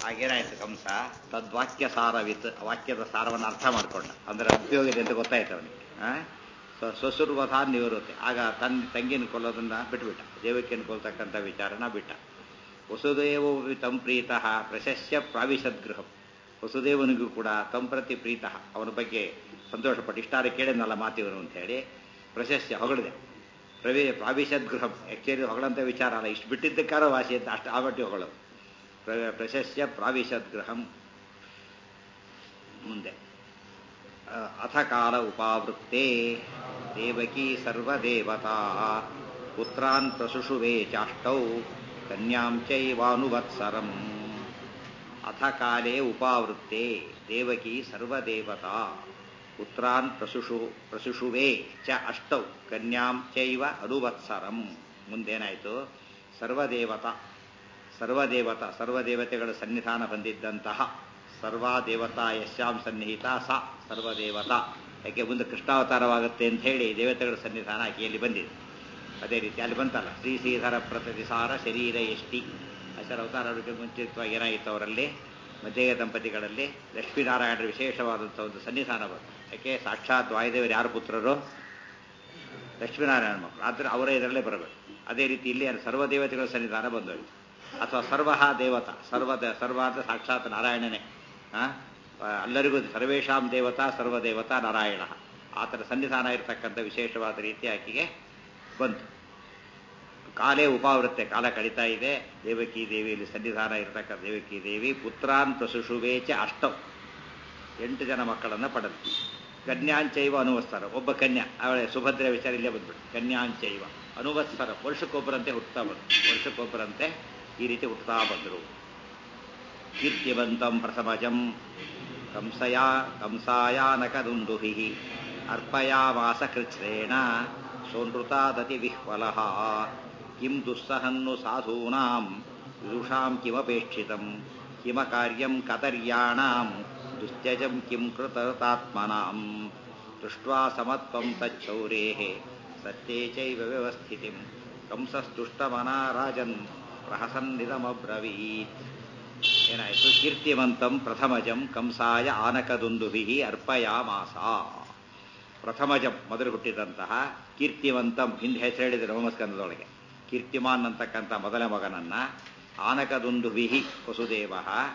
ಆಗೇನಾಯ್ತು ಕಂಸ ತದ್ವಾಕ್ಯ ಸಾರವಿತ್ ವಾಕ್ಯದ ಸಾರವನ್ನು ಅರ್ಥ ಮಾಡ್ಕೊಂಡ ಅಂದ್ರೆ ಉಪಯೋಗ ಇದೆ ಅಂತ ಗೊತ್ತಾಯ್ತು ಅವನಿಗೆ ಸ್ವಸುರ್ವಥ ನಿವೃತ್ತಿ ಆಗ ತನ್ನ ತಂಗಿನ ಕೊಲ್ಲೋದನ್ನ ಬಿಟ್ಬಿಟ್ಟ ದೇವಕಿಯನ್ನು ಕೊಲ್ತಕ್ಕಂಥ ವಿಚಾರನ ಬಿಟ್ಟ ವಸುದೇವೋ ತಂ ಪ್ರೀತಃ ಪ್ರಶಸ್ಯ ಪ್ರಾವಿಶದ್ಗೃಹಂ ವಸುದೇವನಿಗೂ ಕೂಡ ತಂ ಪ್ರತಿ ಪ್ರೀತಃ ಅವನ ಬಗ್ಗೆ ಸಂತೋಷಪಟ್ಟು ಇಷ್ಟಾರ ಕೇಳಿದ್ನಲ್ಲ ಮಾತಿವನು ಅಂತ ಹೇಳಿ ಪ್ರಶಸ್ಯ ಹೊಗಳಿದೆ ಪ್ರವೇ ಪ್ರಾವಿಶದ್ಗೃಹಂ ಆಕ್ಚುಲಿ ಹೊಗಳಂತ ವಿಚಾರ ಅಲ್ಲ ಇಷ್ಟು ಬಿಟ್ಟಿದ್ದಕ್ಕಾರ ವಾಸಿ ಅಂತ ಅಷ್ಟು ಆ ಮಟ್ಟಿಗೆ ಹೊಗಳು ಪ್ರ- ಪ್ರಶಸ್ಯ ಪ್ರಾವಿಶದ್ಗೃಹಂ ಮುಂದೆ ಅ- ಅಥ ಕಾಲ ಉಪಾವೃತ್ತೇ ದೇವಕೀ ಸರ್ವದೇವತಾ ಪುತ್ರಾನ್ ಪ್ರಸುಷುವೆ ಚಾಷ್ಟೌ ಕನ್ಯಾಂ ಚೈವಾನುವತ್ಸರಂ ಅಥ ಕಾಲೇ ಉಪಾವೃತ್ತೇ ದೇವಕೀ ಸರ್ವದೇವತಾ ಪುತ್ರಾನ್ ಪ್ರಸುಷು ಪ್ರಸುಷುವೆ ಚ ಅಷ್ಟೌ ಕನ್ಯಾಂ ಚೈವ ಅನುವತ್ಸರಂ ಮುಂದೇನಾಯಿತು ಸರ್ವದೇವತಾ ಸರ್ವದೇವತಾ ಸರ್ವದೇವತೆಗಳ ಸನ್ನಿಧಾನ ಬಂದಿದ್ದಂತಹ ಸರ್ವಾದೇವತಾ ಯಶ್ಯಾಂ ಸನ್ನಿಹಿತ ಸ ಸರ್ವದೇವತಾ ಯಾಕೆ ಮುಂದೆ ಕೃಷ್ಣಾವತಾರವಾಗುತ್ತೆ ಅಂತ ಹೇಳಿ ದೇವತೆಗಳ ಸನ್ನಿಧಾನ ಆಕೆಯಲ್ಲಿ ಬಂದಿದೆ ಅದೇ ರೀತಿ ಅಲ್ಲಿ ಬಂತಲ್ಲ ಶ್ರೀ ಶ್ರೀಧರ ಪ್ರತಿಸಾರ ಶರೀರ ಎಷ್ಟಿ ಅಸರ ಅವತಾರಕ್ಕೆ ಮುಂಚಿತವಾಗಿ ಏನಾಗಿತ್ತು ಅವರಲ್ಲಿ ಮಧ್ಯಯ ದಂಪತಿಗಳಲ್ಲಿ ಲಕ್ಷ್ಮೀನಾರಾಯಣರ ವಿಶೇಷವಾದಂಥ ಒಂದು ಸನ್ನಿಧಾನ ಬಂತು ಯಾಕೆ ಸಾಕ್ಷಾತ್ ವಾಯುದೇವರು ಯಾರು ಪುತ್ರರು ಲಕ್ಷ್ಮೀನಾರಾಯಣ ಮಕ್ಕಳು ಆದರೆ ಅವರೇ ಇದರಲ್ಲೇ ಬರಬೇಕು ಅದೇ ರೀತಿ ಇಲ್ಲಿ ಸರ್ವದೇವತೆಗಳ ಸನ್ನಿಧಾನ ಬಂದು ಹೋಯಿತು ಅಥವಾ ಸರ್ವ ದೇವತಾ ಸರ್ವ ಸರ್ವ ಅಂತ ಸಾಕ್ಷಾತ್ ನಾರಾಯಣನೇ ಆ? ಎಲ್ಲರಿಗೂ ಸರ್ವೇಶಾಂ ದೇವತಾ ಸರ್ವದೇವತಾ ನಾರಾಯಣ ಆತನ ಸನ್ನಿಧಾನ ಇರತಕ್ಕಂಥ ವಿಶೇಷವಾದ ರೀತಿ ಆಕೆಗೆ ಬಂತು ಕಾಲೇ ಉಪಾವೃತ್ತೆ ಕಾಲ ಕಳೀತಾ ಇದೆ ದೇವಕಿ ದೇವಿಯಲ್ಲಿ ಸನ್ನಿಧಾನ ಇರತಕ್ಕ ದೇವಕಿ ದೇವಿ ಪುತ್ರಾನ್ ಪ್ರಸುಷುವೇಚ ಅಷ್ಟಂ ಎಂಟು ಜನ ಮಕ್ಕಳನ್ನು ಪಡೆದು ಕನ್ಯಾಂಚೈವ ಅನುವತ್ಸರ ಒಬ್ಬ ಕನ್ಯಾ ಅವಳೆ ಸುಭದ್ರ ವಿಚಾರ ಇಲ್ಲೇ ಬಂದ್ಬಿಟ್ಟು ಕನ್ಯಾಂಚೈವ ಅನುವತ್ಸರ ವರ್ಷಕ್ಕೊಬ್ಬರಂತೆ ಹುಟ್ಟುತ್ತಾ ಬಂದರು ವರ್ಷಕ್ಕೊಬ್ಬರಂತೆ ಈ ರೀತಿ ಹುಟ್ಟುತ್ತಾ ಬಂದರು ಕೀರ್ತಿವಂತಂ ಪ್ರಥಮಜಂ ಕಂಸಯಾ ಕಂಸಾಯಾನಕದುಂದುಭಿ ಅರ್ಪಯಾಮಾಸ ಕೃಚ್ಛ್ರೇಣ ಸೋನೃತಾದತಿ ವಿಹ್ವಲಃ ಕಿಂ ದುಸ್ಸಹನ್ನು ಸಾಧೂನಾಂ ವಿದುಷಾಂ ಕಿಮಪೇಕ್ಷಿತಂ ಕಿಮ ಕಾರ್ಯಂ ಕತರ್ಯಾಣಾಂ ದುಸ್ತ್ಯಜಂ ಕಿಂ ಕೃತಾತ್ಮನಾಂ ದೃಷ್ಟ್ವಾ ಸಮತ್ವಂ ತಚ್ಚೌರೇಃ ಸತ್ಯೇ ಚೈವ ವ್ಯವಸ್ಥಿತಿಂ ಕಂಸಸ್ತುಷ್ಟಮನಾ ರಾಜನ್ ಪ್ರಹಸನ್ನಿದಮಬ್ರವೀತ್ ಏನಾಯಿತು ಕೀರ್ತಿವಂತಂ ಪ್ರಥಮಜಂ ಕಂಸಾಯ ಆನಕದುಂದುಭಿ ಅರ್ಪಯಾಮಾಸ ಪ್ರಥಮಜಂ ಮೊದಲು ಹುಟ್ಟಿದಂತಹ ಕೀರ್ತಿವಂತಂ ಹಿಂದೆ ಹೆಸರು ಹೇಳಿದರೆ ಹೋಮಸ್ಕಂದದೊಳಗೆ ಕೀರ್ತಿಮಾನ್ ಅಂತಕ್ಕಂಥ ಮೊದಲ ಮಗನನ್ನ ಆನಕದುಂದುಭಿ ವಸುದೇವ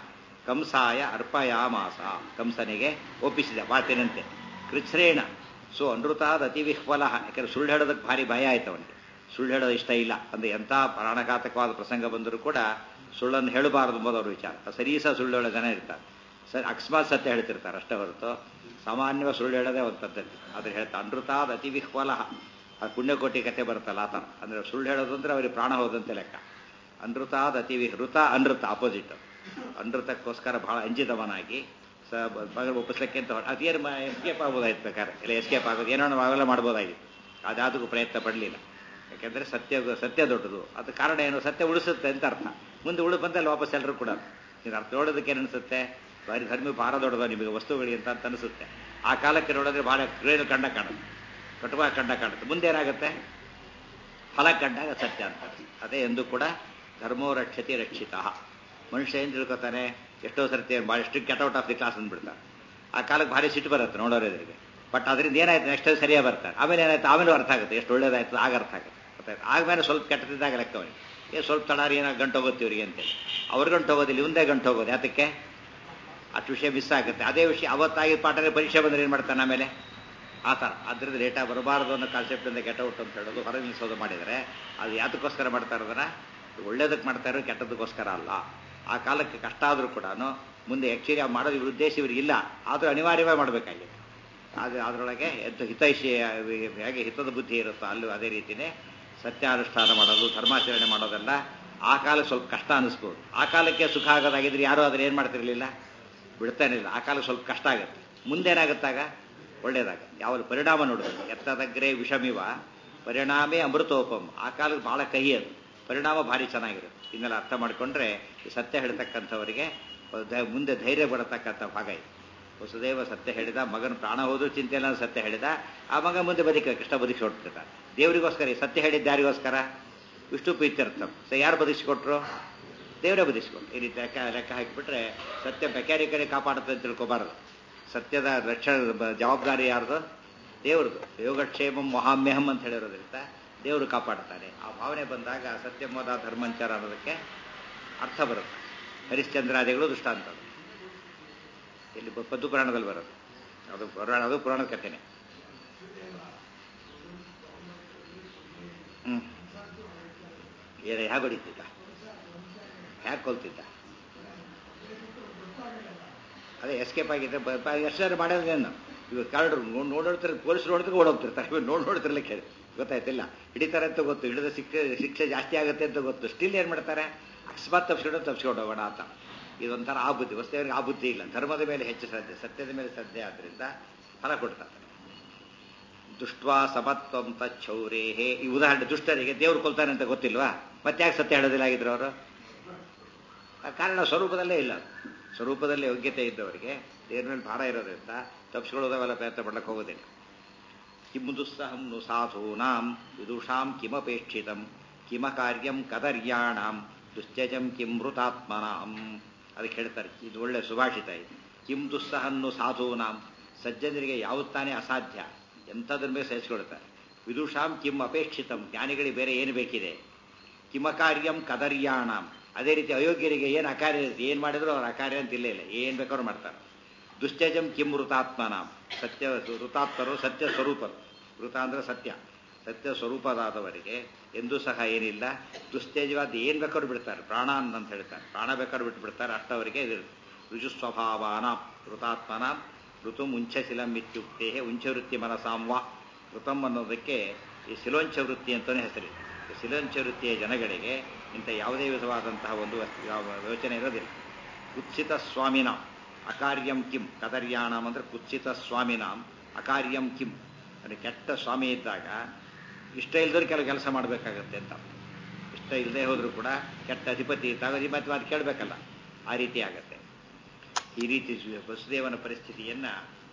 ಕಂಸಾಯ ಅರ್ಪಯಾಮಾಸ ಕಂಸನಿಗೆ ಒಪ್ಪಿಸಿದ ಮಾತಿನಂತೆ ಕೃಚ್ಛ್ರೇಣ ಸೊ ಅನೃತಾದ ಅತಿ ವಿಹ್ವಲ ಯಾಕಂದ್ರೆ ಸುಳ್ಳು ಹೇಳೋದಕ್ಕೆ ಭಾರಿ ಭಯ ಆಯ್ತು ಅವನಿಗೆ ಸುಳ್ಳು ಹೇಳೋದು ಇಷ್ಟ ಇಲ್ಲ ಅಂದ್ರೆ ಎಂಥ ಪ್ರಾಣಘಾತಕವಾದ ಪ್ರಸಂಗ ಬಂದರೂ ಕೂಡ ಸುಳ್ಳನ್ನು ಹೇಳಬಾರದು ಎಂಬುದವ್ರ ವಿಚಾರ ಸರೀಸ ಸುಳ್ಳು ಹೇಳೋ ಜನ ಇರ್ತಾರೆ ಸರಿ ಅಕಸ್ಮಾತ್ ಸತ್ಯ ಹೇಳ್ತಿರ್ತಾರೆ ಅಷ್ಟೇ ಹೊರತು ಸಾಮಾನ್ಯವಾಗಿ ಸುಳ್ಳು ಹೇಳೋದೇ ಒಂದು ಪದ್ಧತಿ ಆದ್ರೆ ಹೇಳ್ತಾ ಅನೃತಾದ ಅತಿ ವಿಹ್ವಲ ಆ ಪುಣ್ಯಕೋಟಿ ಕತೆ ಬರುತ್ತಲ್ಲ ಆ ಥರ ಅಂದ್ರೆ ಸುಳ್ಳು ಹೇಳೋದು ಅಂದ್ರೆ ಅವ್ರಿಗೆ ಪ್ರಾಣ ಹೋದಂತೆ ಲೆಕ್ಕ ಅನೃತಾದ ಅತಿ ವಿಹೃತ ಅನೃತ ಆಪೋಸಿಟ್ ಅನೃತಕ್ಕೋಸ್ಕರ ಬಹಳ ಅಂಜಿದವನಾಗಿ ಸ ಮಗ ಒಪ್ಪಿಸ್ಲಿಕ್ಕೆ ಅಂತ ಹೊರ- ಅದೇನು ಎಸ್ಕೇಪ್ ಆಗ್ಬೋದಾಯ್ತು ಬೇಕಾದ್ರೆ ಇಲ್ಲ ಎಸ್ಕೇಪ್ ಆಗೋದು ಏನೋ ನಾವು ಅವೆಲ್ಲ ಮಾಡ್ಬೋದಾಗಿತ್ತು ಅದಾದಕ್ಕೂ ಪ್ರಯತ್ನ ಪಡಲಿಲ್ಲ ಯಾಕೆಂದ್ರೆ ಸತ್ಯ ಸತ್ಯ ದೊಡ್ಡದು ಅದು ಕಾರಣ ಏನು ಸತ್ಯ ಉಳಿಸುತ್ತೆ ಅಂತ ಅರ್ಥ ಮುಂದೆ ಉಳಿ ಬಂದಲ್ಲಿ ವಾಪಸ್ ಎಲ್ಲರೂ ಕೂಡ ಇದು ಅರ್ಥ ನೋಡೋದಕ್ಕೆ ಏನು ಅನಿಸುತ್ತೆ ಬಾರಿ ಧರ್ಮ ಭಾರ ದೊಡ್ಡದು ನಿಮಗೆ ವಸ್ತುಗಳಿಗೆ ಅಂತ ಅಂತ ಅನಿಸುತ್ತೆ ಆ ಕಾಲಕ್ಕೆ ನೋಡಿದ್ರೆ ಬಹಳ ಕ್ರೇನು ಕಂಡ ಕಾಣುತ್ತೆ ಕಟುವಾಗಿ ಕಂಡ ಕಾಣುತ್ತೆ ಮುಂದೆ ಏನಾಗುತ್ತೆ ಫಲ ಕಂಡಾಗ ಸತ್ಯ ಅಂತ ಅದೇ ಎಂದು ಕೂಡ ಧರ್ಮೋ ರಕ್ಷತಿ ರಕ್ಷಿತ ಮನುಷ್ಯ ಏನು ತಿಳ್ಕೊತಾನೆ ಎಷ್ಟೋ ಸರ್ತಿ ಭಾಳಷ್ಟು get out of the class ಅಂದ್ಬಿಡ್ತಾರೆ ಆ ಕಾಲಕ್ಕೆ ಭಾರಿ ಸಿಟ್ಟು ಬರುತ್ತೆ ನೋಡೋರು ಎದುರಿಗೆ ಬಟ್ ಅದರಿಂದ ಏನಾಯ್ತು ನೆಕ್ಸ್ಟ್ ಸರಿಯಾಗಿ ಬರ್ತಾರೆ ಆಮೇಲೆ ಏನಾಯ್ತು ಆಮೇಲೆ ಅರ್ಥ ಆಗುತ್ತೆ ಎಷ್ಟು ಒಳ್ಳೇದಾಯ್ತು ಆಗ ಅರ್ಥ ಆಗುತ್ತೆ ಗೊತ್ತಾಯ್ತು ಆದ್ಮೇಲೆ ಸ್ವಲ್ಪ ಕೆಟ್ಟದಿದ್ದಾಗ ಲೆಕ್ಕ ಅವನಿಗೆ ಏ ಸ್ವಲ್ಪ ತಡಾರಿ ಏನೋ ಗಂಟು ಹೋಗುತ್ತೆ ಇವರಿಗೆ ಅಂತೇಳಿ ಅವ್ರ ಗಂಟು ಹೋಗೋದಿಲ್ಲ ಇವಂದೇ ಗಂಟು ಹೋಗೋದು ಯಾತಕ್ಕೆ ಅಷ್ಟು ವಿಷಯ ಮಿಸ್ ಆಗುತ್ತೆ ಅದೇ ವಿಷಯ ಅವತ್ತಾಗಿ ಪಾಠದಲ್ಲಿ ಪರೀಕ್ಷೆ ಬಂದ್ರೆ ಏನು ಮಾಡ್ತಾನೆ ಆಮೇಲೆ ಆ ಥರ ಅದರಿಂದ ಡೇಟಾ ಬರಬಾರದು ಅನ್ನೋ ಕಾನ್ಸೆಪ್ಟಿಂದ ಗೆಟ್ ಔಟ್ ಅಂತ ಹೇಳೋದು ಹೊರಗೆ ನಿಲ್ಲಿಸೋದು ಮಾಡಿದರೆ ಅದು ಯಾತಕ್ಕೋಸ್ಕರ ಮಾಡ್ತಾ ಇರೋದನ್ನ ಒಳ್ಳೇದಕ್ಕೆ ಮಾಡ್ತಾ ಇರೋ ಕೆಟ್ಟದಕ್ಕೋಸ್ಕರ ಅಲ್ಲ ಆ ಕಾಲಕ್ಕೆ ಕಷ್ಟ ಆದರೂ ಕೂಡ ಮುಂದೆ ಆ್ಯಕ್ಚುಲಿ ಆ ಮಾಡೋದು ಇವ್ರ ಉದ್ದೇಶ ಇವ್ರಿಗಿಲ್ಲ ಆದರೂ ಅನಿವಾರ್ಯವಾಗಿ ಮಾಡಬೇಕಾಗಿದೆ ಆದರೆ ಅದರೊಳಗೆ ಎಂತ ಹಿತೈಷಿ ಹೇಗೆ ಹಿತದ ಬುದ್ಧಿ ಇರುತ್ತೋ ಅಲ್ಲೂ ಅದೇ ರೀತಿಯೇ ಸತ್ಯಾನುಷ್ಠಾನ ಮಾಡೋದು ಧರ್ಮಾಚರಣೆ ಮಾಡೋದೆಲ್ಲ ಆ ಕಾಲಕ್ಕೆ ಸ್ವಲ್ಪ ಕಷ್ಟ ಅನಿಸ್ಬೋದು ಆ ಕಾಲಕ್ಕೆ ಸುಖ ಆಗೋದಾಗಿದ್ರೆ ಯಾರೂ ಅದನ್ನ ಏನು ಮಾಡ್ತಿರ್ಲಿಲ್ಲ ಬಿಡ್ತಾನಿಲ್ಲ ಆ ಕಾಲಕ್ಕೆ ಸ್ವಲ್ಪ ಕಷ್ಟ ಆಗುತ್ತೆ ಮುಂದೇನಾಗುತ್ತಾಗ ಒಳ್ಳೇದಾಗುತ್ತೆ ಯಾವಾಗ ಪರಿಣಾಮ ನೋಡೋದು ಎತ್ತದಗ್ರೆ ವಿಷಮಿವ ಪರಿಣಾಮೇ ಅಮೃತೋಪಮ್ ಆ ಕಾಲಕ್ಕೆ ಬಹಳ ಕಹಿ ಅದು ಪರಿಣಾಮ ಭಾರಿ ಚೆನ್ನಾಗಿರುತ್ತೆ ಇದನ್ನೆಲ್ಲ ಅರ್ಥ ಮಾಡಿಕೊಂಡ್ರೆ ಈ ಸತ್ಯ ಹೇಳ್ತಕ್ಕಂಥವರಿಗೆ ಧ- ಮುಂದೆ ಧೈರ್ಯ ಬರತಕ್ಕಂಥ ಭಾಗ ಇದೆ ವಸುದೇವ ಸತ್ಯ ಹೇಳಿದ ಮಗನ ಪ್ರಾಣ ಹೋದ್ರೂ ಚಿಂತೆ ಇಲ್ಲ ಅಂತ ಸತ್ಯ ಹೇಳಿದ ಆ ಮಗ ಮುಂದೆ ಬದುಕ ಕೃಷ್ಣ ಬದುಕಿ ಹೊಡ್ತಿರ್ತಾನೆ ದೇವರಿಗೋಸ್ಕರ ಈ ಸತ್ಯ ಹೇಳಿದ್ದು ಯಾರಿಗೋಸ್ಕರ ವಿಷ್ಣು ಪ್ರೀತ್ಯರ್ಥಂ ಸೊ ಯಾರು ಬದುಕಿಸಿಕೊಟ್ರು ದೇವರೇ ಬದಿಸ್ಕೊಂಡು ಈ ರೀತಿ ಲೆಕ್ಕ ಲೆಕ್ಕ ಹಾಕಿಬಿಟ್ರೆ ಸತ್ಯ ಮೆಕ್ಯಾನಿಕಲಿ ಕಾಪಾಡುತ್ತೆ ಅಂತ ತಿಳ್ಕೊಬಾರದು ಸತ್ಯದ ರಕ್ಷಣ ಬ- ಜವಾಬ್ದಾರಿ ಯಾರ್ದು ದೇವ್ರದ್ದು ಯೋಗಕ್ಷೇಮಂ ಮಹಾಮ್ಯಹಂ ಅಂತ ಹೇಳಿರೋದ್ರಿಂದ ದೇವರು ಕಾಪಾಡ್ತಾನೆ ಆ ಭಾವನೆ ಬಂದಾಗ ಸತ್ಯಮೋದ ಧರ್ಮಂಚಾರ ಅನ್ನೋದಕ್ಕೆ ಅರ್ಥ ಬರುತ್ತೆ ಹರಿಶ್ಚಂದ್ರಾದಿಗಳು ದೃಷ್ಟಾಂತ ಅದು. ಇಲ್ಲಿ ಬ- ಪದ್ದು ಪುರಾಣದಲ್ಲಿ ಬರೋದು ಅದು ಪುರಾಣ ಅದು ಪುರಾಣದ ಕಥೆನೆ ಹ್ಮ್ ಏನ ಹೇಗೆ ಹೊಡಿತಿದ್ದ ಹೇಗೆ ಕೊಲ್ತಿದ್ದ ಅದೇ ಎಸ್ಕೇಪ್ ಆಗಿದ್ರೆ ಎಷ್ಟು ಮಾಡೋದೇನು ಇವಾಗ ಕಾರ್ಡ್ ನೋಡೋಡ್ತಾರೆ ಪೊಲೀಸ್ ನೋಡಿದ್ರೆ ಓಡೋಗ್ತಿರ್ತಾರೆ ಇವಾಗ ನೋಡಿ ನೋಡ್ತಿರ್ಲಿಕ್ಕೆ ಗೊತ್ತಾಯ್ತಿಲ್ಲ ಹಿಡಿತಾರೆ ಅಂತ ಗೊತ್ತು ಹಿಡಿದ ಶಿಕ್ಷೆ ಶಿಕ್ಷೆ ಜಾಸ್ತಿ ಆಗುತ್ತೆ ಅಂತ ಗೊತ್ತು ಸ್ಟಿಲ್ ಏನು ಮಾಡ್ತಾರೆ ಅಕಸ್ಮಾತ್ ತಪ್ಪಿಸ್ಕೊಂಡು ತಪ್ಪಿಸ್ಕೊಂಡು ಹೋಗೋಣ ಅಂತ ಇದೊಂಥರ ಆ ಬುದ್ಧಿ ವಸ್ತುವಿಗೆ ಆ ಬುದ್ಧಿ ಇಲ್ಲ ಧರ್ಮದ ಮೇಲೆ ಹೆಚ್ಚು ಶ್ರದ್ಧೆ ಸತ್ಯದ ಮೇಲೆ ಶ್ರದ್ಧೆ ಆದ್ರಿಂದ ಫಲ ಕೊಡ್ತಾರೆ ದುಷ್ಟ್ವಾ ಸಮತ್ವಂ ತಚ್ಚೌರೇಹೇ ಈ ಉದಾಹರಣೆ ದುಷ್ಟರಿಗೆ ದೇವ್ರು ಕೊಲ್ತಾನೆ ಅಂತ ಗೊತ್ತಿಲ್ವಾ ಮತ್ತೆ ಯಾಕೆ ಸತ್ಯ ಹೇಳೋದಿಲ್ಲ ಆಗಿದ್ರು ಅವರು ಆ ಕಾರಣ ಸ್ವರೂಪದಲ್ಲೇ ಇಲ್ಲ ಸ್ವರೂಪದಲ್ಲಿ ಯೋಗ್ಯತೆ ಇದ್ದವರಿಗೆ ದೇವ್ರ ಮೇಲೆ ಭಾರ ಇರೋದ್ರಿಂದ ತಪ್ಪಿಸ್ಕೊಳ್ಳೋದವೆಲ್ಲ ಪ್ರಯತ್ನ ಪಡ್ಲಕ್ಕೆ ಹೋಗೋದಿಲ್ಲ ಕಿಂ ದುಸ್ಸಹಂ ನು ಸಾಧೂನಾಂ ವಿದುಷಾಂ ಕಿಮಪೇಕ್ಷಿತಂ ಕಿಮ ಕಾರ್ಯಂ ಕದರ್ಯಾಣಾಂ ದುಶ್ಚಜಂ ಕಿಂ ಮೃತಾತ್ಮನಾಂ ಅದಕ್ಕೆ ಹೇಳ್ತಾರೆ ಇದು ಒಳ್ಳೆ ಸುಭಾಷಿತ ಇದು ಕಿಂ ದುಸ್ಸಹನ್ನು ಸಾಧೂನಾಂ ಸಜ್ಜನರಿಗೆ ಯಾವುದು ತಾನೇ ಅಸಾಧ್ಯ ಎಂಥದ್ರ ಮೇಲೆ ಸಹಿಸ್ಕೊಳ್ತಾರೆ ವಿದುಷಾಂ ಕಿಂ ಅಪೇಕ್ಷಿತಂ ಜ್ಞಾನಿಗಳಿಗೆ ಬೇರೆ ಏನು ಬೇಕಿದೆ ಕಿಮ ಕಾರ್ಯಂ ಕದರ್ಯಾಣಾಂ ಅದೇ ರೀತಿ ಅಯೋಗ್ಯರಿಗೆ ಏನು ಅಕಾರ್ಯ ಇರುತ್ತೆ ಏನು ಮಾಡಿದ್ರು ಅವ್ರ ಅಕಾರ್ಯ ಅಂತ ಇಲ್ಲೇ ಇಲ್ಲ ಏನು ಬೇಕಾದ್ರೂ ಮಾಡ್ತಾರೆ ದುಶ್ಚಜಂ ಕಿಂ ವೃತಾತ್ಮನಾಂ ಸತ್ಯ ವೃತಾತ್ಮರು ಸತ್ಯ ಸ್ವರೂಪರು ವೃತ ಅಂದ್ರೆ ಸತ್ಯ ಸತ್ಯ ಸ್ವರೂಪದಾದವರಿಗೆ ಎಂದೂ ಸಹ ಏನಿಲ್ಲ ದುಸ್ತೇಜವಾದ ಏನು ಬೇಕಾದ್ರೂ ಬಿಡ್ತಾರೆ ಪ್ರಾಣ ಅಂತ ಹೇಳ್ತಾರೆ ಪ್ರಾಣ ಬೇಕಾದ್ರೂ ಬಿಟ್ಟು ಬಿಡ್ತಾರೆ ಅಷ್ಟವರಿಗೆ ಇದಿರುತ್ತೆ ರುಜು ಸ್ವಭಾವಾನ ವೃತಾತ್ಮನ ಋತು ಮುಂಚಶಿಲಂ ಇತ್ಯುಕ್ತೇ ಉಂಚವೃತ್ತಿ ಮನಸಾಂವ ಋತಂ ಅನ್ನೋದಕ್ಕೆ ಈ ಶಿಲೋಂಚ ವೃತ್ತಿ ಅಂತಲೇ ಹೆಸರಿದೆ ಈ ಶಿಲೋಂಚ ವೃತ್ತಿಯ ಜನಗಳಿಗೆ ಇಂಥ ಯಾವುದೇ ವಿಧವಾದಂತಹ ಒಂದು ವಸ್ತು- ಯಾವ ಯೋಚನೆ ಇರೋದಿಲ್ಲ ಕುತ್ಸಿತ ಸ್ವಾಮಿನಾಂ ಅಕಾರ್ಯಂ ಕಿಂ ಕದರ್ಯಾಣಂ ಅಂದ್ರೆ ಕುತ್ಸಿತ ಸ್ವಾಮಿನಾಂ ಅಕಾರ್ಯಂ ಕಿಂ ಅಂದರೆ ಕೆಟ್ಟ ಸ್ವಾಮಿ ಇದ್ದಾಗ ಇಷ್ಟ ಇಲ್ದವ್ರು ಕೆಲವು ಕೆಲಸ ಮಾಡಬೇಕಾಗತ್ತೆ ಅಂತ ಇಷ್ಟ ಇಲ್ಲದೆ ಹೋದರೂ ಕೂಡ ಕೆಟ್ಟ ಅಧಿಪತಿ ಇದ್ದಾಗ ಅಧಿಪತಿ ಮಾತು ಕೇಳಬೇಕಲ್ಲ ಆ ರೀತಿ ಆಗತ್ತೆ ಈ ರೀತಿ ವಸುದೇವನ ಪರಿಸ್ಥಿತಿಯನ್ನ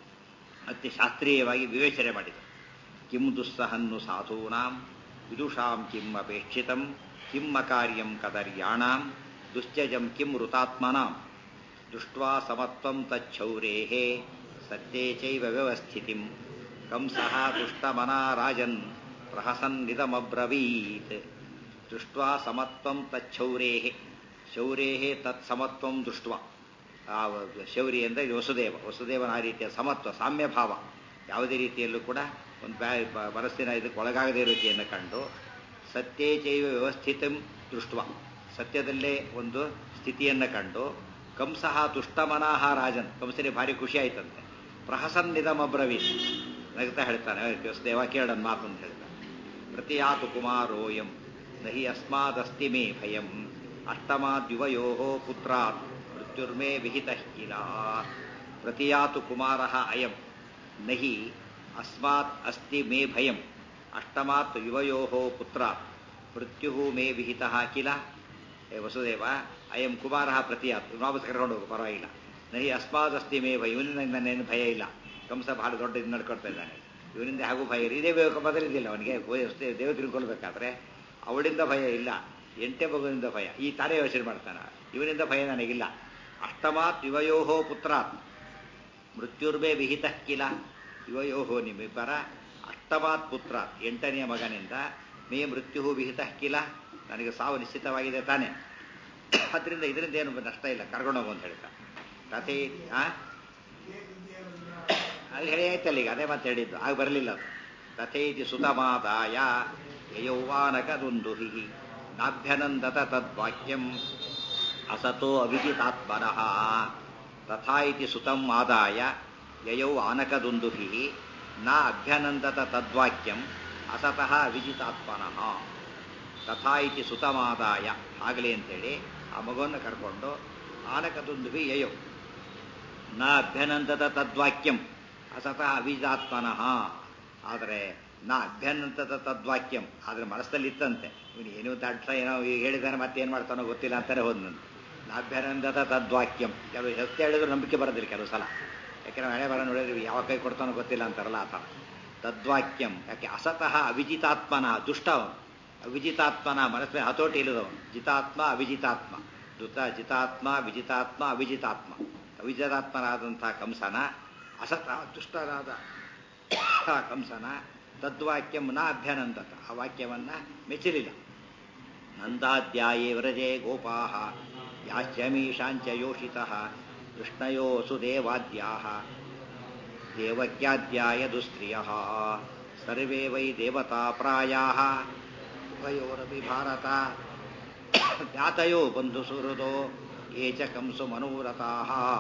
ಅತಿ ಶಾಸ್ತ್ರೀಯವಾಗಿ ವಿವೇಚನೆ ಮಾಡಿದರು ಕಿಂ ದುಸ್ಸಹನ್ನು ಸಾಧೂನಾಂ ವಿದುಷಾಂ ಕಿಂ ಅಪೇಕ್ಷಿತಂ ಕಿಂ ಅಕಾರ್ಯಂ ಕದರ್ಯಾಣಾಂ ದುಶ್ಚಜಂ ಕಿಂ ವೃತಾತ್ಮನಾಂ ದೃಷ್ಟ್ವಾ ಸಮತ್ವಂ ತಚ್ಚೌರೇಃ ಸತ್ಯೇ ಚೈವ ವ್ಯವಸ್ಥಿತಿಂ ಕಂಸಃ ದುಷ್ಟಮನಾ ರಾಜನ್ ಪ್ರಹಸನ್ನಿದಮಬ್ರವೀತ್ ದೃಷ್ಟ್ವಾ ಸಮತ್ವಂ ತಚ್ಚೌರೇಃ ಶೌರೇಃ ತತ್ಸಮತ್ವಂ ದೃಷ್ಟ್ವಾ ಆ ಶೌರಿ ಅಂದರೆ ವಸುದೇವ ವಸುದೇವನ ಆ ರೀತಿಯ ಸಮತ್ವ ಸಾಮ್ಯ ಭಾವ ಯಾವುದೇ ರೀತಿಯಲ್ಲೂ ಕೂಡ ಒಂದು ಬ್ಯಾ ಬ- ಮನಸ್ಸಿನ ಇದಕ್ಕೆ ಒಳಗಾಗದೇ ರೀತಿಯನ್ನು ಕಂಡು ಸತ್ಯೇ ಚೈವ ವ್ಯವಸ್ಥಿತ ದೃಷ್ಟ ಸತ್ಯದಲ್ಲೇ ಒಂದು ಸ್ಥಿತಿಯನ್ನು ಕಂಡು ಕಂಸಃ ತುಷ್ಟಮನಾಹ ರಾಜನ್ ಕಂಸನಿಗೆ ಭಾರಿ ಖುಷಿ ಆಯ್ತಂತೆ ಪ್ರಹಸನ್ನಿದಮಬ್ರವೀತ್ ನಗ್ತಾ ಹೇಳ್ತಾನೆ "ಏ, ವಸುದೇವ ಕೇಳನ್ ಮಾತು ಅಂತ ಹೇಳ್ತಾನೆ ಪ್ರತಿಯಾತು ಕುಮಾರೋಯಂ ನಹಿ ಅಸ್ಮಾದಸ್ತಿ ಮೇ ಭಯಂ ಅಷ್ಟಮಾದ್ಯುವಯೋ ಪುತ್ರಾತ್ ಮೃತ್ಯುರ್ಮೇ ವಿಹಿತ ಕಿಲ ಪ್ರತಿಯಾತು ಕುಮಾರ ಅಯಂ ನಹಿ ಅಸ್ಮಾತ್ ಅಸ್ತಿ ಮೇ ಭಯಂ ಅಷ್ಟಮಾತ್ ಯುವಯೋ ಪುತ್ರಾತ್ ಮೃತ್ಯು ಮೇ ವಿಹಿತ ಕಿಲ ಏ ವಸುದೇವ ಅಯಂ ಕುಮಾರ ಪ್ರತಿಯಾತ್ ವಾಪಸ್ ಕರ್ಕೊಂಡು ಹೋಗು ಪರವಾಗಿಲ್ಲ ನಹಿ ಅಸ್ಮಾದಸ್ತಿ ಮೇ ಭಯ ಇವನಿಂದ ನನ್ನೇನು ಭಯ ಇಲ್ಲ ಕಂಸ ಬಹಳ ದೊಡ್ಡ ಇದು ನಡ್ಕೊಳ್ತಾ ಇದ್ದಾನೆ ಇವನಿಂದ ಹಾಗೂ ಭಯ ಇಲ್ಲ. ಇದೇ ಬೇಕು ಬದಲಿದ್ದಿಲ್ಲ ಅವನಿಗೆ ದೇವ ತಿಳ್ಕೊಳ್ಬೇಕಾದ್ರೆ ಅವಳಿಂದ ಭಯ ಇಲ್ಲ ಎಂಟೆ ಮಗುವಿನಿಂದ ಭಯ ಈ ತಾನೇ ಯೋಚನೆ ಮಾಡ್ತಾನ ಇವನಿಂದ ಭಯ ನನಗಿಲ್ಲ ಅಷ್ಟಮಾತ್ ಯುವಯೋಹೋ ಪುತ್ರಾತ್ ಮೃತ್ಯುರ್ಮೇ ವಿಹಿತ ಕಿಲ ಯುವಯೋಹೋ ನಿಮ್ಮಿಬ್ಬರ ಅಷ್ಟಮಾತ್ ಪುತ್ರ ಎಂಟನೆಯ ಮಗನಿಂದ ಮೇ ಮೃತ್ಯು ವಿಹಿತ ಕಿಲ ನನಗೆ ಸಾವು ನಿಶ್ಚಿತವಾಗಿದೆ ತಾನೆ ಅದರಿಂದ ಇದರಿಂದ ಏನು ನಷ್ಟ ಇಲ್ಲ ಕರ್ಕೊಂಡೋಗು ಅಂತ ಹೇಳ್ತಾ ಕಥೆ ಆ ಅಲ್ಲಿ ಹೇಳಿ ಆಯ್ತಲ್ಲ ಈಗ ಅದೇ ಮತ್ತೆ ಹೇಳಿದ್ದು ಆಗ ಬರಲಿಲ್ಲ ಅದು ತಥೇತಿ ಸುತಮಾದಾಯ ಯೌವಾನಕದುಂದುಹಿ ನಾಭ್ಯನಂದತ ತದ್ವಾಕ್ಯಂ ಅಸತೋ ಅವಿಜಿತಾತ್ಮನಃ ತಥಾ ಇತಿ ಸುತಂ ಆದಾಯ ಯಯೌ ಆನಕದುಂದುಹಿ ನ ಅಭ್ಯನಂದತ ತದ್ವಾಕ್ಯಂ ಅಸತಃ ಅವಿಜಿತಾತ್ಮನಃ ತಥಾ ಇತಿ ಸುತಮಾದಾಯ ಆಗಲಿ ಅಂತೇಳಿ ಆ ಮಗುವನ್ನು ಕರ್ಕೊಂಡು ಆನಕದುಂದುಹಿ ಯಯೌ ನ ಅಭ್ಯನಂತದ ತದ್ವಾಕ್ಯಂ ಅಸತಃ ಅವಿಜಾತ್ಮನಃ ಆದರೆ ನಾ ಅಭ್ಯನಂತದ ತದ್ವಾಕ್ಯಂ ಆದರೆ ಮನಸ್ಸಲ್ಲಿ ಇತ್ತಂತೆ ಇವನು ಏನೋ ದಡ್ಡ ಏನೋ ಈಗ ಹೇಳಿದಾನೆ ಮತ್ತೆ ಏನು ಮಾಡ್ತಾನೋ ಗೊತ್ತಿಲ್ಲ ಅಂತಾನೆ ಹೋದ್ನಂತೆ ನಾಭ್ಯನಂದದ ತದ್ವಾಕ್ಯಂ ಕೆಲವು ಸತ್ಯ ಹೇಳಿದ್ರು ನಂಬಿಕೆ ಬರೋದಿಲ್ಲ ಕೆಲವು ಸಲ ಯಾಕೆಂದ್ರೆ ಹಣೆ ಬರ ನೋಡಿದ್ರೆ ಯಾವ ಕೈ ಕೊಡ್ತಾನೋ ಗೊತ್ತಿಲ್ಲ ಅಂತಾರಲ್ಲ ಆ ಥರ ತದ್ವಾಕ್ಯಂ ಯಾಕೆ ಅಸತಃ ಅವಿಜಿತಾತ್ಮನ ದುಷ್ಟ ಅವನು ಅವಿಜಿತಾತ್ಮನ ಮನಸ್ಸಿನ ಹತೋಟಿ ಇಲ್ಲದವನು ಜಿತಾತ್ಮ ಅವಿಜಿತಾತ್ಮ ದುತ ಜಿತಾತ್ಮ ವಿಜಿತಾತ್ಮ ಅವಿಜಿತಾತ್ಮ ಅವಿಜಿತಾತ್ಮನಾದಂಥ ಕಂಸನ ಅಸತ ದುಷ್ಟನಾದ ಆ ಕಂಸನ ತದ್ವಾಕ್ಯಂ ನ ಅಭ್ಯನಂದತ ಆ ವಾಕ್ಯವನ್ನ ಮೆಚ್ಚಲಿಲ್ಲ ನಂದಾಧ್ಯಾಯೇ ವ್ರಜೆ ಗೋಪಾ ಯಾಶ್ಚಮೀಶಾಂಚ ಯೋಷಿತಃ ಕೃಷ್ಣಯೋ ಸುದೇವಾದ್ಯಾ ದೇವಕ್ಯಾದ್ಯಾಯ ದುಸ್ತ್ರಿಯ ಸರ್ವೇ ವೈ ದೇವತಾ ಪ್ರಾಯಾ ಉಭಯೋರಪಿ ಭಾರತ ಜ್ಞಾತಯೋ ಬಂಧು ಸುಹೃದೋ ಯೇ ಚ ಕಂಸು ಮನೋರಥಾ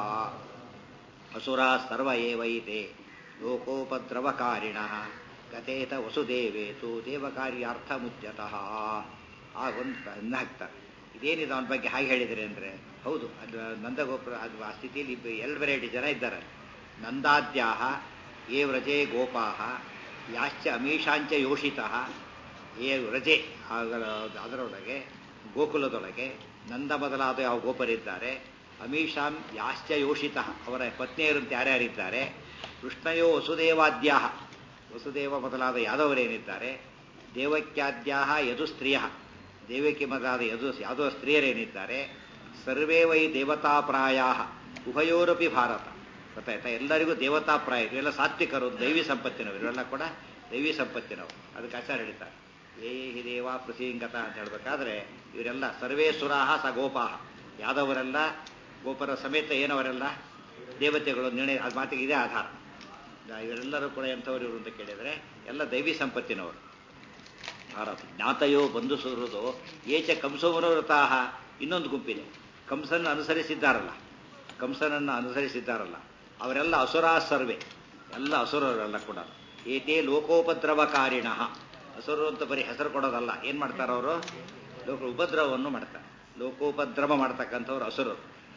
ಅಸುರಾ ಸರ್ವ ಏವೈತೆ ಲೋಕೋಪದ್ರವಕಾರಿಣ ಗತೇತ ವಸುದೇವೇತು ದೇವಕಾರ್ಯಾರ್ಥ ಮುಚ್ಯತಃ ಆ ಒಂದು ಅನ್ನ ಹಾಕ್ತಾರೆ ಇದೇನಿದೆ ಅವನ ಬಗ್ಗೆ ಹಾಗೆ ಹೇಳಿದರೆ ಅಂದರೆ ಹೌದು ಅದು ನಂದಗೋಪುರ ಅದು ಆ ಸ್ಥಿತಿಯಲ್ಲಿ ಇಬ್ಬ ಎರಡು ವೆರೈಟಿ ಜನ ಇದ್ದಾರೆ ನಂದಾದ್ಯಾಹ ಏ ವ್ರಜೆ ಗೋಪಾಹ ಯಾಶ್ಚ ಅಮೀಷಾಂಚ ಯೋಷಿತಃ ಏ ವ್ರಜೆ ಅದರೊಳಗೆ ಗೋಕುಲದೊಳಗೆ ನಂದ ಮೊದಲಾದ ಯಾವ ಗೋಪರಿದ್ದಾರೆ ಅಮೀಷಾಂ ಯಾಶ್ಚ ಯೋಷಿತ ಅವರ ಪತ್ನಿಯರಂತೆ ಯಾರ್ಯಾರಿದ್ದಾರೆ ಕೃಷ್ಣಯೋ ವಸುದೇವಾದ್ಯಾ ವಸುದೇವ ಮೊದಲಾದ ಯಾದವರೇನಿದ್ದಾರೆ ದೇವಕ್ಯಾದ್ಯಾ ಯದು ಸ್ತ್ರೀಯ ದೇವಕಿ ಮೊದಲಾದ ಯದು ಯಾದವ ಸ್ತ್ರೀಯರೇನಿದ್ದಾರೆ ಸರ್ವೇ ವೈ ದೇವತಾಪ್ರಾಯ ಉಭಯೋರಪಿ ಭಾರತ ಗೊತ್ತಾಯ್ತಾ ಎಲ್ಲರಿಗೂ ದೇವತಾಪ್ರಾಯ ಇವೆಲ್ಲ ಸಾತ್ವಿಕರು ದೈವಿ ಸಂಪತ್ತಿನವರು ಇವೆಲ್ಲ ಕೂಡ ದೈವಿ ಸಂಪತ್ತಿನವರು ಅದಕ್ಕೆ ಆಚಾರ ಹೇಳ್ತಾರೆ ಏ ಹಿ ದೇವ ಪ್ರಸೀಂಗತ ಅಂತ ಹೇಳ್ಬೇಕಾದ್ರೆ ಇವರೆಲ್ಲ ಸರ್ವೇ ಸುರಾಹ ಸ ಗೋಪಾಹ ಯಾದವರೆಲ್ಲ ಗೋಪರ ಸಮೇತ ಏನವರೆಲ್ಲ ದೇವತೆಗಳು ನಿರ್ಣಯ ಅದು ಮಾತಿಗೆ ಇದೇ ಆಧಾರ ಇವರೆಲ್ಲರೂ ಕೂಡ ಎಂಥವ್ರು ಇವರು ಅಂತ ಕೇಳಿದರೆ ಎಲ್ಲ ದೈವಿ ಸಂಪತ್ತಿನವರು ಭಾರತ ಜ್ಞಾತಯೋ ಬಂಧು ಸುಹೃದು ಏಚ ಕಂಸೋಮನೋರತಾಹ ಇನ್ನೊಂದು ಗುಂಪಿದೆ ಕಂಸನ್ನು ಅನುಸರಿಸಿದ್ದಾರಲ್ಲ ಕಂಸನನ್ನು ಅನುಸರಿಸಿದ್ದಾರಲ್ಲ ಅವರೆಲ್ಲ ಅಸುರಾ ಸರ್ವೆ ಎಲ್ಲ ಅಸುರರೆಲ್ಲ ಕೂಡ ಏತೇ ಲೋಕೋಪದ್ರವಕಾರಿಣ ಹಸುರು ಅಂತ ಬರೀ ಹೆಸರು ಕೊಡೋದಲ್ಲ ಏನ್ ಮಾಡ್ತಾರೆ ಅವರು ಲೋಕ ಉಪದ್ರವವನ್ನು ಮಾಡ್ತಾರೆ ಲೋಕೋಪದ್ರವ ಮಾಡ್ತಕ್ಕಂಥವ್ರು ಹಸುರು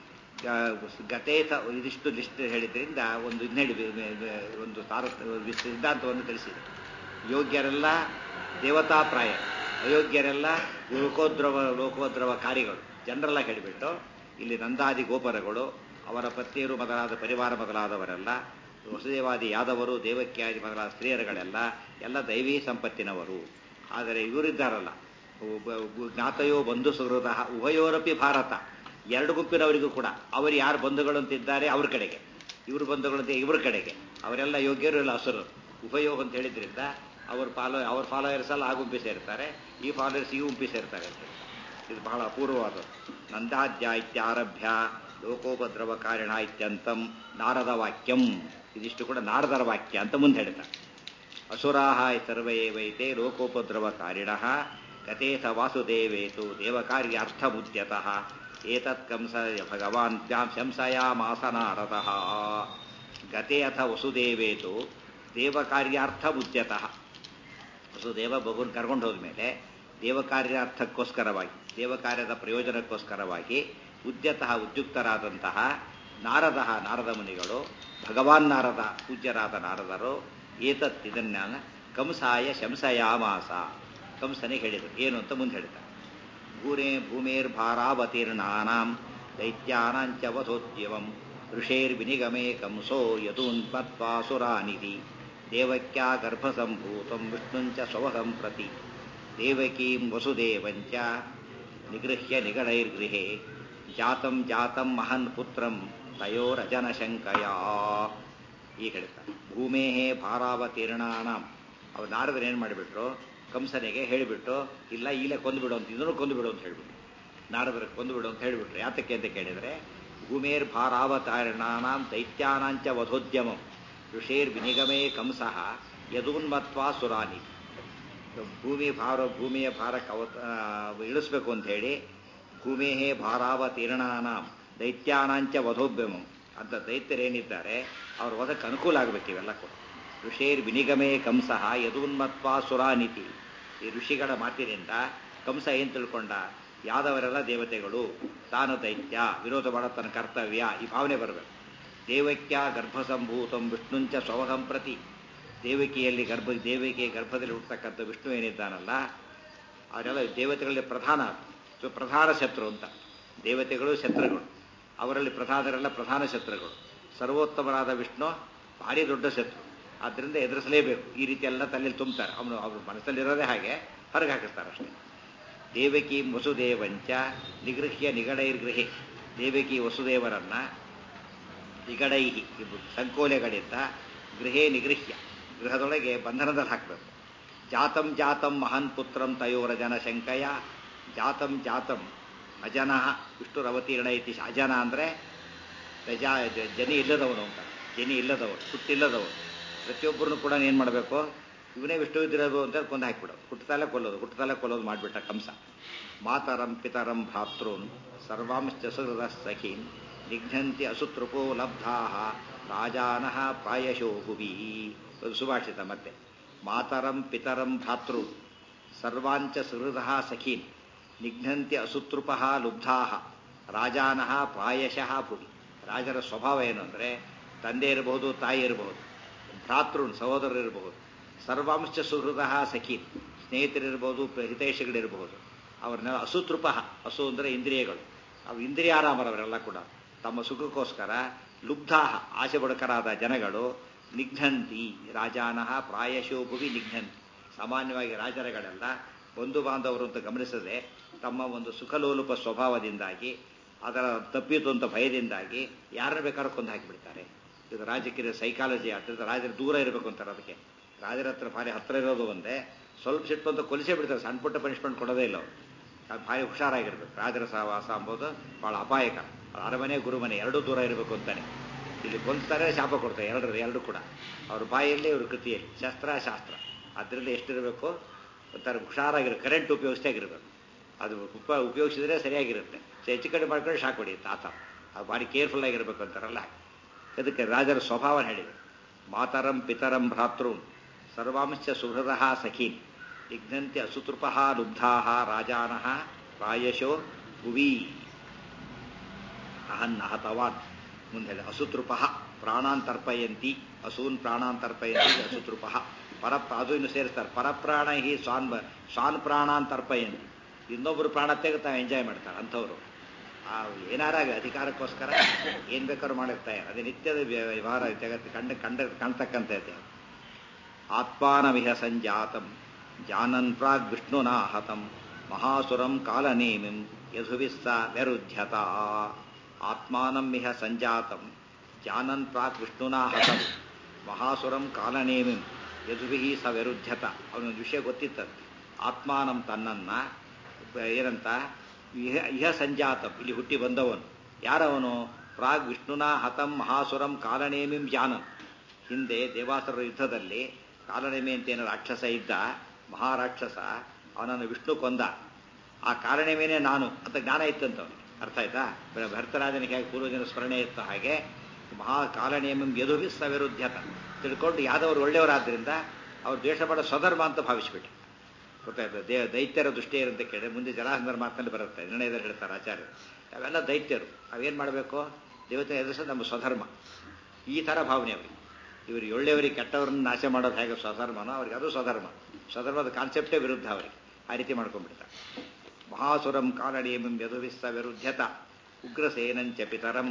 ಗತೇತ ಇದಿಷ್ಟು ಲಿಸ್ಟ್ ಹೇಳಿದ್ರಿಂದ ಒಂದು ಇದನ್ನ ಹೇಳಿ ಒಂದು ತಾರ ಸಿದ್ಧಾಂತವನ್ನು ತಿಳಿಸಿದೆ ಯೋಗ್ಯರೆಲ್ಲ ದೇವತಾಪ್ರಾಯ ಅಯೋಗ್ಯರೆಲ್ಲ ಲೋಕೋದ್ರವ ಲೋಕೋದ್ರವ ಕಾರ್ಯಗಳು ಜನರೆಲ್ಲ ಹೇಳಿಬಿಟ್ಟು ಇಲ್ಲಿ ನಂದಾದಿ ಗೋಪರಗಳು ಅವರ ಪತ್ನಿಯರು ಮೊದಲಾದ ಪರಿವಾರ ಮೊದಲಾದವರೆಲ್ಲ ವಸುದೇವಾದಿ ಯಾದವರು ದೇವಕ್ಯಾದಿ ಮೊದಲಾದ ಸ್ತ್ರೀಯರುಗಳೆಲ್ಲ ಎಲ್ಲ ದೈವೀ ಸಂಪತ್ತಿನವರು ಆದರೆ ಇವರಿದ್ದಾರಲ್ಲ ಜ್ಞಾತಯೋ ಬಂಧು ಸುಹೃದ ಉಭಯೋರಪಿ ಭಾರತ ಎರಡು ಗುಂಪಿನವರಿಗೂ ಕೂಡ ಅವರು ಯಾರು ಬಂಧುಗಳು ಅಂತಿದ್ದಾರೆ ಅವ್ರ ಕಡೆಗೆ ಇವರು ಬಂಧುಗಳು ಅಂತ ಇವ್ರ ಕಡೆಗೆ ಅವರೆಲ್ಲ ಯೋಗ್ಯರು ಇಲ್ಲ ಹಸುರು ಉಭಯೋಗ ಅಂತ ಹೇಳಿದ್ರಿಂದ ಅವ್ರ ಫಾಲೋ ಅವ್ರ ಫಾಲೋಯರ್ಸ್ ಎಲ್ಲ ಆ ಗುಂಪಿ ಸೇರ್ತಾರೆ ಈ ಫಾಲೋಯರ್ಸ್ ಈ ಗುಂಪಿ ಸೇರ್ತಾರೆ ಅಂತ ಇದು ಬಹಳ ಅಪೂರ್ವವಾದ ನಂದಾದ್ಯ ಇತ್ಯಾರಭ್ಯ ಲೋಕೋಪದ್ರವ ಕಾರಣ ಇತ್ಯಂತಂ ನಾರದ ವಾಕ್ಯಂ ಇದಿಷ್ಟು ಕೂಡ ನಾರದರ ವಾಕ್ಯ ಅಂತ ಮುಂದೆ ಹೇಳ್ತಾರೆ ಅಸುರಾಹ ಸರ್ವೇ ವೈತೆ ಲೋಕೋಪದ್ರವ ಕಾರಿಣ ಗತೇಥ ವಾಸುದೇವೇತು ದೇವಕಾರ್ಯಾರ್ಥಬುದ್ಧ್ಯತಃ ಏತತ್ ಕಂಸ ಭಗವಾನ್ ಶಂಸಯಾಮಾಸ ನಾರದಃ ಗತೆ ಅಥ ವಸುದೇವೇತು ದೇವಕಾರ್ಯಾರ್ಥ ಬುದ್ಧ್ಯತಃ ವಸುದೇವ ಬಗುನ್ ಕರ್ಕೊಂಡು ಹೋದ್ಮೇಲೆ ದೇವಕಾರ್ಯಾರ್ಥಕ್ಕೋಸ್ಕರವಾಗಿ ದೇವಕಾರ್ಯದ ಪ್ರಯೋಜನಕ್ಕೋಸ್ಕರವಾಗಿ ಉದ್ಯತಃ ಉದ್ಯುಕ್ತರಾದಂತಹ ನಾರದ ನಾರದ ಮುನಿಗಳು ಭಗವಾನ್ ನಾರದ ಪೂಜ್ಯರಾದ ನಾರದರು ಏತತ್ ಇದನ್ನ ಕಂಸಾಯ ಶಂಸಯಾಮಾಸ ಕಂಸನಿಗೆ ಹೇಳಿದರು ಏನು ಅಂತ ಮುಂದೆ ಹೇಳ್ತಾರೆ ಭೂರೇ ಭೂಮೇರ್ಭಾರಾವತೀರ್ಣಾನಾಂ ದೈತ್ಯಾನಾಂಚ ವಧೋದ್ಯವಂ ಋಷೇರ್ವಿನಿಗಮೇ ಕಂಸೋ ಯದೂನ್ಮತ್ವಾಸುರಾನಿಧಿ ದೇವಕ್ಯಾ ಗರ್ಭಸಂಭೂತಂ ವಿಷ್ಣುಂಚ ಸ್ವಹಂ ಪ್ರತಿ ದೇವಕೀಂ ವಸುದೇವಂಚ ನಿಗೃಹ್ಯ ನಿಗಡೈರ್ಗೃಹೆ ಜಾತಂ ಜಾತಂ ಮಹನ್ ಪುತ್ರಂ ತಯೋರಜನಶಂಕಯ ಈಗ ಹೇಳ್ತಾರೆ ಭೂಮೇ ಭಾರಾವತೀರ್ಣಾನಾಂ ಅವ್ರು ನಾರದರು ಏನು ಮಾಡಿಬಿಟ್ರು ಕಂಸನಿಗೆ ಹೇಳಿಬಿಟ್ಟು ಇಲ್ಲ ಈಲೆ ಕೊಂದುಬಿಡು ಅಂತ ಇದನ್ನು ಕೊಂದುಬಿಡು ಅಂತ ಹೇಳ್ಬಿಟ್ಟು ನಾರದರು ಕೊಂದುಬಿಡು ಅಂತ ಹೇಳಿಬಿಟ್ರು ಯಾತಕ್ಕೆ ಅಂತ ಕೇಳಿದರೆ ಭೂಮೇರ್ ಭಾರಾವತಾರಣಾನಾಂ ದೈತ್ಯಾನಾಂಚ ವಧೋದ್ಯಮಂ ಋಷೇರ್ ವಿನಿಗಮೇ ಕಂಸಃ ಯದೂನ್ಮತ್ವಾ ಸುರಾನಿ ಭೂಮಿ ಭಾರ ಭೂಮಿಯ ಭಾರಕ್ಕೆ ಅವತ ಇಳಿಸ್ಬೇಕು ಅಂತ ಹೇಳಿ ಭೂಮೇಹೇ ಭಾರಾವತೀರ್ಣಾನಾಂ ದೈತ್ಯಾನಾಂಚ ವಧೋದ್ಯಮಂ ಅಂತ ದೈತ್ಯರೇನಿದ್ದಾರೆ ಅವ್ರ ವಧಕ್ಕೆ ಅನುಕೂಲ ಆಗಬೇಕು ಇವೆಲ್ಲ ಕೂಡ ಋಷೇರ್ ವಿನಿಗಮೇ ಕಂಸಃ ಯದೂನ್ಮತ್ವಾ ಸುರಾನಿತಿ ಈ ಋಷಿಗಳ ಮಾತಿನಿಂದ ಕಂಸ ಏನ್ ತಿಳ್ಕೊಂಡ ಯಾದವರೆಲ್ಲ ದೇವತೆಗಳು ತಾನು ದೈತ್ಯ ವಿರೋಧ ಮಾಡೋ ತನ್ನ ಕರ್ತವ್ಯ ಈ ಭಾವನೆ ಬರಬೇಕು ದೇವಕ್ಯ ಗರ್ಭಸಂಭೂತಂ ವಿಷ್ಣುಂಚ ಸ್ವಹಂ ಪ್ರತಿ ದೇವಕಿಯಲ್ಲಿ ಗರ್ಭ ದೇವಕಿಯ ಗರ್ಭದಲ್ಲಿ ಹುಟ್ಟತಕ್ಕಂಥ ವಿಷ್ಣು ಏನಿದ್ದಾನಲ್ಲ ಅವರೆಲ್ಲ ದೇವತೆಗಳಲ್ಲಿ ಪ್ರಧಾನ ಪ್ರಧಾನ ಶತ್ರು ಅಂತ ದೇವತೆಗಳು ಶತ್ರುಗಳು ಅವರಲ್ಲಿ ಪ್ರಧಾನರೆಲ್ಲ ಪ್ರಧಾನ ಶತ್ರುಗಳು ಸರ್ವೋತ್ತಮರಾದ ವಿಷ್ಣು ಭಾರಿ ದೊಡ್ಡ ಶತ್ರು ಆದ್ದರಿಂದ ಎದುರಿಸಲೇಬೇಕು ಈ ರೀತಿ ಎಲ್ಲ ತಲೆಯಲ್ಲಿ ತುಂಬ್ತಾರೆ ಅವನು ಅವ್ರ ಮನಸ್ಸಲ್ಲಿರೋದೇ ಹಾಗೆ ಹೊರಗೆ ಹಾಕಿಸ್ತಾರೆ ಅಷ್ಟೇ ದೇವಕಿ ವಸುದೇವಂಚ ನಿಗೃಹ್ಯ ನಿಗಡೈರ್ಗೃಹೆ ದೇವಕಿ ವಸುದೇವರನ್ನ ನಿಗಡೈಹಿ ಇವು ಸಂಕೋಲೆಗಳಿಂದ ಗೃಹೇ ನಿಗೃಹ್ಯ ಗೃಹದೊಳಗೆ ಬಂಧನದಲ್ಲಿ ಹಾಕಬೇಕು ಜಾತಂ ಜಾತಂ ಮಹಾನ್ ಪುತ್ರಂ ತಯೋರ ಜನ ಶಂಕಯ ಜಾತಂ ಜಾತಂ ಅಜನ ವಿಷ್ಣುರವತೀರ್ಣ ಇತಿ ಅಜನ ಅಂದರೆ ಪ್ರಜಾ ಜನಿ ಇಲ್ಲದವನು ಅಂತ ಜನಿ ಇಲ್ಲದವನು ಹುಟ್ಟಿಲ್ಲದವನು ಪ್ರತಿಯೊಬ್ಬರನ್ನು ಕೂಡ ಏನು ಮಾಡಬೇಕು ಇವನೇ ವಿಷ್ಣು ಇದ್ದಿರೋದು ಅಂತ ಕೊಂದು ಹಾಕಿಬಿಡೋದು ಹುಟ್ಟುತ್ತಲೇ ಕೊಲ್ಲೋದು ಹುಟ್ಟುತ್ತಲೇ ಕೊಲ್ಲೋದು ಮಾಡಿಬಿಟ್ಟ ಕಂಸ ಮಾತರಂ ಪಿತರಂ ಭ್ರಾತೃನ್ ಸರ್ವಾಂಶ್ಚ ಸುಹೃದ ಸಖೀನ್ ನಿಘ್ನಂತಿ ಅಸುತೃಪೋ ಲಬ್ಧಾ ರಾಜಾನಃ ಪ್ರಾಯಶೋ ಭುವಿ ಒಂದು ಸುಭಾಷಿತ ಮತ್ತೆ ಮಾತರಂ ಪಿತರಂ ಭ್ರಾತೃ ಸರ್ವಾಂಚ ಸುಹೃದ ಸಖೀನ್ ನಿಘ್ನಂತಿ ಅಸುತೃಪ ಲುಬ್ಧಾ ರಾಜಾನಃ ಪ್ರಾಯಶಃ ಭುವಿ ರಾಜರ ಸ್ವಭಾವ ಏನು ಅಂದರೆ ತಂದೆ ಇರಬಹುದು ತಾಯಿ ಇರಬಹುದು ಭ್ರಾತೃ ಸಹೋದರರು ಇರಬಹುದು ಸರ್ವಾಂಶ ಸುಹೃದ ಸಖೀನ್ ಸ್ನೇಹಿತರಿರ್ಬೋದು ಹಿತೈಷಿಗಳಿರಬಹುದು ಅವ್ರನ್ನೆಲ್ಲ ಅಸುತೃಪ ಹಸು ಅಂದರೆ ಇಂದ್ರಿಯಗಳು ಅವು ಇಂದ್ರಿಯಾರಾಮರವರೆಲ್ಲ ಕೂಡ ತಮ್ಮ ಸುಖಕ್ಕೋಸ್ಕರ ಲುಬ್ಧಾಹ ಆಸೆ ಬಡಕರಾದ ಜನಗಳು ನಿಘ್ನಂತಿ ರಾಜಾನಃ ಪ್ರಾಯಶೋ ಭುವಿ ನಿಘ್ನಂತಿ ಸಾಮಾನ್ಯವಾಗಿ ರಾಜರಗಳೆಲ್ಲ ಬಂಧು ಬಾಂಧವರು ಅಂತ ಗಮನಿಸದೆ ತಮ್ಮ ಒಂದು ಸುಖಲೋಲುಪ ಸ್ವಭಾವದಿಂದಾಗಿ ಅದರ ತಪ್ಪಿತು ಅಂತ ಭಯದಿಂದಾಗಿ ಯಾರನ್ನ ಬೇಕಾದ್ರೂ ಕೊಂದು ಹಾಕಿಬಿಡ್ತಾರೆ ಇದು ರಾಜಕೀಯ ಸೈಕಾಲಜಿ ಆದ್ದರಿಂದ ರಾಜರ ದೂರ ಇರಬೇಕು ಅಂತಾರೆ ಅದಕ್ಕೆ ರಾಜರ ಹತ್ರ ಭಾರಿ ಹತ್ರ ಇರೋದು ಒಂದೇ ಸ್ವಲ್ಪ ಸಿಟ್ಟು ಅಂತ ಕೊಲಿಸೇ ಬಿಡ್ತಾರೆ ಸಣ್ಣ ಪುಟ್ಟ ಪನಿಷ್ಮೆಂಟ್ ಕೊಡೋದೇ ಇಲ್ಲ ಅವರು ಅದು ಭಾರಿ ಹುಷಾರಾಗಿರ್ಬೇಕು ರಾಜರ ಸಹವಾಸ ಅಂಬೋದು ಭಾಳ ಅಪಾಯಕರ ಅರಮನೆ ಗುರುಮನೆ ಎರಡೂ ದೂರ ಇರಬೇಕು ಅಂತಾನೆ ಇಲ್ಲಿ ಕೊಂದ್ತಾರೆ ಶಾಪ ಕೊಡ್ತಾರೆ ಎರಡರ ಎರಡು ಕೂಡ ಅವ್ರ ಬಾಯಲ್ಲಿ ಅವ್ರ ಕೃತಿಯಲ್ಲಿ ಶಸ್ತ್ರ ಶಾಸ್ತ್ರ ಅದರಿಂದ ಎಷ್ಟಿರಬೇಕು ಒಂಥರ ಹುಷಾರಾಗಿರೋ ಕರೆಂಟ್ ಉಪಯೋಗಿಸ್ತಾಗಿರ್ಬೇಕು ಅದು ಉಪ ಉಪಯೋಗಿಸಿದ್ರೆ ಸರಿಯಾಗಿರುತ್ತೆ ಸೊ ಹೆಚ್ಚು ಕಡೆ ಮಾಡ್ಕೊಂಡು ಶಾಕ್ ಹೊಡೆಯುತ್ತೆ ಆತ ಅದು ಭಾರಿ ಕೇರ್ಫುಲ್ ಆಗಿರ್ಬೇಕು ಅಂತಾರಲ್ಲ ಅದಕ್ಕೆ ರಾಜರ ಸ್ವಭಾವ ಹೇಳಿದೆ ಮಾತರಂ ಪಿತರಂ ಭ್ರಾತೃ ಸರ್ವಾಂಶ ಸುಹೃದ ಸಖೀನ್ ವಿಘ್ನಂತಿ ಅಸುತೃಪ ಲುಬ್ಧಾ ರಾಜಾನಃ ಪ್ರಾಯಶೋ ಭುವಿ ಅಹನ್ ಅಹತವಾನ್ ಮುಂದೆ ಹೇಳಿ ಅಸುತೃಪ ಪ್ರಾಣಾಂತರ್ಪಯಂತಿ ಅಸೂನ್ ಪ್ರಾಣಾಂತರ್ಪಯಂತಿ ಅಸುತೃಪ ಪರ ಅದು ಇನ್ನು ಸೇರಿಸ್ತಾರೆ ಪರಪ್ರಾಣ ಹಿ ಸ್ವಾನ್ ಸ್ವಾನ್ ಪ್ರಾಣಾಂತರ್ಪಯಂತಿ ಇನ್ನೊಬ್ಬರು ಪ್ರಾಣ ತೆಗೆದು ತಾವು ಎಂಜಾಯ್ ಮಾಡ್ತಾರೆ ಅಂಥವ್ರು ಆ ಏನಾರಾಗ ಅಧಿಕಾರಕ್ಕೋಸ್ಕರ ಏನು ಬೇಕಾದ್ರೂ ಮಾಡಿರ್ತಾರೆ ಅದೇ ನಿತ್ಯದ ವ್ಯವಹಾರ ಜಗತ್ತು ಕಂಡ ಕಂಡ ಕಾಣ್ತಕ್ಕಂಥದ್ದೇ ಆತ್ಮಾನವಿಹ ಸಂಜಾತಂ ಜಾನನ್ ಪ್ರಾಗ್ ವಿಷ್ಣುನಾ ಹತಂ ಮಹಾಸುರಂ ಕಾಲನೇಮಿಂ ಯಧುವಿಸ್ಸ ವ್ಯರುಧ್ಯತ ಆತ್ಮಾನಂ ಇಹ ಸಂಜಾತಂ ಜಾನನ್ ಪ್ರಾಕ್ ವಿಷ್ಣುನಾ ಹತಂ ಮಹಾಸುರಂ ಕಾಲನೇಮಿಂ ಯಧುಭಿ ಸ ವ್ಯರುಧ್ಯತ ಅವನೊಂದು ವಿಷಯ ಗೊತ್ತಿತ್ತಂತೆ ಆತ್ಮಾನಂ ತನ್ನನ್ನ ಏನಂತ ಇಹ ಇಹ ಸಂಜಾತಂ ಇಲ್ಲಿ ಹುಟ್ಟಿ ಬಂದವನು ಯಾರವನು ಪ್ರಾಗ್ ವಿಷ್ಣುನಾ ಹತಂ ಮಹಾಸುರಂ ಕಾಲನೇಮಿಂ ಜಾನನ್ ಹಿಂದೆ ದೇವಾಸುರ ಯುದ್ಧದಲ್ಲಿ ಕಾಲನೇಮಿ ಅಂತ ಏನೋ ರಾಕ್ಷಸ ಇದ್ದ ಮಹಾರಾಕ್ಷಸ ಅವನನ್ನು ವಿಷ್ಣು ಕೊಂದ ಆ ಕಾರಣವೇನೇ ನಾನು ಅಂತ ಜ್ಞಾನ ಇತ್ತಂತವನಿಗೆ ಅರ್ಥ ಆಯ್ತಾ ಭರತರಾಜನಿಗೆ ಹೇಗೆ ಪೂರ್ವಜನ ಸ್ಮರಣೆ ಇತ್ತ ಹಾಗೆ ಮಹಾ ಕಾಲನೇಮಂ ಯದುಭಿಸ್ಸ ವಿರುದ್ಧತ ತಿಳ್ಕೊಂಡು ಯಾದವರು ಒಳ್ಳೆಯವರಾದ್ರಿಂದ ಅವ್ರು ದ್ವೇಷ ಮಾಡೋ ಸ್ವಧರ್ಮ ಅಂತ ಭಾವಿಸ್ಬಿಟ್ಟು ಗೊತ್ತಾಯ್ತು ದೇ ದೈತ್ಯರ ದೃಷ್ಟಿಯರು ಅಂತ ಕೇಳಿ ಮುಂದೆ ಜಲಾಂಧರ ಮಾತಲ್ಲಿ ಬರುತ್ತೆ ನಿರ್ಣಯದಲ್ಲಿ ಹೇಳ್ತಾರೆ ಆಚಾರ್ಯರು ಅವೆಲ್ಲ ದೈತ್ಯರು ಅವೇನು ಮಾಡಬೇಕು ದೇವತೆ ಎದುರಿಸೋದು ನಮ್ಮ ಸ್ವಧರ್ಮ ಈ ಥರ ಭಾವನೆ ಅವರಿಗೆ ಇವರು ಒಳ್ಳೆಯವರಿಗೆ ಕೆಟ್ಟವ್ರನ್ನ ನಾಶ ಮಾಡೋದು ಹೇಗೆ ಸ್ವಧರ್ಮನೋ ಅವ್ರಿಗೆ ಅದು ಸ್ವಧರ್ಮ ಸ್ವಧರ್ಮದ ಕಾನ್ಸೆಪ್ಟೇ ವಿರುದ್ಧ ಅವರಿಗೆ ಆ ರೀತಿ ಮಾಡ್ಕೊಂಡ್ಬಿಡ್ತಾರೆ ಮಹಾಸುರಂ ಕಾಲಡಿಯಂ ಯದುವಿಸ್ಸ ವಿರುದ್ಧತ ಉಗ್ರಸೇನಂಚ ಪಿತರಂ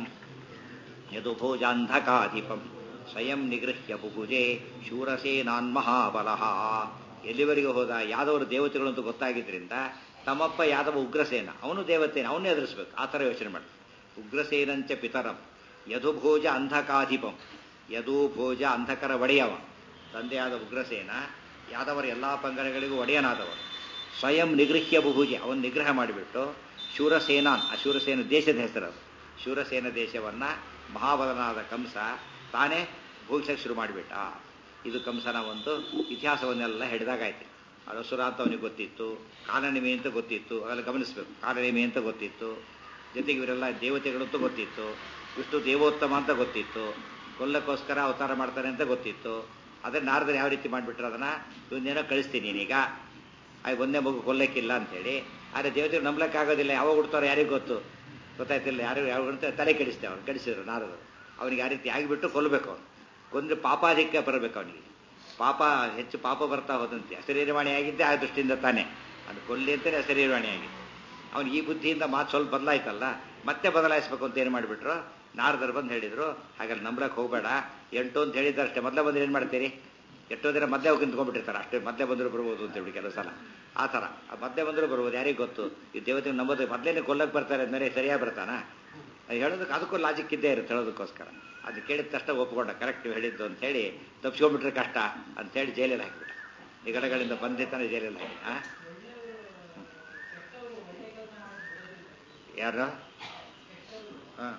ಯದುಭೋಜಾಂಧಕಾಧಿಪಂ ಸ್ವಯಂ ನಿಗೃಹ್ಯ ಬುಭುಜೆ ಶೂರಸೇನಾನ್ ಮಹಾಬಲಃ ಎಲ್ಲಿವರೆಗೆ ಹೋದ ಯಾದವರು ದೇವತೆಗಳು ಅಂತ ಗೊತ್ತಾಗಿದ್ರಿಂದ ತಮ್ಮಪ್ಪ ಯಾದವ ಉಗ್ರಸೇನ ಅವನು ದೇವತೆನ ಅವನ್ನೇ ಎದುರಿಸ್ಬೇಕು ಆ ಥರ ಯೋಚನೆ ಮಾಡ್ತಾರೆ ಉಗ್ರಸೇನಂಚ ಪಿತರಂ ಯದುಭೋಜ ಅಂಧಕಾಧಿಪಂ ಯದು ಭೋಜ ಅಂಧಕರ ಒಡೆಯವ ತಂದೆಯಾದ ಉಗ್ರಸೇನ ಯಾದವರ ಎಲ್ಲ ಪಂಗಡಗಳಿಗೂ ಒಡೆಯನಾದವರು ಸ್ವಯಂ ನಿಗೃಹ್ಯ ಬುಭುಜೆ ಅವನು ನಿಗ್ರಹ ಮಾಡಿಬಿಟ್ಟು ಶೂರಸೇನಾನ್ ಆ ಶೂರಸೇನ ದೇಶದ ಹೆಸರದು ಶೂರಸೇನ ದೇಶವನ್ನ ಮಹಾಬಲನಾದ ಕಂಸ ತಾನೇ ಭೋಗಿಸಕ್ಕೆ ಶುರು ಮಾಡಿಬಿಟ್ಟ ಇದು ಕಂಸನ ಒಂದು ಇತಿಹಾಸವನ್ನೆಲ್ಲ ಹಿಡಿದಾಗಾಯ್ತು ಅರಸುರ ಅಂತ ಅವನಿಗೆ ಗೊತ್ತಿತ್ತು ಕಾಲನಿಮೆ ಅಂತ ಗೊತ್ತಿತ್ತು ಅವೆಲ್ಲ ಗಮನಿಸಬೇಕು ಕಾಲನಿಮೆ ಅಂತ ಗೊತ್ತಿತ್ತು ಜೊತೆಗೆ ಇವರೆಲ್ಲ ದೇವತೆಗಳು ಅಂತ ಗೊತ್ತಿತ್ತು ವಿಷ್ಣು ದೇವೋತ್ತಮ ಅಂತ ಗೊತ್ತಿತ್ತು ಕೊಲ್ಲಕ್ಕೋಸ್ಕರ ಅವತಾರ ಮಾಡ್ತಾನೆ ಅಂತ ಗೊತ್ತಿತ್ತು ಅದನ್ನ ನಾರದರು ಯಾವ ರೀತಿ ಮಾಡಿಬಿಟ್ರು ಅದನ್ನ ಇವನ್ನೇನೋ ಕಳಿಸ್ತೀನಿ ನೀನೀಗ ಆಗ ಒಂದೇ ಮಗು ಕೊಲ್ಲಕ್ಕಿಲ್ಲ ಅಂತೇಳಿ ಆದರೆ ದೇವತೆಗಳು ನಂಬಲಕ್ಕಾಗೋದಿಲ್ಲ ಯಾವಾಗ ಹುಡ್ತಾರೋ ಯಾರಿಗೂ ಗೊತ್ತು ಗೊತ್ತಾಯ್ತಿಲ್ಲ ಯಾರು ಯಾವ ತಲೆ ಕೆಡಿಸ್ತೇವೆ ಅವ್ರು ಕೆಡಿಸಿದ್ರು ನಾರದರು ಅವನಿಗೆ ಯಾವ ರೀತಿ ಆಗಿಬಿಟ್ಟು ಕೊಲ್ಲಬೇಕು ಅವನು ಕೊಂದ್ರೆ ಪಾಪಾಧಿಕ್ಯ ಬರಬೇಕು ಅವನಿಗೆ ಪಾಪ ಹೆಚ್ಚು ಪಾಪ ಬರ್ತಾ ಹೋದಂತೆ ಅಶರೀರವಾಣಿ ಆಗಿದ್ದೆ ಆ ದೃಷ್ಟಿಯಿಂದ ತಾನೇ ಅದು ಕೊಲ್ಲಿ ಅಂತಲೇ ಅಶರೀರವಾಣಿ ಆಗಿತ್ತು ಅವನಿಗೆ ಈ ಬುದ್ಧಿಯಿಂದ ಮಾತು ಸ್ವಲ್ಪ ಬದಲಾಯ್ತಲ್ಲ ಮತ್ತೆ ಬದಲಾಯಿಸ್ಬೇಕು ಅಂತ ಏನು ಮಾಡಿಬಿಟ್ರು ನಾರದರು ಬಂದು ಹೇಳಿದ್ರು ಹಾಗಾದ್ರೆ ನಂಬ್ಲಕ್ಕೆ ಹೋಗಬೇಡ ಎಂಟು ಅಂತ ಹೇಳಿದ್ದಷ್ಟೇ ಮೊದಲೇ ಬಂದ್ರೆ ಏನು ಮಾಡ್ತೀರಿ ಎಷ್ಟೋ ದಿನ ಮದ್ದೆ ಹೋಗಿ ನಿಂತ್ಕೊಂಡ್ಬಿಟ್ಟಿರ್ತಾರೆ ಅಷ್ಟೇ ಮದ್ದೆ ಬಂದರೂ ಬರ್ಬೋದು ಅಂತ ಹೇಳಿ ಕೆಲವು ಸಲ ಆ ಥರ ಆ ಮದ್ದೆ ಬಂದರೂ ಬರ್ಬೋದು ಯಾರಿಗೆ ಗೊತ್ತು ಈ ದೇವತೆ ನಂಬೋದು ಮೊದಲೇನೆ ಕೊಲ್ಲಕ್ಕೆ ಬರ್ತಾರೆ ಅಂದಮೇಲೆ ಸರಿಯಾಗಿ ಬರ್ತಾನಾ ಅದು ಹೇಳೋದಕ್ಕೆ ಅದಕ್ಕೂ ಲಾಜಿಕ್ ಇದ್ದೇ ಇರುತ್ತೆ ಹೇಳೋದಕ್ಕೋಸ್ಕರ ಅದು ಕೇಳಿದ ತಕ್ಷಣ ಒಪ್ಕೊಂಡ ಕರೆಕ್ಟ್ ನೀವು ಹೇಳಿದ್ದು ಅಂತೇಳಿ ತಪ್ಪಿಸ್ಕೊಂಡ್ಬಿಟ್ರೆ ಕಷ್ಟ ಅಂತೇಳಿ ಜೈಲಲ್ಲಿ ಹಾಕಿಬಿಟ್ಟ ನಿಗಡಗಳಿಂದ ಬಂದಿತ್ತಾನೆ ಜೈಲಲ್ಲಿ ಹಾಕಿ ಆ ಯಾರು ಹಾಂ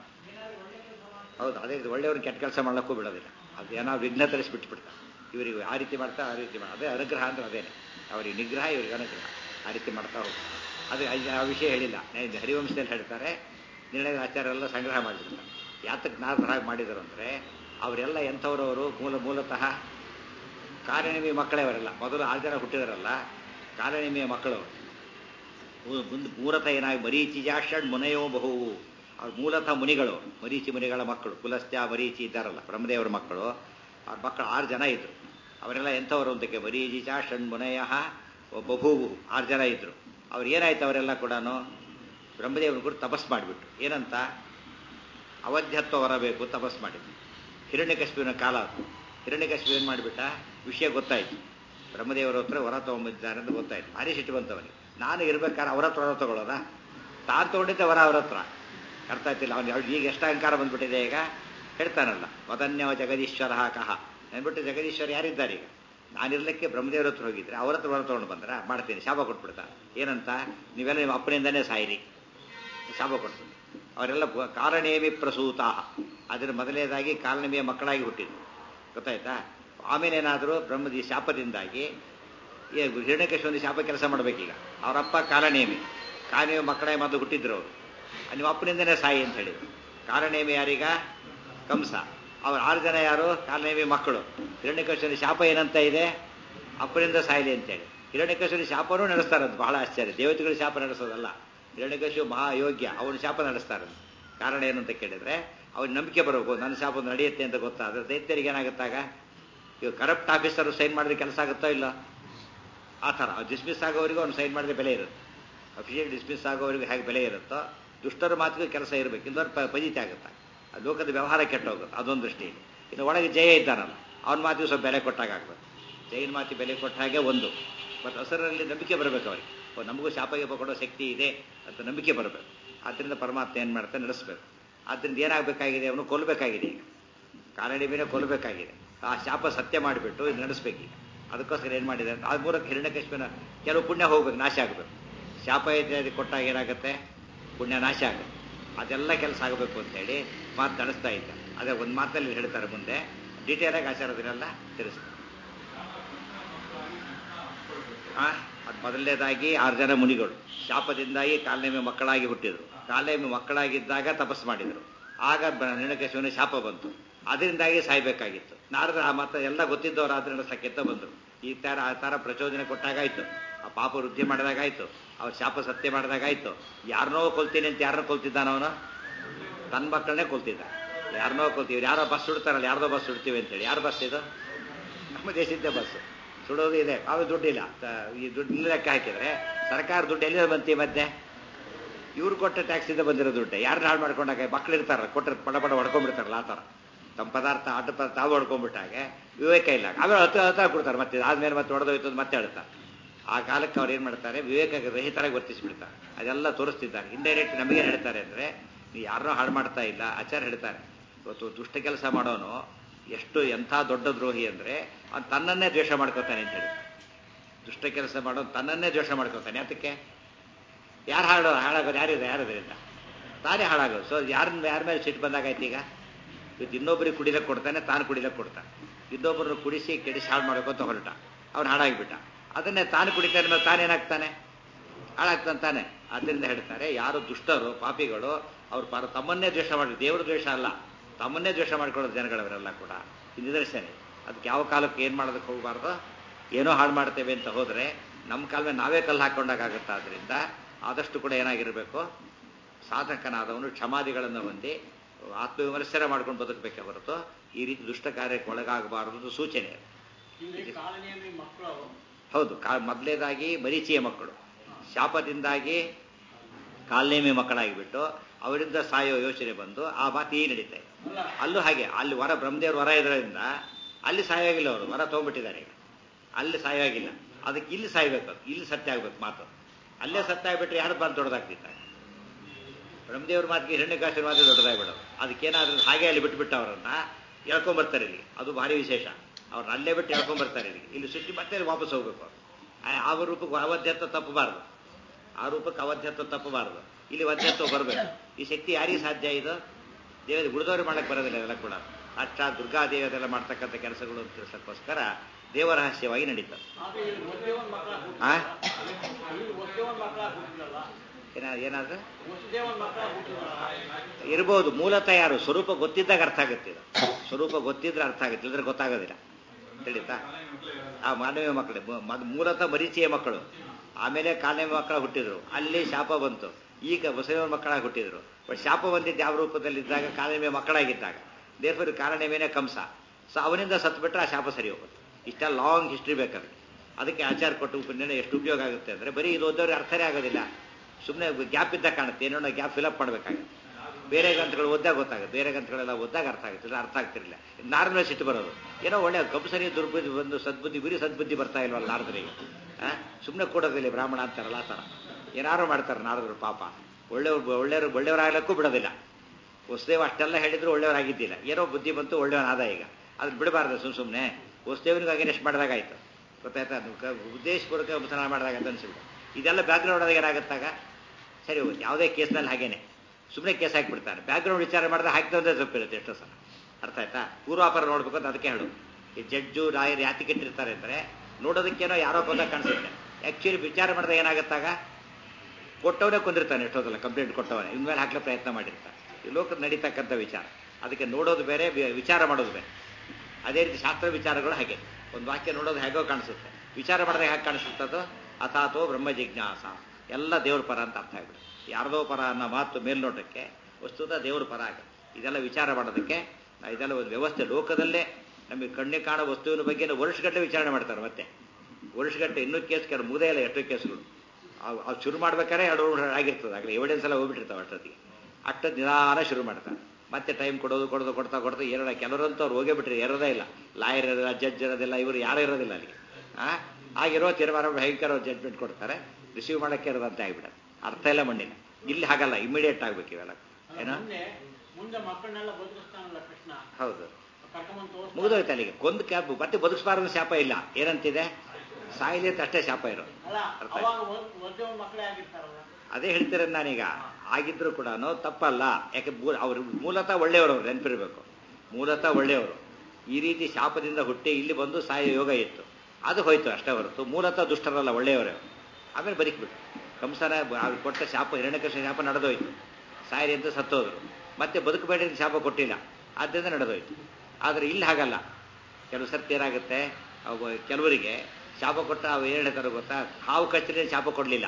ಹೌದು ಅದೇ ಇದು ಒಳ್ಳೆಯವ್ರಿಗೆ ಕೆಟ್ಟ ಕೆಲಸ ಮಾಡ್ಲಿಕ್ಕೂ ಬಿಡೋದಿಲ್ಲ ಅದು ಏನೋ ವಿಘ್ನ ತರಿಸ್ಬಿಟ್ಬಿಡ್ತಾರೆ ಇವರಿಗೆ ಆ ರೀತಿ ಮಾಡ್ತಾ ಆ ರೀತಿ ಮಾಡಿ ಅದೇ ಅನುಗ್ರಹ ಅಂದ್ರೆ ಅದೇನೆ ಅವರಿಗೆ ನಿಗ್ರಹ ಇವರಿಗೆ ಅನುಗ್ರಹ ಆ ರೀತಿ ಮಾಡ್ತಾ ಹೋಗ್ತಾರೆ ಅದು ಆ- ಆ ವಿಷಯ ಹೇಳಿಲ್ಲ ಇದು ಹರಿವಂಶದಲ್ಲಿ ಹೇಳ್ತಾರೆ ನಿರ್ಣಯ ಆಚಾರ ಎಲ್ಲ ಸಂಗ್ರಹ ಮಾಡಿಬಿಡ್ತಾರೆ ಯಾತಕ್ಕೆ ನಾರದ್ರ ಹಾಗೆ ಮಾಡಿದರು ಅಂದರೆ ಅವರೆಲ್ಲ ಎಂಥವ್ರವರು ಮೂಲ ಮೂಲತಃ ಕಾರ್ಯನಿಮಿ ಮಕ್ಕಳೇ ಅವರೆಲ್ಲ ಮೊದಲು ಆರು ಜನ ಹುಟ್ಟಿದಾರಲ್ಲ ಕಾರ್ಯನಿಮಿಯ ಮಕ್ಕಳು ಮೂ- ಮುಂದೆ ಮೂಲತಃ ಏನಾಗಿ ಮರೀಚಿಜ ಷಡ್ ಮುನಯೋ ಬಹುವು ಅವ್ರು ಮೂಲತಃ ಮುನಿಗಳು ಮರೀಚಿ ಮುನಿಗಳ ಮಕ್ಕಳು ಕುಲಸ್ತ್ಯ ಮರೀಚಿ ಇದ್ದಾರಲ್ಲ ಬ್ರಹ್ಮದೇವರ ಮಕ್ಕಳು ಅವ್ರ ಮಕ್ಕಳು ಆರು ಜನ ಇದ್ರು ಅವರೆಲ್ಲ ಎಂಥವರು ಅಂತಕ್ಕೆ ಮರೀಚಿಜ ಷಡ್ ಮುನಯ ಬಹುವು ಆರು ಜನ ಇದ್ರು ಅವ್ರು ಏನಾಯ್ತು ಅವರೆಲ್ಲ ಕೂಡ ಬ್ರಹ್ಮದೇವನ ಕೂಡ ತಪಸ್ ಮಾಡಿಬಿಟ್ರು ಏನಂತ ಅವಧ್ಯತ್ವ ಬರಬೇಕು ತಪಸ್ ಮಾಡಿದ್ರು ಹಿರಣ್ಯಕಶ್ಮಿನ ಕಾಲ ಅದು ಹಿರಣ್ಯಕಶ್ಮಿ ಏನು ಮಾಡಿಬಿಟ್ಟ ವಿಷಯ ಗೊತ್ತಾಯ್ತು ಬ್ರಹ್ಮದೇವರ ಹತ್ರ ವರ ತಗೊಂಡಿದ್ದಾರೆ ಅಂತ ಗೊತ್ತಾಯ್ತು ಭಾರಿ ಸಿಟ್ಟು ಬಂತವನಿಗೆ ನಾನು ಇರ್ಬೇಕಾದ್ರೆ ಅವ್ರ ಹತ್ರ ವರ ತಗೊಳ್ಳೋದ ತಾನು ತಗೊಂಡಿದ್ದೆ ವರ ಅವ್ರ ಹತ್ರ ಅರ್ಥ ಆಯ್ತಿಲ್ಲ ಅವ್ನು ಅವ್ನಿಗೆ ಈಗ ಎಷ್ಟು ಅಹಂಕಾರ ಬಂದ್ಬಿಟ್ಟಿದೆ ಈಗ ಹೇಳ್ತಾನಲ್ಲ ವದನ್ಯವ ಜಗದೀಶ್ವರ ಕಹ ಅಂದ್ಬಿಟ್ಟು ಜಗದೀಶ್ವರ ಯಾರಿದ್ದಾರೆ ಈಗ ನಾನಿರ್ಲಿಕ್ಕೆ ಬ್ರಹ್ಮದೇವರ ಹತ್ರ ಹೋಗಿದ್ರೆ ಅವ್ರ ಹತ್ರ ವರ ತಗೊಂಡು ಬಂದ್ರ ಮಾಡ್ತೀನಿ ಶಾಪ ಕೊಟ್ಬಿಡ್ತಾನೆ ಏನಂತ ನೀವೆಲ್ಲ ನಿಮ್ಮ ಅಪ್ಪನಿಂದನೇ ಸಾಯಿರಿ ಶಾಪ ಕೊಡ್ತೀನಿ ಅವರೆಲ್ಲ ಬ- ಕಾರಣೇಮಿ ಪ್ರಸೂತಾ ಅದರ ಮೊದಲನೇದಾಗಿ ಕಾರಣೇಮಿಯ ಮಕ್ಕಳಾಗಿ ಹುಟ್ಟಿದ್ರು ಗೊತ್ತಾಯ್ತಾ ಆಮೇಲೆ ಏನಾದರೂ ಬ್ರಹ್ಮದಿ ಶಾಪದಿಂದಾಗಿ ಈ ಹಿರಣ್ಯಕೇಶ್ವರನ ಶಾಪ ಕೆಲಸ ಮಾಡಬೇಕೀಗ ಅವರಪ್ಪ ಕಾಲನೇಮಿ ಕಾಲನೇಮಿ ಮಕ್ಕಳೇ ಮೊದಲು ಹುಟ್ಟಿದ್ರು ಅವರು ನಿಮ್ಮ ಅಪ್ಪನಿಂದನೇ ಸಾಯಿ ಅಂತ ಹೇಳಿದ್ರು ಕಾಲನೇಮಿ ಯಾರೀಗ ಕಂಸ ಅವ್ರ ಆರು ಜನ ಯಾರು ಕಾಲನೇಮಿ ಮಕ್ಕಳು ಹಿರಣ್ಯಕೇಶ್ವರನ ಶಾಪ ಏನಂತ ಇದೆ ಅಪ್ಪನಿಂದ ಸಾಯಲಿ ಅಂತೇಳಿ ಹಿರಣ್ಯಕೇಶ್ವರಿ ಶಾಪನೂ ನಡೆಸ್ತಾರೆ ಅದು ಬಹಳ ಆಶ್ಚರ್ಯ ದೇವತೆಗಳ ಶಾಪ ನಡೆಸೋದಲ್ಲ ಹಿರಣ್ಯಕೇಶ್ವ ಮಹಾ ಯೋಗ್ಯ ಅವನ ಶಾಪ ನಡೆಸ್ತಾರೆ ಕಾರಣ ಏನು ಅಂತ ಕೇಳಿದ್ರೆ ಅವ್ನ ನಂಬಿಕೆ ಬರಬೇಕು ನನ್ನ ಶಾಪ ನಡೆಯುತ್ತೆ ಅಂತ ಗೊತ್ತಾದ್ರೆ ದೈತ್ಯರಿಗೆ ಏನಾಗುತ್ತಾಗ ಇವಾಗ ಕರಪ್ಟ್ ಆಫೀಸರ್ ಸೈನ್ ಮಾಡಿದ್ರೆ ಕೆಲಸ ಆಗುತ್ತೋ ಇಲ್ಲ ಆ ಥರ ಡಿಸ್ಮಿಸ್ ಆಗೋವರೆಗೂ ಅವ್ನು ಸೈನ್ ಮಾಡಿದ್ರೆ ಬೆಲೆ ಇರುತ್ತೆ ಅಫಿಷಿಯಲ್ ಡಿಸ್ಮಿಸ್ ಆಗೋವರೆಗೂ ಹೇಗೆ ಬೆಲೆ ಇರುತ್ತೋ ದುಷ್ಟರ ಮಾತಿಗೂ ಕೆಲಸ ಇರಬೇಕು ಇಲ್ಲದ್ರೆ ಪ ಪಜಿತಿ ಆಗುತ್ತೆ ಆ ಲೋಕದ ವ್ಯವಹಾರ ಕೆಟ್ಟೋಗುತ್ತೆ ಅದೊಂದು ದೃಷ್ಟಿಯಲ್ಲಿ ಇನ್ನು ಒಳಗೆ ಜಯ ಇದ್ದಾನಲ್ಲ ಅವನ ಮಾತಿಗೂ ಸ್ವಲ್ಪ ಬೆಲೆ ಕೊಟ್ಟಾಗ ಆಗ್ಬೇಕು ಜೈನ ಮಾತಿ ಬೆಲೆ ಕೊಟ್ಟ ಹಾಗೆ ಒಂದು ಬಟ್ ಹಸರಲ್ಲಿ ನಂಬಿಕೆ ಬರಬೇಕು ಅವರಿಗೆ ಓ ನಮಗೂ ಶಾಪ ಗೀಪ ಕೊಡೋ ಶಕ್ತಿ ಇದೆ ಅಂತ ನಂಬಿಕೆ ಬರಬೇಕು ಆದ್ದರಿಂದ ಪರಮಾತ್ಮ ಏನು ಮಾಡ್ತಾ ನಡೆಸಬೇಕು ಆದ್ದರಿಂದ ಏನಾಗಬೇಕಾಗಿದೆ ಅವನು ಕೊಲ್ಲಬೇಕಾಗಿದೆ ಈಗ ಕಾಲಡಿಮೇಲೆ ಕೊಲ್ಲಬೇಕಾಗಿದೆ ಆ ಶಾಪ ಸತ್ಯ ಮಾಡಿಬಿಟ್ಟು ಇದು ನಡೆಸ್ಬೇಕೀಗ ಅದಕ್ಕೋಸ್ಕರ ಏನು ಮಾಡಿದೆ ಅಂತ ಆ ಮೂಲಕ ಹಿರಣ್ಯಕಶ್ಮನ ಕೆಲವು ಪುಣ್ಯ ಹೋಗ್ಬೇಕು ನಾಶ ಆಗಬೇಕು ಶಾಪ ಇತ್ಯಾದಿ ಕೊಟ್ಟಾಗ ಏನಾಗುತ್ತೆ ಪುಣ್ಯ ನಾಶ ಆಗುತ್ತೆ ಅದೆಲ್ಲ ಕೆಲಸ ಆಗಬೇಕು ಅಂತೇಳಿ ಮಾತು ನಡೆಸ್ತಾ ಇದ್ದ ಅದೇ ಒಂದು ಮಾತಲ್ಲಿ ಹೇಳ್ತಾರೆ ಮುಂದೆ ಡೀಟೇಲ್ ಆಗಿ ಆಚಾರದನ್ನೆಲ್ಲ ತಿಳಿಸ್ತಾರೆ ಆ ಅದು ಮೊದಲನೇದಾಗಿ ಆರು ಜನ ಮುನಿಗಳು ಶಾಪದಿಂದಾಗಿ ಕಾಲನೇಮಿ ಮಕ್ಕಳಾಗಿ ಹುಟ್ಟಿದ್ರು ಕಾಲನೇಮಿ ಮಕ್ಕಳಾಗಿದ್ದಾಗ ತಪಸ್ಸು ಮಾಡಿದರು ಆಗ ನಿರ್ಣಕೇಶ್ವರನ ಶಾಪ ಬಂತು ಅದರಿಂದಾಗಿ ಸಾಯ್ಬೇಕಾಗಿತ್ತು ನಾರದ ಆ ಮತ ಎಲ್ಲ ಗೊತ್ತಿದ್ದವರು ಆದ್ರಿಂದ ಸಕ್ಕೆತ್ತ ಬಂದರು ಈ ತರ ಆ ಥರ ಪ್ರಚೋದನೆ ಕೊಟ್ಟಾಗಾಯ್ತು ಆ ಪಾಪ ವೃದ್ಧಿ ಮಾಡಿದಾಗಾಯ್ತು ಅವ್ರ ಶಾಪ ಸತ್ಯ ಮಾಡಿದಾಗಾಯ್ತು ಯಾರನ್ನೋ ಕೊಲ್ತೀನಿ ಅಂತ ಯಾರನ್ನೋ ಕೊಲ್ತಿದ್ದಾನ ಅವನು ತನ್ನ ಮಕ್ಕಳನ್ನೇ ಕೊಲ್ತಿದ್ದ ಯಾರನ್ನೋ ಕೊಲ್ತೀವಿ ಯಾರೋ ಬಸ್ ಸುಡ್ತಾರಲ್ಲ ಯಾರ್ದೋ ಬಸ್ ಸುಡ್ತೀವಿ ಅಂತೇಳಿ ಯಾರು ಬಸ್ ಇದು ನಮ್ಮ ದೇಶದ್ದೇ ಬಸ್ ಸುಡೋದು ಇದೆ ಅವ್ರು ದುಡ್ಡಿಲ್ಲ ತ- ಈ ದುಡ್ಡು ಲೆಕ್ಕ ಹಾಕಿದ್ರೆ ಸರ್ಕಾರ ದುಡ್ಡು ಎಲ್ಲಿ ಬಂತಿ ಮಧ್ಯೆ ಇವ್ರು ಕೊಟ್ಟ ಟ್ಯಾಕ್ಸಿಂದ ಬಂದಿರೋ ದುಡ್ಡು ಯಾರನ್ನ ಹಾಳು ಮಾಡ್ಕೊಂಡಾಗ ಮಕ್ಳು ಇರ್ತಾರ ಕೊಟ್ಟರೆ ಪಡ ಪಡ ಹೊಡ್ಕೊಂಡ್ಬಿಡ್ತಾರಲ್ಲ ಆ ಥರ ತಮ್ಮ ಪದಾರ್ಥ ಆಟ ಪದಾರ್ಥ ತಾವು ಹೊಡ್ಕೊಂಡ್ಬಿಟ್ಟಾಗೆ ವಿವೇಕ ಇಲ್ಲ ಆಮೇಲೆ ಹತ್ತು ಹತ್ತ ಕೊಡ್ತಾರೆ ಮತ್ತೆ ಆದ್ಮೇಲೆ ಮತ್ತೆ ಹೊಡೆದೋಯ್ತು ಅಂತ ಮತ್ತೆ ಹೇಳ್ತಾರೆ ಆ ಕಾಲಕ್ಕೆ ಅವ್ರು ಏನು ಮಾಡ್ತಾರೆ ವಿವೇಕ ರಹಿತರಾಗಿ ವರ್ತಿಸ್ಬಿಡ್ತಾರೆ ಅದೆಲ್ಲ ತೋರಿಸ್ತಿದ್ದಾರೆ ಇಂಡೈರೆಕ್ಟ್ ನಮಗೆ ಹೇಳ್ತಾರೆ ಅಂದರೆ ನೀವು ಯಾರನ್ನೂ ಹಾಳು ಮಾಡ್ತಾ ಇಲ್ಲ ಆಚಾರ ಹೇಳ್ತಾರೆ ಇವತ್ತು ದುಷ್ಟ ಕೆಲಸ ಮಾಡೋನು ಎಷ್ಟು ಎಂಥ ದೊಡ್ಡ ದ್ರೋಹಿ ಅಂದರೆ ಅವ್ನು ತನ್ನನ್ನೇ ದ್ವೇಷ ಮಾಡ್ಕೋತಾನೆ ಅಂತ ಹೇಳಿ ದುಷ್ಟ ಕೆಲಸ ಮಾಡೋನು ತನ್ನನ್ನೇ ದ್ವೇಷ ಮಾಡ್ಕೋತಾನೆ ಯಾತಕ್ಕೆ ಯಾರು ಹಾಳೋ ಹಾಳಾಗೋದು ಯಾರಿದೆ ಯಾರದ್ರಿಂದ ತಾನೇ ಹಾಳಾಗೋದು ಸೊ ಯಾರನ್ನ ಯಾರ ಮೇಲೆ ಸಿಟ್ಟು ಬಂದಾಗಾಯ್ತು ಈಗ ಇವತ್ತು ಇನ್ನೊಬ್ಬರಿಗೆ ಕುಡಿಲಕ್ಕೆ ಕೊಡ್ತಾನೆ ತಾನು ಕುಡಿಲಕ್ಕೆ ಕೊಡ್ತಾನೆ ಇನ್ನೊಬ್ಬರನ್ನು ಕುಡಿಸಿ ಕೆಡಿಸಿ ಹಾಳು ಮಾಡ್ಕೊಂತ ಹೊರಟ ಅವ್ನು ಹಾಳಾಗಿಬಿಟ್ಟ ಅದನ್ನೇ ತಾನು ಕುಡಿತಾನೆ ಮೇಲೆ ತಾನೇನಾಗ್ತಾನೆ ಹಾಳಾಗ್ತಾನೆ ತಾನೆ ಅದರಿಂದ ಹೇಳ್ತಾರೆ ಯಾರು ದುಷ್ಟರು ಪಾಪಿಗಳು ಅವ್ರು ಪಾರ ತಮ್ಮನ್ನೇ ದ್ವೇಷ ಮಾಡಿ ದೇವರ ದ್ವೇಷ ಅಲ್ಲ ತಮ್ಮನ್ನೇ ದ್ವೇಷ ಮಾಡ್ಕೊಳ್ಳೋದು ಜನಗಳವರೆಲ್ಲ ಕೂಡ ಇದು ನಿದರ್ಶನ ಅದಕ್ಕೆ ಯಾವ ಕಾಲಕ್ಕೆ ಏನು ಮಾಡೋದಕ್ಕೆ ಹೋಗಬಾರ್ದು ಏನೋ ಹಾಳು ಮಾಡ್ತೇವೆ ಅಂತ ಹೋದರೆ ನಮ್ಮ ಕಾಲ ಮೇಲೆ ನಾವೇ ಕಲ್ಲು ಹಾಕೊಂಡಾಗತ್ತೆ ಆದ್ದರಿಂದ ಆದಷ್ಟು ಕೂಡ ಏನಾಗಿರಬೇಕು ಸಾಧಕನಾದವನು ಕ್ಷಮಾದಿಗಳನ್ನು ಹೊಂದಿ ಆತ್ಮವಿಮರ್ಶನ ಮಾಡ್ಕೊಂಡು ಬದುಕಬೇಕೆ ಹೊರತು ಈ ರೀತಿ ದುಷ್ಟ ಕಾರ್ಯಕ್ಕೆ ಒಳಗಾಗಬಾರದು ಸೂಚನೆ ಅದು. ಇಲ್ಲಿ ಕಾಲನಿಯಮಿ ಮಕ್ಕಳು ಹೌದು ಕಾ ಮೊದಲೇದಾಗಿ ಮರೀಚಿಯ ಮಕ್ಕಳು ಶಾಪದಿಂದಾಗಿ ಕಾಲ್ನೇಮಿ ಮಕ್ಕಳಾಗಿಬಿಟ್ಟು ಅವರಿಂದ ಸಾಯೋ ಯೋಚನೆ ಬಂದು ಆ ಮಾತು ಈ ನಡೀತಾ ಇದೆ ಅಲ್ಲ ಅಲ್ಲೂ ಹಾಗೆ ಅಲ್ಲಿ ವರ ಬ್ರಹ್ಮದೇವ್ರ ವರ ಇದ್ರಿಂದ ಅಲ್ಲಿ ಸಾಯೋಗಿಲ್ಲ ಅವರು ವರ ತೊಗೊಂಡ್ಬಿಟ್ಟಿದ್ದಾರೆ ಈಗ ಅಲ್ಲಿ ಸಾಯೋಗಿಲ್ಲ ಅದಕ್ಕೆ ಇಲ್ಲಿ ಸಾಯ್ಬೇಕು ಅದು. ಇಲ್ಲಿ ಸತ್ಯ ಆಗ್ಬೇಕು ಮಾತು ಅಲ್ಲೇ ಸತ್ಯ ಆಗ್ಬಿಟ್ರೆ ಯಾರು ಬಂದು ದೊಡ್ಡದಾಗ್ತಿದ್ದಾರೆ ಬ್ರಹ್ಮದೇವ್ರ ಮಾತಿಗೆ ಹಿರಣ್ಯಕಾಶರ ಮಾತಿಗೆ ದೊಡ್ಡದಾಗ್ಬಿಡೋದು ಅದಕ್ಕೇನಾದ್ರೂ ಹಾಗೆ ಅಲ್ಲಿ ಬಿಟ್ಬಿಟ್ಟು ಅವರನ್ನ ಎಳ್ಕೊಂಬರ್ತಾರೆ ಇಲ್ಲಿ ಅದು ಭಾರಿ ವಿಶೇಷ ಅವ್ರನ್ನ ಅಲ್ಲೇ ಬಿಟ್ಟು ಎಳ್ಕೊಂಬರ್ತಾರೆ ಇಲ್ಲಿ ಇಲ್ಲಿ ಸೃಷ್ಟಿ ಮತ್ತೆ ಅಲ್ಲಿ ವಾಪಸ್ ಹೋಗ್ಬೇಕು ಅವ್ರು. ಆ- ಆ ರೂಪಕ್ಕೆ ಅವಧ್ಯತ್ವ ತಪ್ಪಬಾರದು ಆ ರೂಪಕ್ಕೆ ಅವಧ್ಯತ್ವ ತಪ್ಪಬಾರದು ಇಲ್ಲಿ ವಧ್ಯತ್ವ ಬರಬೇಕು ಈ ಶಕ್ತಿ ಯಾರಿಗೆ ಸಾಧ್ಯ ಇದು ದೇವ ಉಳಿದವ್ರು ಮಾಡಕ್ಕೆ ಬರೋದಿಲ್ಲ ಇದೆಲ್ಲ ಕೂಡ ಸಾಕ್ಷಾತ್ ದುರ್ಗಾದೇವಿ ಅದೆಲ್ಲ ಮಾಡ್ತಕ್ಕಂಥ ಕೆಲಸಗಳು ಅಂತ ತಿಳಿಸೋಕ್ಕೋಸ್ಕರ ದೇವರಹಸ್ಯವಾಗಿ ನಡೀತದೆ ಆದ್ರೆ ಇಲ್ಲಿ ವಸುದೇವನ್ ಮಕ್ಕಳ ಆ ಇಲ್ಲಿ ವಸುದೇವನ್ ಮಕ್ಕಳ ಹುಟ್ಟಿದ್ರಲ್ಲ ಏನ ಏನಾದ್ರೆ ವಸುದೇವನ್ ಮಕ್ಕಳ ಹುಟ್ಟಿದ್ರಲ್ಲ ಇರ್ಬೋದು ಮೂಲತಃ ಯಾರು ಸ್ವರೂಪ ಗೊತ್ತಿದ್ದಾಗ ಅರ್ಥ ಆಗುತ್ತೆ ಇದು ಸ್ವರೂಪ ಗೊತ್ತಿದ್ರೆ ಅರ್ಥ ಆಗುತ್ತೆ ಇಲ್ಲದ್ರೆ ಗೊತ್ತಾಗೋದಿಲ್ಲ ತಿಳಿತಾ ಆ ಮಾನವೀಯ ಮಕ್ಕಳು ಮು- ಮದ್- ಮೂಲತಃ ಮರೀಚಿಯ ಮಕ್ಕಳು ಆಮೇಲೆ ಕಾನವ ಮಕ್ಕಳ ಹುಟ್ಟಿದ್ರು ಅಲ್ಲಿ ಶಾಪ ಬಂತು ಈಗ ಬಸವ ಮಕ್ಕಳಾಗಿ ಹುಟ್ಟಿದ್ರು ಬಟ್ ಶಾಪ ಬಂದಿದ್ದು ಯಾವ ರೂಪದಲ್ಲಿದ್ದಾಗ ಕಾನವೀಯ ಮಕ್ಕಳಾಗಿದ್ದಾಗ ದೇವರ ಕಾರಣವೇನೇ ಕಂಸ ಸೊ ಅವನಿಂದ ಸತ್ಬಿಟ್ರೆ ಆ ಶಾಪ ಸರಿ ಹೋಗುತ್ತೆ ಇಷ್ಟ ಲಾಂಗ್ ಹಿಸ್ಟ್ರಿ ಬೇಕಾದ್ರೆ ಅದಕ್ಕೆ ಆಚಾರ ಕೊಟ್ಟು ಉಪನ್ಯಾಸ ಎಷ್ಟು ಉಪಯೋಗ ಆಗುತ್ತೆ ಅಂದ್ರೆ ಬರೀ ಇದು ಓದೋರಿಗೆ ಅರ್ಥನೇ ಆಗೋದಿಲ್ಲ ಸುಮ್ಮನೆ ಗ್ಯಾಪ್ ಇದ್ದಾಗ ಕಾಣುತ್ತೆ ಏನೋ ಗ್ಯಾಪ್ ಫಿಲಪ್ ಮಾಡಬೇಕಾಗುತ್ತೆ ಬೇರೆ ಗ್ರಂಥಗಳು ಓದ್ದಾಗ ಗೊತ್ತಾಗುತ್ತೆ ಬೇರೆ ಗ್ರಂಥಗಳೆಲ್ಲ ಓದ್ದಾಗ ಅರ್ಥ ಆಗುತ್ತೆ ಇಲ್ಲ ಅರ್ಥ ಆಗ್ತಿರಲಿಲ್ಲ ನಾರ್ಮಲ್ ಸಿಟ್ಟು ಬರೋದು ಏನೋ ಒಳ್ಳೆ ಕಬ್ಸರಿ ದುರ್ಬುದ್ಧಿ ಬಂದು ಸದ್ಬುದ್ಧಿ ಬಿರಿ ಸದ್ಬುದ್ಧಿ ಬರ್ತಾ ಇಲ್ವಲ್ಲ ನಾರದರಿಗೆ ಸುಮ್ಮನೆ ಕೂಡೋದಿಲ್ಲ ಬ್ರಾಹ್ಮಣ ಅಂತಾರಲ್ಲ ಆ ಥರ ಏನಾರು ಮಾಡ್ತಾರೆ ನಾರದರು ಪಾಪ ಒಳ್ಳೆಯವ್ರು ಒಳ್ಳೆಯವರು ಒಳ್ಳೆಯವರಾಗಲಿಕ್ಕೂ ಬಿಡೋದಿಲ್ಲ ವಸುದೇವ ಅಷ್ಟೆಲ್ಲ ಹೇಳಿದ್ರು ಒಳ್ಳೆಯವರಾಗಿದ್ದಿಲ್ಲ ಏನೋ ಬುದ್ಧಿ ಬಂತು ಒಳ್ಳೆಯವನಾದ ಈಗ ಅದನ್ನ ಬಿಡಬಾರ್ದು ಸುಮ್ ಸುಮ್ಮನೆ ವಸುದೇವನಿಗೆ ಅಗೇನೆಸ್ಟ್ ಮಾಡಿದಾಗಾಯ್ತು ಗೊತ್ತಾಯ್ತಾ ಅದು ಕ- ಉದ್ದೇಶಪೂರ್ವಕ ಮುಸಲ ಮಾಡಿದಾಗ ಅಂತ ಅನ್ಸಿಬಿಟ್ಟು ಇದೆಲ್ಲ ಬ್ಯಾಕ್ಗ್ರೌಂಡ್ ಆದಾಗ ಏನಾಗುತ್ತಾಗ ಸರಿ ಹೋಗುತ್ತೆ ಯಾವುದೇ ಕೇಸ್ನಲ್ಲಿ ಹಾಗೇನೆ ಸುಮ್ಮನೆ ಕೇಸ್ ಹಾಕಿಬಿಡ್ತಾರೆ ಬ್ಯಾಕ್ಗ್ರೌಂಡ್ ವಿಚಾರ ಮಾಡಿದ್ರೆ ಹಾಕಿದ್ರೆ ತಪ್ಪಿರುತ್ತೆ ಎಷ್ಟೋ ಸಲ ಅರ್ಥ ಆಯ್ತಾ ಪೂರ್ವಾಪರ ನೋಡ್ಬೇಕು ಅಂತ ಅದಕ್ಕೆ ಹೇಳು ಈ ಜಡ್ಜು ರಾಯರು ಯಾತಿ ಕೆಟ್ಟಿರ್ತಾರೆ ಅಂದರೆ ನೋಡೋದಕ್ಕೇನೋ ಯಾರೋ ಪದ ಕಾಣಿಸುತ್ತೆ ಆ್ಯಕ್ಚುಲಿ ವಿಚಾರ ಮಾಡಿದಾಗ ಏನಾಗುತ್ತಾಗ ಕೊಟ್ಟವನೇ ಕೊಂದಿರ್ತಾನೆ ಎಷ್ಟೋದಲ್ಲ ಕಂಪ್ಲೇಂಟ್ ಕೊಟ್ಟವನೇ ಇನ್ಮೇಲೆ ಹಾಕ್ಲಿಕ್ಕೆ ಪ್ರಯತ್ನ ಮಾಡಿರ್ತಾನೆ ಈ ಲೋಕದ ನಡೀತಕ್ಕಂಥ ವಿಚಾರ ಅದಕ್ಕೆ ನೋಡೋದು ಬೇರೆ ವಿ- ವಿಚಾರ ಮಾಡೋದು ಬೇರೆ ಅದೇ ರೀತಿ ಶಾಸ್ತ್ರ ವಿಚಾರಗಳು ಹಾಗೆ ಒಂದು ವಾಕ್ಯ ನೋಡೋದು ಹೇಗೋ ಕಾಣಿಸುತ್ತೆ ವಿಚಾರ ಮಾಡಿದಾಗ ಹೇಗೆ ಕಾಣಿಸುತ್ತದೋ ಅಥಾತೋ ಬ್ರಹ್ಮ ಜಿಜ್ಞಾಸ ಎಲ್ಲ ದೇವ್ರ ಪರ ಅಂತ ಅರ್ಥ ಆಗ್ಬಿಡುತ್ತೆ ಯಾರ್ದೋ ಪರ ಅನ್ನೋ ಮಾತು ಮೇಲ್ನೋಟಕ್ಕೆ ವಸ್ತುತ ದೇವ್ರ ಪರ ಆಗುತ್ತೆ ಇದೆಲ್ಲ ವಿಚಾರ ಮಾಡೋದಕ್ಕೆ ನಾ ಇದೆಲ್ಲ ಒಂದು ವ್ಯವಸ್ಥೆ ಲೋಕದಲ್ಲೇ ನಮಗೆ ಕಣ್ಣಿಗೆ ಕಾಣೋ ವಸ್ತುವಿನ ಬಗ್ಗೆ ವರ್ಷಗಟ್ಟಲೆ ವಿಚಾರಣೆ ಮಾಡ್ತಾರೆ ಮತ್ತೆ ವರ್ಷಗಟ್ಟಲೆ ಇನ್ನೂ ಕೇಸ್ ಕೆಲವು ಮುದೇ ಇಲ್ಲ ಎಷ್ಟೋ ಕೇಸ್ಗಳು ಅವು ಅವು ಶುರು ಮಾಡ್ಬೇಕಾದ್ರೆ ಎರಡು ವರ್ಷ ಆಗಿರ್ತದೆ ಆಗಲಿ ಎವಿಡೆನ್ಸ್ ಎಲ್ಲ ಹೋಗ್ಬಿಟ್ಟಿರ್ತಾವೆ ಅಷ್ಟೊತ್ತಿಗೆ ಅಷ್ಟೊತ್ತು ನಿಧಾನ ಶುರು ಮಾಡ್ತಾರೆ ಮತ್ತೆ ಟೈಮ್ ಕೊಡೋದು ಕೊಡೋದು ಕೊಡ್ತಾ ಕೊಡ್ತಾ ಏನೋ ಕೆಲವರಂತೂ ಅವ್ರು ಹೋಗೇ ಬಿಟ್ರೆ ಇರೋದೇ ಇಲ್ಲ ಲಾಯರ್ ಇರೋದಿಲ್ಲ ಜಡ್ಜ್ ಇರೋದಿಲ್ಲ ಇವರು ಯಾರು ಇರೋದಿಲ್ಲ ಅಲ್ಲಿ ಆ ಆಗಿರೋ ತೀರ್ಮಾನ ಭಯಂಕರ ಜಡ್ಜ್ಮೆಂಟ್ ಕೊಡ್ತಾರೆ ರಿಸೀವ್ ಮಾಡೋಕ್ಕೆ ಇರೋದಂತ ಆಗಿಬಿಡೋದು ಅರ್ಥ ಇಲ್ಲ ಮಣ್ಣಿನ ಇಲ್ಲಿ ಹಾಗಲ್ಲ ಇಮಿಡಿಯೇಟ್ ಆಗ್ಬೇಕು ಇವೆಲ್ಲ ಏನೋ ಮುಂದೆ ಮುಂದೆ ಮಕ್ಕಳನ್ನೆಲ್ಲ ಬದುಕಿಸ್ತಾನಲ್ಲ ಕೃಷ್ಣ ಹೌದು ಕರ್ಕೊಂಬಂದು ತೋರಿಸ್ತಾನೆ. ಮುಗಿದೋಯ್ತು ಅಲ್ಲಿಗೆ ಕೊಂದು ಕ್ಯಾಬ್ ಮತ್ತೆ ಬದುಕಿಸಬಾರದು ಶಾಪ ಇಲ್ಲ ಏನಂತಿದೆ ಸಾಯಿಲಿ ಅಂತ ಅಷ್ಟೇ ಶಾಪ ಇರೋದು ಅಲ್ಲ ಅರ್ಥ ಅವಾಗ ವಸುದೇವನ್ ಮಕ್ಕಳೇ ಆಗಿರ್ತಾರಲ್ಲ ಅದೇ ಹೇಳ್ತಿರೋದು ನಾನೀಗ ಆಗಿದ್ರು ಕೂಡ ತಪ್ಪಲ್ಲ ಯಾಕೆ ಮೂ- ಅವ್ರು ಮೂಲತಃ ಒಳ್ಳೆಯವರು ಅವ್ರು ನೆನಪಿರ್ಬೇಕು ಮೂಲತಃ ಒಳ್ಳೆಯವರು ಈ ರೀತಿ ಶಾಪದಿಂದ ಹುಟ್ಟಿ ಇಲ್ಲಿ ಬಂದು ಸಾಯೋ ಯೋಗ ಇತ್ತು ಅದು ಹೋಯ್ತು ಅಷ್ಟೇ ಹೊರತು ಮೂಲತಃ ದುಷ್ಟರಲ್ಲ ಒಳ್ಳೆಯವರೇ ಅವ್ರು. ಆಮೇಲೆ ಬದುಕಿಬಿಟ್ಟು ಕಂಸನ ಬ- ಅವ್ರು ಕೊಟ್ಟ ಶಾಪ ಹಿರಣ್ಯಕೃಷ್ಣ ಶಾಪ ನಡೆದೋಯ್ತು ಸಾಯರಿ ಅಂತ ಸತ್ತೋದ್ರು ಮತ್ತೆ ಬದುಕಬೇಡಿ ಅಂತ ಶಾಪ ಕೊಟ್ಟಿಲ್ಲ ಆದ್ದರಿಂದ ನಡೆದೋಯ್ತು ಆದರೆ ಇಲ್ಲಿ ಹಾಗಲ್ಲ ಕೆಲವು ಸರ್ತಿ ಏನಾಗುತ್ತೆ ಅವು ಕೆಲವರಿಗೆ ಶಾಪ ಕೊಟ್ಟ ಅವು ಏನು ಹೇಳ್ತಾರೆ ಗೊತ್ತಾ ಹಾವು ಕಚ್ಚಲಿ ಶಾಪ ಕೊಡಲಿಲ್ಲ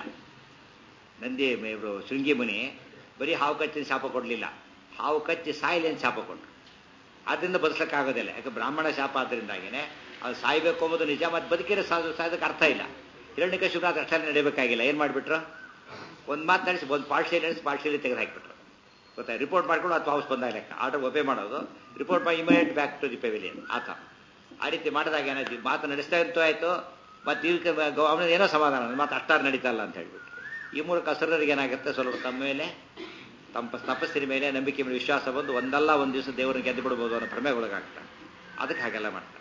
ನಂದಿ ಇವರು ಶೃಂಗಿ ಮುನಿ ಬರೀ ಹಾವು ಕಚ್ಚಿದ ಶಾಪ ಕೊಡಲಿಲ್ಲ ಹಾವು ಕಚ್ಚಿ ಸಾಯಿಲೆ ಅಂತ ಶಾಪ ಕೊಟ್ಟರು ಅದರಿಂದ ಬದುಕಕ್ಕಾಗೋದಿಲ್ಲ ಯಾಕೆ ಬ್ರಾಹ್ಮಣ ಶಾಪ ಆದ್ದರಿಂದಾಗಿನೇ ಅದು ಸಾಯ್ಬೇಕು ಅನ್ನೋದು ನಿಜ ಮತ್ತು ಬದುಕಿರೋ ಸಾಧು ಸಾಯೋದಕ್ಕೆ ಅರ್ಥ ಇಲ್ಲ ಹಿರಣ್ಯಕ ಶಿವನಾಥ್ ಅಷ್ಟಲ್ಲಿ ನಡಿಬೇಕಾಗಿಲ್ಲ ಏನು ಮಾಡಿಬಿಟ್ರು ಒಂದು ಮಾತು ನಡೆಸಿ ಒಂದು ಪಾರ್ಶಿಯಲ್ ನಡೆಸಿ ಪಾರ್ಶಿಯಲಿ ತೆಗೆದು ಹಾಕಿಬಿಟ್ರು ಗೊತ್ತಾ ರಿಪೋರ್ಟ್ ಮಾಡ್ಕೊಂಡು ಅದು ವಾಪಸ್ ಬಂದಾಗ ಲೆಕ್ಕ ಆರ್ಡರ್ ಒಬೆ ಮಾಡೋದು ರಿಪೋರ್ಟ್ ಮಾಡಿ immediate back to the pavilion ಆತ ಆ ರೀತಿ ಮಾಡಿದಾಗ ಏನಾಯ್ತು ಮಾತು ನಡೆಸ್ತಾ ಇತ್ತು ಆಯಿತು ಮತ್ತು ಇದಕ್ಕೆ ಅವನ ಏನೋ ಸಮಾಧಾನ ಮಾತು ಅಷ್ಟಾರು ನಡೀತಾ ಇಲ್ಲ ಅಂತ ಹೇಳ್ಬಿಟ್ಟು ಈ ಮೂಲಕ ಅಸುರರಿಗೆ ಏನಾಗುತ್ತೆ ಸ್ವಲ್ಪ ತಮ್ಮ ಮೇಲೆ ತಮ್ಮ ತಪಸ್ಸಿನ ಮೇಲೆ ನಂಬಿಕೆ ಮೇಲೆ ವಿಶ್ವಾಸ ಬಂದು ಒಂದಲ್ಲ ಒಂದು ದಿವಸ ದೇವರನ್ನು ಗೆದ್ದು ಬಿಡ್ಬೋದು ಅನ್ನೋ ಭ್ರಮೆಗೊಳಗಾಗ್ತಾನೆ ಅದಕ್ಕೆ ಹಾಗೆಲ್ಲ ಮಾಡ್ತಾನೆ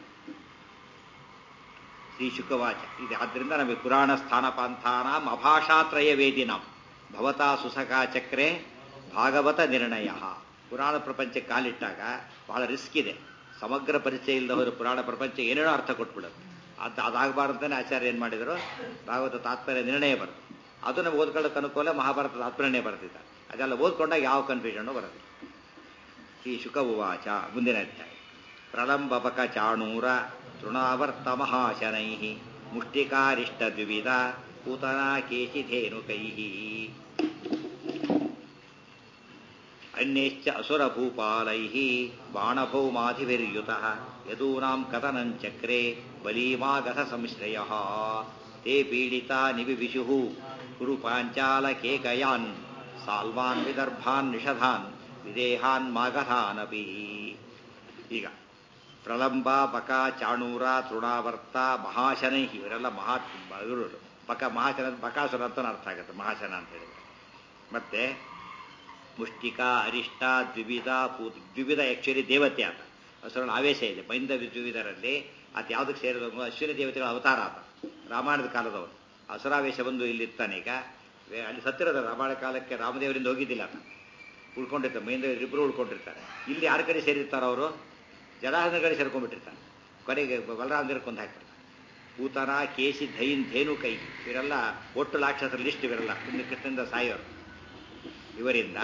ಶ್ರೀ ಶುಕವಾಚ ಇದು ಆದ್ದರಿಂದ ನಮಗೆ ಪುರಾಣ ಸ್ಥಾನಪಾಂಥಾನಾಂ ಅಭಾಷಾತ್ರಯ ವೇದಿನಾಂ ಭವತಾ ಸುಸಖಾ ಚಕ್ರೆ ಭಾಗವತ ನಿರ್ಣಯ ಪುರಾಣ ಪ್ರಪಂಚಕ್ಕೆ ಕಾಲಿಟ್ಟಾಗ ಬಹಳ ರಿಸ್ಕ್ ಇದೆ ಸಮಗ್ರ ಪರಿಚಯ ಇಲ್ಲದ ಹೋದ್ರೆ ಪುರಾಣ ಪ್ರಪಂಚ ಏನೇನೋ ಅರ್ಥ ಕೊಟ್ಬಿಡುತ್ತೆ ಅದು ಅದಾಗಬಾರ್ದಂತಾನೆ ಆಚಾರ್ಯ ಏನು ಮಾಡಿದರು ಭಾಗವತ ತಾತ್ಪರ್ಯ ನಿರ್ಣಯ ಬರುತ್ತೆ ಅದು ನಮ್ಗೆ ಓದ್ಕೊಳ್ಳೋಕೆ ಅನುಕೂಲ ಮಹಾಭಾರತ ತಾತ್ಪರ್ಯನೇ ಬರ್ತಿದ್ದಾರೆ ಅದೆಲ್ಲ ಓದ್ಕೊಂಡಾಗ ಯಾವ ಕನ್ಫ್ಯೂಷನ್ನು ಬರೋದಿಲ್ಲ ಶ್ರೀ ಶುಕ ಉವಾಚ ಮುಂದಿನ ಅಧ್ಯಾಯ ಪ್ರಲಂಬಪಕ ಚಾಣೂರ ತೃಣಾವರ್ತ ಮಹಾಶನೈ ಮುಷ್ಟಿಕಾರಿಷ್ಟ ದ್ವಿವಿಧ ಕೂತನಾ ಕೇಶಿಧೇನುಕೈ ಅನ್ಯಶ್ಚ ಅಸುರಭೂಪಾಲೈ ಬಾಣಭೌಮಾಧಿಭಿರ್ಯುತ ಯದೂನಾಂ ಕಥನಂಚಕ್ರೆ ಬಲೀಮಾಗತ ಸಂಶ್ರಯ ತೇ ಪೀಡಿತಾ ನಿವಿವಿಶು ಕುರು ಪಾಂಚಾಲ ಕೇಕಯಾನ್ ಸಾಲ್ವಾನ್ ವಿದರ್ಭಾನ್ ನಿಷಧಾನ್ ವಿದೇಹಾನ್ ಮಾಗಧಾನಪಿ ಈಗ ಪ್ರಲಂಬ ಬಕ ಚಾಣೂರ ತೃಣಾವರ್ತ ಮಹಾಶನೈ ಇವರೆಲ್ಲ ಮಹಾ ಇವರು ಬಕ ಮಹಾಶನ ಬಕಾಸುರ ಅಂತ ಅರ್ಥ ಆಗುತ್ತೆ ಮಹಾಶನ ಅಂತ ಹೇಳಿದ್ರೆ ಮತ್ತೆ ಮುಷ್ಟಿಕ ಅರಿಷ್ಟ ದ್ವಿವಿಧ ಪೂತ್ ದ್ವಿವಿಧ ಆಕ್ಚುಲಿ ದೇವತೆ ಆತ ಅಸುರನ ಆವೇಶ ಇದೆ ಬೈಂದ ದ್ವಿವಿಧರಲ್ಲಿ ಆತ ಯಾವುದಕ್ಕೆ ಸೇರಿದ ಅಶ್ವಿನಿ ದೇವತೆಗಳ ಅವತಾರ ಆತ ರಾಮಾಯಣದ ಕಾಲದವನು ಅಸುರಾವೇಶ ಬಂದು ಇಲ್ಲಿರ್ತಾನೆ ಈಗ ವೇ- ಅಲ್ಲಿ ಸತ್ತಿರದ ರಾಮಾಯಣ ಕಾಲಕ್ಕೆ ರಾಮದೇವರಿಂದ ಹೋಗಿದ್ದಿಲ್ಲ ಆತ ಉಳ್ಕೊಂಡಿರ್ತಾರೆ ಮೈಂದ ಇಬ್ಬರು ಉಳ್ಕೊಂಡಿರ್ತಾರೆ ಇಲ್ಲಿ ಯಾರ ಕಡೆ ಸೇರಿರ್ತಾರೋ ಅವರು ಜಲಾಹನ ಕಡೆ ಸೇರ್ಕೊಂಡ್ಬಿಟ್ಟಿರ್ತಾರೆ ಕೊನೆಗೆ ಬಲರಾಮದೇವ್ರ ಕೊಂದು ಹಾಕ್ಬಿಡ್ತಾರೆ ಪೂತನ ಕೇಸಿ ಧೈನ್ ಧೇನು ಕೈ ಇವರೆಲ್ಲ ಒಟ್ಟು ರಾಕ್ಷಸರ ಲಿಸ್ಟ್ ಇವರೆಲ್ಲ ಇನ್ನು ಕೃಷ್ಣದಿಂದ ಸಾಯೋರು ಇವರಿಂದ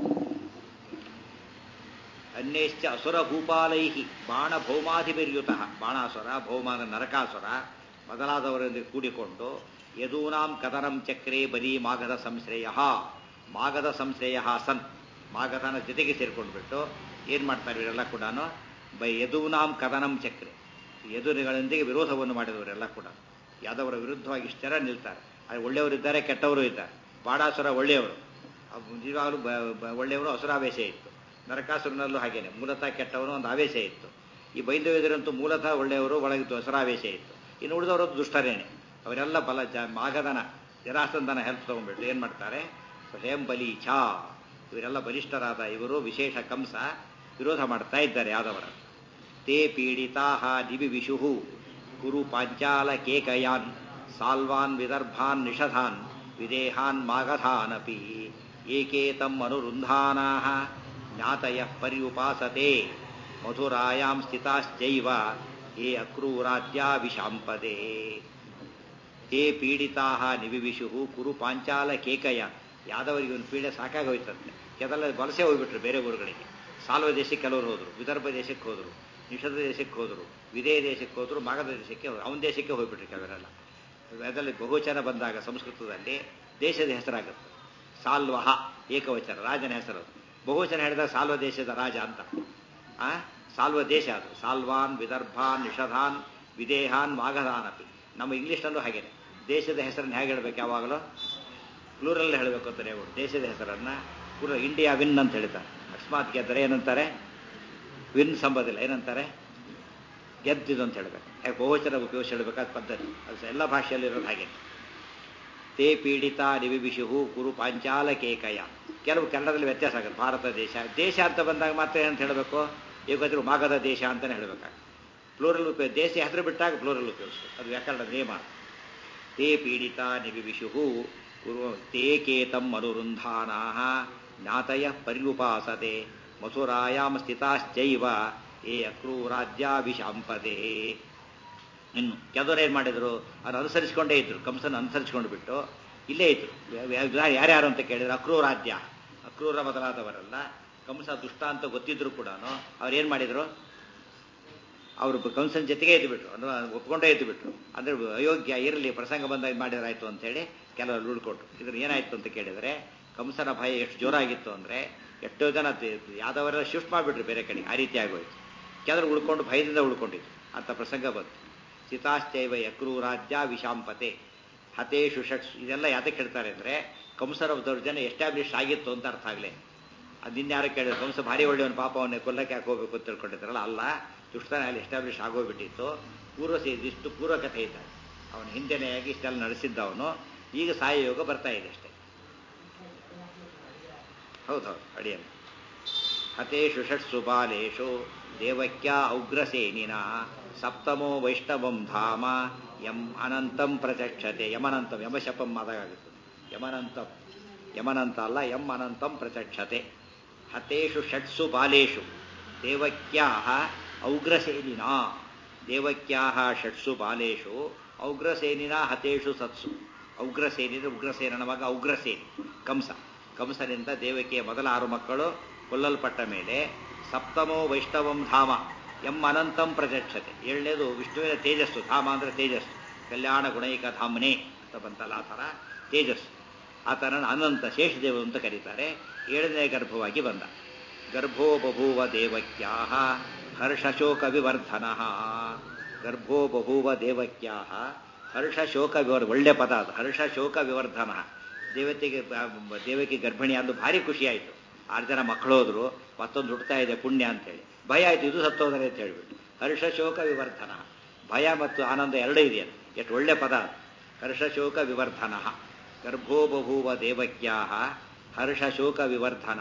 ಅನ್ಯಶ್ಚ ಅಸುರ ಭೂಪಾಲೈ ಬಾಣ ಭೌಮಾಧಿಪಿರ್ಯುತ ಬಾಣಾಸುರ ಭೌಮ ಅಂದ್ರೆ ನರಕಾಸುರ ಮೊದಲಾದವರೊಂದಿಗೆ ಕೂಡಿಕೊಂಡು ಯದೂನಾಂ ಕದನಂ ಚಕ್ರೆ ಬಲಿ ಮಾಗದ ಸಂಶ್ರಯ ಮಾಗದ ಸಂಶ್ರಯ ಸನ್ ಮಾಗದನ ಜೊತೆಗೆ ಸೇರ್ಕೊಂಡ್ಬಿಟ್ಟು ಏನ್ ಮಾಡ್ತಾರೆ ಇವರೆಲ್ಲ ಕೂಡ ಬೈ ಯದೂನಾಂ ಕದನಂ ಚಕ್ರೆ ಎದುರುಗಳೊಂದಿಗೆ ವಿರೋಧವನ್ನು ಮಾಡಿದವರೆಲ್ಲ ಕೂಡ ಯಾದವರ ವಿರುದ್ಧವಾಗಿ ಇಷ್ಟರ ನಿಲ್ತಾರೆ ಅದು ಒಳ್ಳೆಯವರಿದ್ದಾರೆ ಕೆಟ್ಟವರು ಇದ್ದಾರೆ ಬಾಡಾಸುರ ಒಳ್ಳೆಯವರು ಅವ್ ನಿಜವಾಗಲೂ ಬ- ಬ- ಒಳ್ಳೆಯವರು ಅಸುರಾವೇಶ ಇತ್ತು ನರಕಾಸುರನಲ್ಲೂ ಹಾಗೇನೆ ಮೂಲತಃ ಕೆಟ್ಟವನು ಒಂದು ಆವೇಶ ಇತ್ತು ಈ ಬೈಂದವೇದರಂತೂ ಮೂಲತಃ ಒಳ್ಳೆಯವರು ಒಳಗಿತ್ತು ಅಸುರಾವೇಶ ಇತ್ತು ಇನ್ನು ಉಳಿದವರು ದುಷ್ಟರೇನೆ ಅವರೆಲ್ಲ ಬಲ ಜ ಮಾಗದನ ಜರಾಸಂದನ ಹೆಲ್ಪ್ ತಗೊಂಡ್ಬಿಟ್ಟು ಏನ್ ಮಾಡ್ತಾರೆ ಸ್ವಯಂ ಬಲಿ ಛಾ ಇವರೆಲ್ಲ ಬಲಿಷ್ಠರಾದ ಇವರು ವಿಶೇಷ ಕಂಸ ವಿರೋಧ ಮಾಡ್ತಾ ಇದ್ದಾರೆ ಯಾದವರ ತೇ ಪೀಡಿತಾ ದಿವಿ ವಿಶು ಕುರು ಪಾಂಚಾಲ ಕೇಕಯಾನ್ ಸಾಲ್ವಾನ್ ವಿದರ್ಭಾನ್ ನಿಷಧಾನ್ ವಿದೇಹಾನ್ ಮಾಗಧಾನಪಿ ಏಕೇತಂ ಅನುರುಂಧಾನಾ ಜ್ಞಾತಯ ಪರ್ಯುಪಾಸತೆ ಮಧುರಾಯಾಂ ಸ್ಥಿತಾಶ್ಚೈವ ಏ ಅಕ್ರೂರಾದ್ಯಾ ವಿಶಾಂಪದೆ ತೇ ಪೀಡಿತಾ ನಿವಿವಿಶು ಕುರು ಪಾಂಚಾಲ ಕೇಕಯ ಯಾದವರಿಗೆ ಒಂದು ಪೀಡೆ ಸಾಕಾಗೋಯ್ತಂತೆ ಕೆದಲ ವಲಸೆ ಹೋಗ್ಬಿಟ್ರು ಬೇರೆ ಊರುಗಳಿಗೆ ಸಾಲ್ವ ದೇಶಕ್ಕೆ ಕೆಲವರು ಹೋದ್ರು ವಿದರ್ಭ ದೇಶಕ್ಕೆ ಹೋದ್ರು ನಿಷಧ ದೇಶಕ್ಕೆ ಹೋದ್ರು ವಿದೇಹ ದೇಶಕ್ಕೆ ಹೋದ್ರು ಮಾಗಧ ದೇಶಕ್ಕೆ ಹೋದ್ರು ಅವನ ದೇಶಕ್ಕೆ ಹೋಗ್ಬಿಟ್ರು ಕೆಲವರೆಲ್ಲ ಅದರಲ್ಲಿ ಬಹುವಚನ ಬಂದಾಗ ಸಂಸ್ಕೃತದಲ್ಲಿ ದೇಶದ ಹೆಸರಾಗುತ್ತೆ ಸಾಲ್ವಹ ಏಕವಚನ ರಾಜನ ಹೆಸರು ಬಹುವಚನ ಹೇಳಿದಾಗ ಸಾಲ್ವ ದೇಶದ ರಾಜ ಅಂತ ಆ ಸಾಲ್ವ ದೇಶ ಅದು ಸಾಲ್ವಾನ್ ವಿದರ್ಭಾನ್ ನಿಷಧಾನ್ ವಿದೇಹಾನ್ ಮಾಗಧಾನಪಿ ನಮ್ಮ ಇಂಗ್ಲಿಷ್ನಲ್ಲೂ ಹಾಗೇನೆ ದೇಶದ ಹೆಸರನ್ನು ಹೇಗೆ ಹೇಳ್ಬೇಕು ಯಾವಾಗಲೂ ಪ್ಲೂರಲ್ ಹೇಳಬೇಕು ಅಂತಾರೆ ಅವರು ದೇಶದ ಹೆಸರನ್ನ ಪೂರ ಇಂಡಿಯಾ ವಿನ್ ಅಂತ ಹೇಳ್ತಾರೆ ಅಕಸ್ಮಾತ್ ಗೆದ್ದರೆ ಏನಂತಾರೆ ವಿನ್ ಸಂಬಂಧಿಲ್ಲ ಏನಂತಾರೆ ಗೆದ್ದಿದ್ದು ಅಂತ ಹೇಳ್ಬೇಕು ಯಾಕೆ ಬಹುವಚನ ಉಪಯೋಗಿಸಿ ಹೇಳ್ಬೇಕಾದ ಪದ್ಧತಿ ಅದು ಎಲ್ಲ ಭಾಷೆಯಲ್ಲಿ ಇರೋದು ಹಾಗೆ ತೇ ಪೀಡಿತ ನಿವಿಬಿಷು ಕುರು ಪಾಂಚಾಲ ಕೇಕಯ ಕೆಲವು ಕನ್ನಡದಲ್ಲಿ ವ್ಯತ್ಯಾಸ ಆಗುತ್ತೆ ಭಾರತ ದೇಶ ದೇಶ ಅಂತ ಬಂದಾಗ ಮಾತ್ರ ಏನಂತ ಹೇಳಬೇಕು ಈಗ ಮಾಗದ ದೇಶ ಅಂತಾನೆ ಹೇಳ್ಬೇಕಾಗುತ್ತೆ ಫ್ಲೋರಲ್ ಉಪಯೋಗ ದೇಶ ಹೆಸರು ಬಿಟ್ಟಾಗ ಫ್ಲೋರಲ್ ಉಪಯೋಗಿಸ್ಬೇಕು ಅದು ವ್ಯಾಕರಣ ನಿಯಮ ತೇ ಪೀಡಿತ ನಿವಿವಿಷು ಕುರು ತೇ ಕೇತಂ ಅನುರುಂಧಾನಾ ಜ್ಞಾತಯ ಪರ್ಯುಪಾಸತೆ ಮಥುರಾಯಾಂ ಸ್ಥಿತಾಶ್ಚೈವ ಏ ಅಕ್ರೂರಾಜ್ಯಾಭಿಶಾಂಪದೆ ಇನ್ನು ಕೆಲವರು ಏನ್ ಮಾಡಿದ್ರು ಅವ್ರು ಅನುಸರಿಸಿಕೊಂಡೇ ಇದ್ರು ಕಂಸನ ಅನುಸರಿಸಿಕೊಂಡು ಬಿಟ್ಟು ಇಲ್ಲೇ ಇದ್ರು ಯಾರ್ಯಾರು ಅಂತ ಕೇಳಿದ್ರು ಅಕ್ರೂರಾಜ್ಯ ಅಕ್ರೂರ ಮೊದಲಾದವರೆಲ್ಲ ಕಂಸ ದುಷ್ಟ ಅಂತ ಗೊತ್ತಿದ್ರು ಕೂಡ ಅವ್ರು ಏನ್ ಮಾಡಿದ್ರು ಅವರು ಕಂಸನ ಜೊತೆಗೆ ಇದ್ದು ಬಿಟ್ರು ಅಂದ್ರೆ ಒಪ್ಕೊಂಡೇ ಇದ್ದು ಬಿಟ್ರು ಅಂದ್ರೆ ಅಯೋಗ್ಯ ಇರಲಿ ಪ್ರಸಂಗ ಬಂದಾಗ ಮಾಡಿದ್ರಾಯ್ತು ಅಂತ ಹೇಳಿ ಕೆಲವರು ಉಳ್ಕೊಟ್ರು ಇದ್ರ ಏನಾಯ್ತು ಅಂತ ಕೇಳಿದ್ರೆ ಕಂಸನ ಭಯ ಎಷ್ಟು ಜೋರಾಗಿತ್ತು ಅಂದ್ರೆ ಎಷ್ಟೋ ಜನ ಯಾವ್ದವರೆಲ್ಲ ಶಿಫ್ಟ್ ಮಾಡಿಬಿಟ್ರು ಬೇರೆ ಕಡೆ ಆ ರೀತಿ ಆಗೋಯ್ತು ಕೆಲವರು ಉಳ್ಕೊಂಡು ಭಯದಿಂದ ಉಳ್ಕೊಂಡಿದ್ರು ಅಂತ ಪ್ರಸಂಗ ಬಂತು ಸಿತಾಶ್ಚೈವ ಯಕ್ರೂರಾಜ್ಯ ವಿಶಾಂಪತೆ ಹತೇಶು ಷಟ್ಸ್ ಇದೆಲ್ಲ ಯಾತಕ್ಕೆ ಹೇಳ್ತಾರೆ ಅಂದ್ರೆ ಕಂಸರ ದೌರ್ಜನ್ಯ ಎಸ್ಟಾಬ್ಲಿಷ್ ಆಗಿತ್ತು ಅಂತ ಅರ್ಥ ಆಗ್ಲೇ ಅದಿನ್ಯಾರು ಕೇಳಿದ್ರು ಕಂಸ ಭಾರಿ ಒಳ್ಳೆಯವನು ಪಾಪ ಅವನ್ನೇ ಕೊಲ್ಲಕ್ಕೆ ಯಾಕೆ ಹೋಗ್ಬೇಕು ಅಂತ ತಿಳ್ಕೊಂಡಿದ್ರಲ್ಲ ಅಲ್ಲ ದುಷ್ಟನ ಅಲ್ಲಿ ಎಸ್ಟಾಬ್ಲಿಷ್ ಆಗೋಗ್ಬಿಟ್ಟಿತ್ತು ಪೂರ್ವ ಇದಿಷ್ಟು ಪೂರ್ವ ಕಥೆ ಇದೆ ಅವನು ಹಿಂದೆನೆಯಾಗಿ ಇಷ್ಟೆಲ್ಲ ನಡೆಸಿದ್ದ ಅವನು ಈಗ ಸಾಯಯೋಗ ಬರ್ತಾ ಇದೆ ಅಷ್ಟೇ ಹೌದೌದು ಅಡಿಯನ್ನು ಹತೇಷು ಷಟ್ಸು ಬಾಲೇಶು ದೇವಕ್ಯ ಔಗ್ರಸೇನಿನ ಸಪ್ತಮೋ ವೈಷ್ಣವಂ ಧಾಮ ಯಂ ಅನಂತಂ ಪ್ರಚಕ್ಷತೆ ಯಮನಂತಂ ಯಮಶಪಂ ಆದಾಗುತ್ತೆ ಯಮನಂತಂ ಯಮನಂತ ಅಲ್ಲ ಯಂ ಅನಂತಂ ಪ್ರಚಕ್ಷತೆ ಹತೇಷು ಷಟ್ಸು ಬಾಲೇಶು ದೇವಕ್ಯಾ ಔಗ್ರಸೇನಿನ ದೇವಕ್ಯಾ ಷಟ್ಸು ಬಾಲೇಶು ಔಗ್ರಸೇನಿನ ಹತೇಷು ಸತ್ಸು ಔಗ್ರಸೇನಿದ್ರೆ ಉಗ್ರಸೇನನ ಮಗ ಔಗ್ರಸೇನಿ ಕಂಸ ಕಂಸನಿಂದ ದೇವಕಿಯ ಮೊದಲ ಆರು ಮಕ್ಕಳು ಕೊಲ್ಲಲ್ಪಟ್ಟ ಮೇಲೆ ಸಪ್ತಮೋ ವೈಷ್ಣವಂ ಧಾಮ ಎಂ ಅನಂತಂ ಪ್ರಚಕ್ಷತೆ ಏಳನೇದು ವಿಷ್ಣುವಿನ ತೇಜಸ್ಸು ಧಾಮ ಅಂದ್ರೆ ತೇಜಸ್ಸು ಕಲ್ಯಾಣ ಗುಣೈಕ ಧಾಮನೆ ಅಂತ ಬಂತಲ್ಲ ಆ ಥರ ತೇಜಸ್ಸು ಆತನನ್ನು ಅನಂತ ಶೇಷದೇವರು ಅಂತ ಕರೀತಾರೆ ಏಳನೇ ಗರ್ಭವಾಗಿ ಬಂದ ಗರ್ಭೋ ಬಭೂವ ದೇವಕ್ಯಾ ಹರ್ಷಶೋಕ ವಿವರ್ಧನ ಗರ್ಭೋ ಬಭೂವ ದೇವಕ್ಯಾ ಹರ್ಷಶೋಕ ವಿವರ್ ಒಳ್ಳೆ ಪದ ಅದು ಹರ್ಷಶೋಕ ವಿವರ್ಧನ ದೇವತೆಗೆ ದೇವಕ್ಕೆ ಗರ್ಭಿಣಿ ಅಂದು ಭಾರಿ ಖುಷಿ ಆಯಿತು ಆರು ಜನ ಮಕ್ಕಳು ಹೋದ್ರು ಮತ್ತೊಂದು ಹುಡ್ತಾ ಇದೆ ಪುಣ್ಯ ಅಂತೇಳಿ ಭಯ ಆಯ್ತು ಇದು ಸತ್ತೋದರೆ ಅಂತ ಹೇಳ್ಬಿಟ್ಟು ಹರ್ಷಶೋಕ ವಿವರ್ಧನ ಭಯ ಮತ್ತು ಆನಂದ ಎರಡೂ ಇದೆ ಅದು. ಎಷ್ಟು ಒಳ್ಳೆ ಪದ ಅದು. ಹರ್ಷಶೋಕ ವಿವರ್ಧನ ಗರ್ಭೋ ಬಭೂವ ದೇವಕ್ಯಾ ಹರ್ಷಶೋಕ ವಿವರ್ಧನ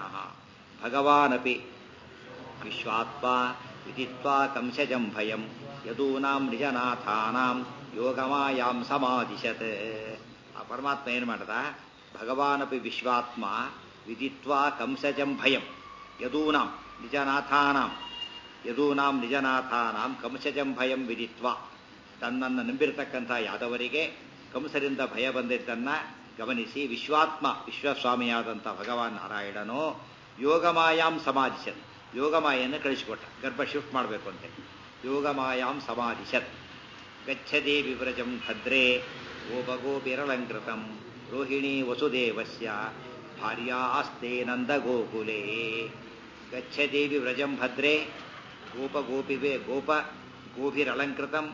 ಭಗವಾನಪಿ ವಿಶ್ವಾತ್ಮ ವಿದಿತ್ವಾ ಕಂಸಜಂ ಭಯಂ ಯದೂನಾಂ ನಿಜನಾಥಾನಾಂ ಯೋಗಮಾಯಾಂ ಸಮಾಧಿಶತ್ ಆ ಪರಮಾತ್ಮ ಏನು ಮಾಡ್ದ ಭಗವಾನಪಿ ವಿಶ್ವಾತ್ಮ ವಿದಿತ್ವಾ ಕಂಸಜಂ ಭಯಂ ಯದೂನಾಂ ನಿಜನಾಥಾನಾಂ ಯದೂನಾಂ ನಿಜನಾಥಾನಾಂ ಕಂಸಜಂ ಭಯಂ ವಿದಿತ್ವ ತನ್ನನ್ನು ನಂಬಿರತಕ್ಕಂಥ ಯಾದವರಿಗೆ ಕಂಸರಿಂದ ಭಯ ಬಂದಿದ್ದನ್ನ ಗಮನಿಸಿ ವಿಶ್ವಾತ್ಮ ವಿಶ್ವಸ್ವಾಮಿಯಾದಂಥ ಭಗವಾನ್ ನಾರಾಯಣನು ಯೋಗಮಾಯಾಂ ಸಮಾಧಿಸತ್ ಯೋಗಮಾಯನ್ನು ಕಳಿಸಿಕೊಟ್ಟ ಗರ್ಭ ಶಿಫ್ಟ್ ಮಾಡಬೇಕು ಅಂತೇಳಿ ಯೋಗಮಾಯಾಂ ಸಮಾಧಿಸತ್ ಗಚ್ಚದೇ ವಿವ್ರಜಂ ಭದ್ರೇ ಗೋಪಗೋಪಿರಲಂಕೃತಂ ರೋಹಿಣಿ ವಸುದೇವಸ್ಯ ಭಾರ್ಯಾ ಆಸ್ತೆ ನಂದಗೋಕುಲೇ ಗಚ್ಚದೇವಿ ವ್ರಜಂ ಭದ್ರೇ ಗೋಪಗೋಪಿವೆ ಗೋಪ ಗೋಭಿರಲಂಕೃತಂ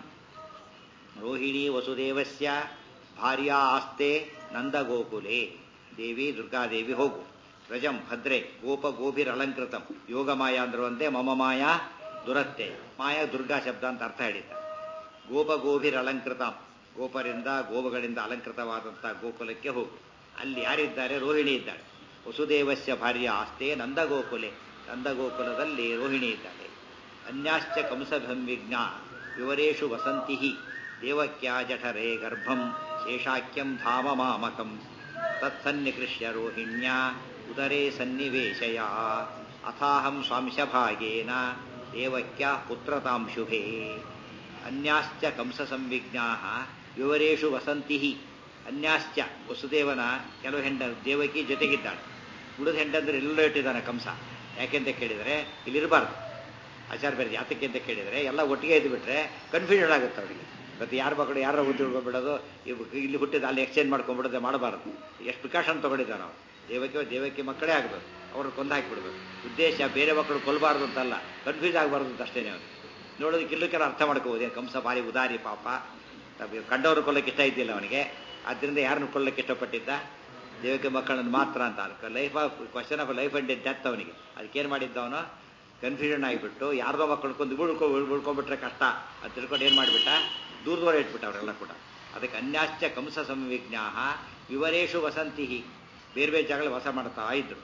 ರೋಹಿಣಿ ವಸುದೇವಸ್ಯ ಭಾರ್ಯಾ ಆಸ್ತೆ ನಂದಗೋಕುಲೆ ದೇವಿ ದುರ್ಗಾದೇವಿ ಹೋಗು ರಜಂ ಭದ್ರೆ ಗೋಪ ಗೋಭಿರ್ ಅಲಂಕೃತಂ ಯೋಗ ಮಾಯ ಅಂದ್ರುವಂತೆ ಮಮ ಮಾಯ ದುರತ್ತೆ ಮಾಯ ದುರ್ಗಾ ಶಬ್ದ ಅಂತ ಅರ್ಥ ಹೇಳಿದ್ದ ಗೋಪ ಗೋಭಿರ್ ಅಲಂಕೃತಂ ಗೋಪರಿಂದ ಗೋಪಗಳಿಂದ ಅಲಂಕೃತವಾದಂಥ ಗೋಕುಲಕ್ಕೆ ಹೋಗು ಅಲ್ಲಿ ಯಾರಿದ್ದಾರೆ ರೋಹಿಣಿ ಇದ್ದಾಳೆ ವಸುದೇವಸ್ಯ ಭಾರ್ಯ ಆಸ್ತೆ ನಂದಗೋಕುಲೆ ನಂದಗೋಕುಲದಲ್ಲಿ ರೋಹಿಣಿ ಇದ್ದಾಳೆ ಅನ್ಯಾಶ್ಚ ಕಂಸಭಂವಿಜ್ಞ ವಿವರೇಶು ವಸಂತಿ ದೇವಕ್ಯಾ ಜಠರೇ ಗರ್ಭಂ ಶೇಷಾಖ್ಯಂ ಧಾಮ ಮಾಮಕಂ ತತ್ಸನ್ನಿಕೃಷ್ಯ ರೋಹಿಣ್ಯ ಉದರೇ ಸನ್ನಿವೇಶಯ ಅಥಾಹಂ ಸ್ವಾಂಶಭಾಗೇನ ದೇವಕ್ಯಾ ಪುತ್ರತಾಂ ಶುಭೇ ಅನ್ಯಾಶ್ಚ ಕಂಸ ಸಂವಿಜ್ಞಾ ವಿವರೇಶು ವಸಂತಿ ಅನ್ಯಾಶ್ಚ ವಸುದೇವನ ಕೆಲವು ಹೆಂಡ ದೇವಕಿ ಜೊತೆಗಿದ್ದಾಳೆ ಉಳಿದ ಹೆಂಡಂದ್ರೆ ಎಲ್ಲೋ ಇಟ್ಟಿದ್ದಾನೆ ಕಂಸ ಯಾಕೆಂತ ಕೇಳಿದರೆ ಇಲ್ಲಿರಬಾರ್ದು ಆಚಾರ ಬೇರೆ ಯಾತಕ್ಕೆ ಅಂತ ಕೇಳಿದರೆ ಎಲ್ಲ ಒಟ್ಟಿಗೆ ಇದ್ದು ಬಿಟ್ರೆ ಕನ್ಫ್ಯೂಷನ್ ಆಗುತ್ತೆ ಅವರಿಗೆ ಮತ್ತು ಯಾರ ಮಕ್ಕಳು ಯಾರೋ ತಿಳ್ಕೊಂಡ್ಬಿಡೋದು ಇವ್ ಇಲ್ಲಿ ಹುಟ್ಟಿದ ಅಲ್ಲಿ ಎಕ್ಸ್ಚೇಂಜ್ ಮಾಡ್ಕೊಂಡ್ಬಿಡೋದೆ ಮಾಡಬಾರ್ದು ಎಷ್ಟು ಪ್ರಿಕಾಷನ್ ತೊಗೊಂಡಿದ್ದಾವೆ ನಾವು ದೇವಕ್ಕೆ ದೇವಕ್ಕೆ ಮಕ್ಕಳೇ ಆಗಬೇಕು ಅವ್ರನ್ನ ಕೊಂದು ಹಾಕಿಬಿಡ್ಬೇಕು ಉದ್ದೇಶ ಬೇರೆ ಮಕ್ಕಳು ಕೊಲ್ಲಬಾರ್ದು ಅಂತಲ್ಲ ಕನ್ಫ್ಯೂಸ್ ಆಗಬಾರ್ದು ಅಂತ ಅಷ್ಟೇ ಅವನು ನೋಡೋದಕ್ಕೆ ಇಲ್ಲೂ ಕೆಲವು ಅರ್ಥ ಮಾಡ್ಕೋಬೋದು ಕಂಸ ಭಾರಿ ಉದಾರಿ ಪಾಪ ಕಂಡವರು ಕೊಲ್ಲಕ್ಕೆ ಇಷ್ಟ ಇದ್ದಿಲ್ಲ ಅವನಿಗೆ ಆದ್ದರಿಂದ ಯಾರನ್ನು ಕೊಲ್ಲಕ್ಕೆ ಇಷ್ಟಪಟ್ಟಿದ್ದ ದೇವಕ್ಕೆ ಮಕ್ಕಳನ್ನು ಮಾತ್ರ ಅಂತ life of question of life and death ಅವನಿಗೆ ಅದಕ್ಕೇನು ಮಾಡಿದ್ದವನು ಕನ್ಫ್ಯೂಷನ್ ಆಗಿಬಿಟ್ಟು ಯಾರ್ದೋ ಮಕ್ಕಳು ಕೊಂದು ಉಳ್ಕೊ ಉಳ್ಕೊಂಡ್ಬಿಟ್ರೆ ಕಷ್ಟ ಅದು ತಿಳ್ಕೊಂಡು ಏನು ಮಾಡಿಬಿಟ್ಟ ದೂರ ದೂರ ಇಟ್ಬಿಟ್ಟ ಅವರೆಲ್ಲ ಕೂಡ ಅದಕ್ಕೆ ಅನ್ಯಾಶ್ಚ ಕಂಸ ಸಂವಿಜ್ಞಾ ವಿವರೇಶು ವಸಂತಿ ಬೇರೆ ಬೇರೆ ಜಾಗಗಳು ವಾಸ ಮಾಡ್ತಾ ಇದ್ರು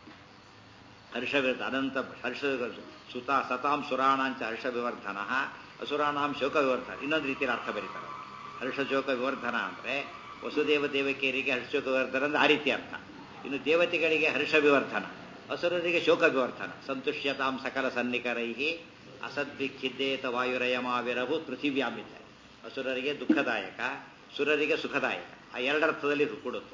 ಹರ್ಷವಿರ್ಧ ಅನಂತ ಹರ್ಷ ಸುತ ಸತಾಂ ಸುರಾಣಾಂಚ ಹರ್ಷ ವಿವರ್ಧನ ಅಸುರಾಣಾಂ ಶೋಕ ವಿವರ್ಧನ ಇನ್ನೊಂದು ರೀತಿಯಲ್ಲಿ ಅರ್ಥ ಬರೀತಾರೆ ಹರ್ಷ ಶೋಕ ವಿವರ್ಧನ ಅಂದರೆ ವಸುದೇವ ದೇವಕಿಯರಿಗೆ ಹರ್ಷ ಶೋಕ ವಿವರ್ಧನ ಅಂದ್ರೆ ಆ ರೀತಿ ಅರ್ಥ ಇನ್ನು ದೇವತೆಗಳಿಗೆ ಹರ್ಷ ವಿವರ್ಧನ ಅಸುರರಿಗೆ ಶೋಕ ವಿವರ್ಧನ ಸಂತುಷ್ಯತಾಂ ಸಕಲ ಸನ್ನಿಕರೈ ಅಸದ್ವಿಖಿದ್ದೇತ ವಾಯುರಯಮಾವಿರವು ಪೃಥಿವ್ಯಾಮಿದ್ದಾರೆ ಅಸುರರಿಗೆ ದುಃಖದಾಯಕ ಸುರರಿಗೆ ಸುಖದಾಯಕ ಆ ಎರಡರ್ಥದಲ್ಲಿ ಇದು ಕೊಡುತ್ತೆ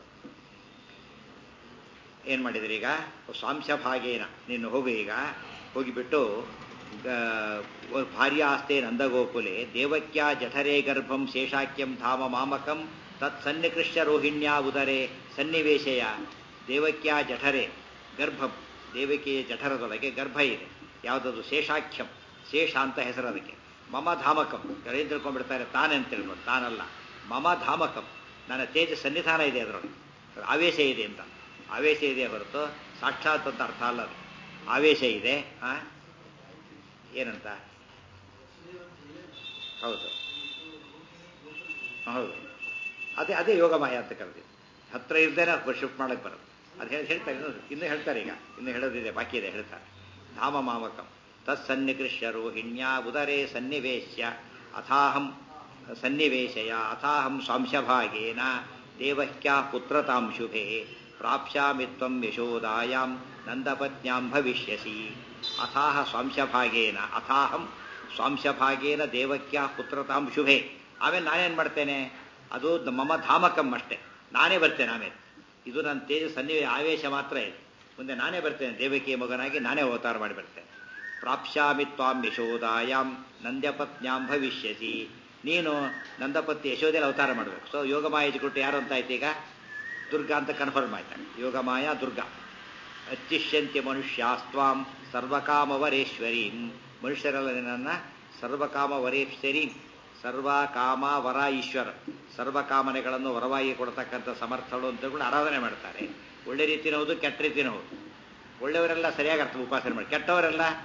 ಏನು ಮಾಡಿದ್ರಿ ಈಗ ಸ್ವಾಂಶ ಭಾಗೇನ ನೀನು ಹೋಗು ಈಗ ಹೋಗಿಬಿಟ್ಟು ಭಾರ್ಯ ಆಸ್ತೆ ನಂದಗೋಕುಲೆ ದೇವಕ್ಯ ಜಠರೇ ಗರ್ಭಂ ಶೇಷಾಕ್ಯಂ ಧಾಮ ಮಾಮಕಂ ತತ್ ಸನ್ನಿಕೃಷ್ಯ ರೋಹಿಣ್ಯ ಉದರೆ ಸನ್ನಿವೇಶಯ ದೇವಕ್ಯ ಜಠರೆ ಗರ್ಭಂ ದೇವಕಿಯ ಜಠರದೊಳಗೆ ಗರ್ಭ ಇದೆ ಯಾವುದದು ಶೇಷಾಖ್ಯಂ ಶೇಷ ಅಂತ ಹೆಸರು ಅದಕ್ಕೆ ಮಮ ಧಾಮಕಂ ಏನು ತಿಳ್ಕೊಂಡ್ಬಿಡ್ತಾರೆ ತಾನೇ ಅಂತ ತಿಳ್ಕೊಂಡು ತಾನಲ್ಲ ಮಮ ಧಾಮಕಂ ನನ್ನ ತೇಜ ಸನ್ನಿಧಾನ ಇದೆ ಅದರೊಳಗೆ ಆವೇಶ ಇದೆ ಅಂತ ಆವೇಶ ಇದೆ ಹೊರತು ಸಾಕ್ಷಾತ್ ಅಂತ ಅರ್ಥ ಅಲ್ಲ ಅದು ಆವೇಶ ಇದೆ ಆ ಏನಂತ ಹೌದು ಹೌದು ಅದೇ ಅದೇ ಯೋಗಮಾಯ ಅಂತ ಕರೆದಿದ್ದು ಹತ್ರ ಇರ್ದೇನೆ ಶಿಫ್ಟ್ ಮಾಡಕ್ಕೆ ಬರೋದು ಅದು ಹೇಳಿ ಹೇಳ್ತಾರೆ ಇನ್ನೂ ಇನ್ನೂ ಹೇಳ್ತಾರೆ ಈಗ ಇನ್ನು ಹೇಳೋದಿದೆ ಬಾಕಿ ಇದೆ ಹೇಳ್ತಾರೆ ಧಾಮ ಮಾಮಕಂ ತತ್ಸನ್ನಿಕೃಷ್ಯ ರೋಹಿಣ್ಯ ಉದರೇ ಸನ್ನಿವೇಶ್ಯ ಅಥಾಹಂ ಸನ್ನಿವೇಶಯ ಅಥಾಹಂ ಸ್ವಾಂಶಭಾಗೇನ ದೇವಕ್ಯಾ ಪುತ್ರತಾಂ ಶುಭೆ ಪ್ರಾಪ್ಸ್ಯಾಮಿ ತ್ವಂ ಯಶೋದಾಯಾಂ ನಂದಪತ್ನ್ಯಾಂ ಭವಿಷ್ಯಸಿ ಅಥಾಹ ಸ್ವಾಂಶಭಾಗೇನ ಅಥಾಹಂ ಸ್ವಾಂಶಭಾಗೇನ ದೇವಕ್ಯಾ ಪುತ್ರತಾಂ ಶುಭೆ ಆಮೇಲೆ ನಾನೇನು ಮಾಡ್ತೇನೆ ಅದು ಮಮ ಧಾಮಕಂ ಅಷ್ಟೇ ನಾನೇ ಬರ್ತೇನೆ ಆಮೇಲೆ ಇದು ನನ್ನ ತೇಜ ಸನ್ನಿವೇ ಆವೇಶ ಮಾತ್ರ ಇದೆ ಮುಂದೆ ನಾನೇ ಬರ್ತೇನೆ ದೇವಕಿಯ ಮಗನಾಗಿ ನಾನೇ ಅವತಾರ ಮಾಡಿ ಬರ್ತೇನೆ ಪ್ರಾಪ್ಸ್ಯಾಮಿ ತ್ವಾಂ ಯಶೋದಾಯಾಂ ನಂದ್ಯಪತ್ನ್ಯಾಂ ಭವಿಷ್ಯಸಿ ನೀನು ನಂದಪತಿ ಯಶೋದೆಯಲ್ಲಿ ಅವತಾರ ಮಾಡಬೇಕು ಸೊ ಯೋಗಮಾಯ ಕೊಟ್ಟು ಯಾರು ಅಂತ ಆಯ್ತು ಈಗ ದುರ್ಗಾ ಅಂತ ಕನ್ಫರ್ಮ್ ಆಯ್ತಾನೆ ಯೋಗಮಾಯ ದುರ್ಗಾ ಅಚ್ಚಿಷ್ಯಂತ್ಯ ಮನುಷ್ಯಾಸ್ತ್ವಾಂ ಸರ್ವಕಾಮವರೇಶ್ವರಿ ಮನುಷ್ಯರೆಲ್ಲ ನನ್ನ ಸರ್ವಕಾಮವರೇಶ್ವರಿ ಸರ್ವಕಾಮ ವರ ಈಶ್ವರ ಸರ್ವಕಾಮನೆಗಳನ್ನು ವರವಾಗಿ ಕೊಡ್ತಕ್ಕಂಥ ಸಮರ್ಥಗಳು ಅಂತ ಕೂಡ ಆರಾಧನೆ ಮಾಡ್ತಾರೆ ಒಳ್ಳೆ ರೀತಿನ ಹೌದು ಕೆಟ್ಟ ರೀತಿನ ಹೌದು ಒಳ್ಳೆಯವರೆಲ್ಲ ಸರಿಯಾಗಿ ಅರ್ಥ ಉಪಾಸನೆ ಮಾಡಿ ಕೆಟ್ಟವರೆಲ್ಲ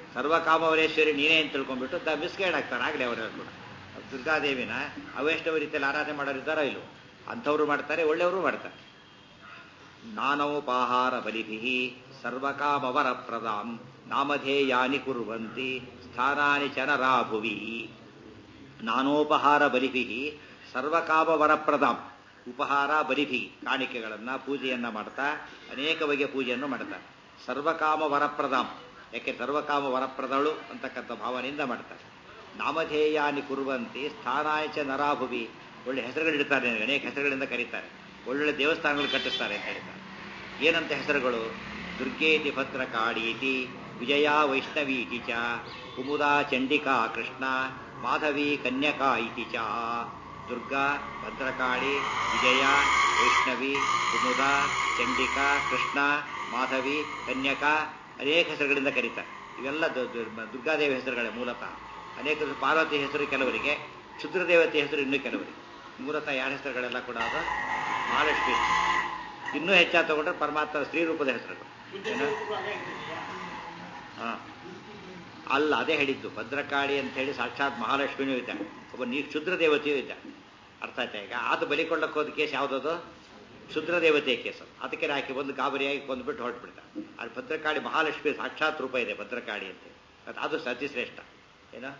ಸರ್ವಕಾಮವರೇಶ್ವರಿ ನೀನೇ ಅಂತ ತಿಳ್ಕೊಂಡ್ಬಿಟ್ಟು ದ ಮಿಸ್ಗೈಡ್ ಆಗ್ತಾರೆ ಆಗಲೇ ಅವರೆಲ್ಲ ಕೂಡ ದುರ್ಗಾದೇವಿನ ಅವೈಷ್ಣವ ರೀತಿಯಲ್ಲಿ ಆರಾಧನೆ ಮಾಡೋರು ಇದ್ದಾರೋ ಇಲ್ಲೋ ಅಂಥವ್ರು ಮಾಡ್ತಾರೆ ಒಳ್ಳೆಯವರು ಮಾಡ್ತಾರೆ ನಾನೋಪಾಹಾರ ಬಲಿಭಿ ಸರ್ವಕಾಮವರ ಪ್ರದಾಂ ನಾಮಧೇಯಾನಿ ಕುರ್ವಂತಿ ಸ್ಥಾನಾನಿ ಚನರಾ ಭುವಿ ನಾನೋಪಹಾರ ಬಲಿಭಿ ಸರ್ವಕಾಮ ವರಪ್ರದಾಂ ಉಪಹಾರ ಬಲಿಭಿ ಕಾಣಿಕೆಗಳನ್ನ ಪೂಜೆಯನ್ನ ಮಾಡ್ತಾ ಅನೇಕ ಬಗೆಯ ಪೂಜೆಯನ್ನು ಮಾಡ್ತಾರೆ ಸರ್ವಕಾಮ ವರಪ್ರದಾಂ ಯಾಕೆ ಸರ್ವಕಾಮ ವರಪ್ರದಳು ಅಂತಕ್ಕಂಥ ಭಾವನೆಯಿಂದ ಮಾಡ್ತಾರೆ ನಾಮಧೇಯಾನಿ ಕುರುವಂತಿ ಸ್ಥಾನಾಯಚ ನರಾಭುವಿ ಒಳ್ಳೆ ಹೆಸರುಗಳಿಡ್ತಾರೆ ನಿನಗೆ, ಅನೇಕ ಹೆಸರುಗಳಿಂದ ಕರೀತಾರೆ ಒಳ್ಳೊಳ್ಳೆ ದೇವಸ್ಥಾನಗಳು ಕಟ್ಟಿಸ್ತಾರೆ ಅಂತ ಹೇಳ್ತಾರೆ ಏನಂತ ಹೆಸರುಗಳು ದುರ್ಗೇತಿ ಭದ್ರಕಾಳೀತಿ ವಿಜಯ ವೈಷ್ಣವೀತಿ ಚ ಕುಮುದಾ ಚಂಡಿಕಾ ಕೃಷ್ಣ ಮಾಧವಿ ಕನ್ಯಕಾ ಇತಿ ಚ ದುರ್ಗಾ ಭದ್ರಕಾಳಿ ವಿಜಯ ವೈಷ್ಣವಿ ಕುಮುದ ಚಂಡಿಕಾ ಕೃಷ್ಣ ಮಾಧವಿ ಕನ್ಯಕಾ ಅನೇಕ ಹೆಸರುಗಳಿಂದ ಕರೀತಾರೆ ಇವೆಲ್ಲ ದು- ದು- ದುರ್ಗಾದೇವಿ ಹೆಸರುಗಳೇ ಮೂಲತಃ ಅನೇಕ ಪಾರ್ವತಿ ಹೆಸರು ಕೆಲವರಿಗೆ ಕ್ಷುದ್ರ ದೇವತೆ ಹೆಸರು ಇನ್ನೂ ಕೆಲವರಿಗೆ ಮೂಲತಃ ಯಾರ ಹೆಸರುಗಳೆಲ್ಲ ಕೂಡ ಅದು ಮಹಾಲಕ್ಷ್ಮಿ ಇನ್ನೂ ಹೆಚ್ಚಾಗಿ ತಗೊಂಡ್ರೆ ಪರಮಾತ್ಮ ಸ್ತ್ರೀ ರೂಪದ ಹೆಸರುಗಳು ಶುದ್ಧ ಏನ? ದೇವತೆಗಳು ಅದೇ ಇರ್ತಿದ್ಯಾ? ಹಾ. ಅಲ್ಲ ಅದೇ ಹೇಳಿದ್ದು ಭದ್ರಕಾಳಿ ಅಂತ ಹೇಳಿ ಸಾಕ್ಷಾತ್ ಮಹಾಲಕ್ಷ್ಮಿನೂ ಇದ್ದಾಳೆ ಒಬ್ಬ ನೀ ಕ್ಷುದ್ರ ದೇವತೆಯೂ ಇದ್ದಾಳೆ ಅರ್ಥ ಆಯ್ತಾ ಈಗ ಆತ ಬಲಿಕೊಳ್ಳಕ್ಕೆ ಹೋದ ಕೇಸ್ ಯಾವುದದು ಕ್ಷುದ್ರ ದೇವತೆಯ ಕೇಸು ಅದಕ್ಕೆ ಆಕೆ ಒಂದು ಗಾಬರಿಯಾಗಿ ಕೊಂದ್ಬಿಟ್ಟು ಹೊರಟ್ಬಿಡ್ತಾಳೆ ಅದು ಭದ್ರಕಾಳಿ ಮಹಾಲಕ್ಷ್ಮಿ ಸಾಕ್ಷಾತ್ ರೂಪ ಇದೆ ಭದ್ರಕಾಳಿ ಅಂತ ಅದು- ಅದು ಸತಿಶ್ರೇಷ್ಠ ಏನೋ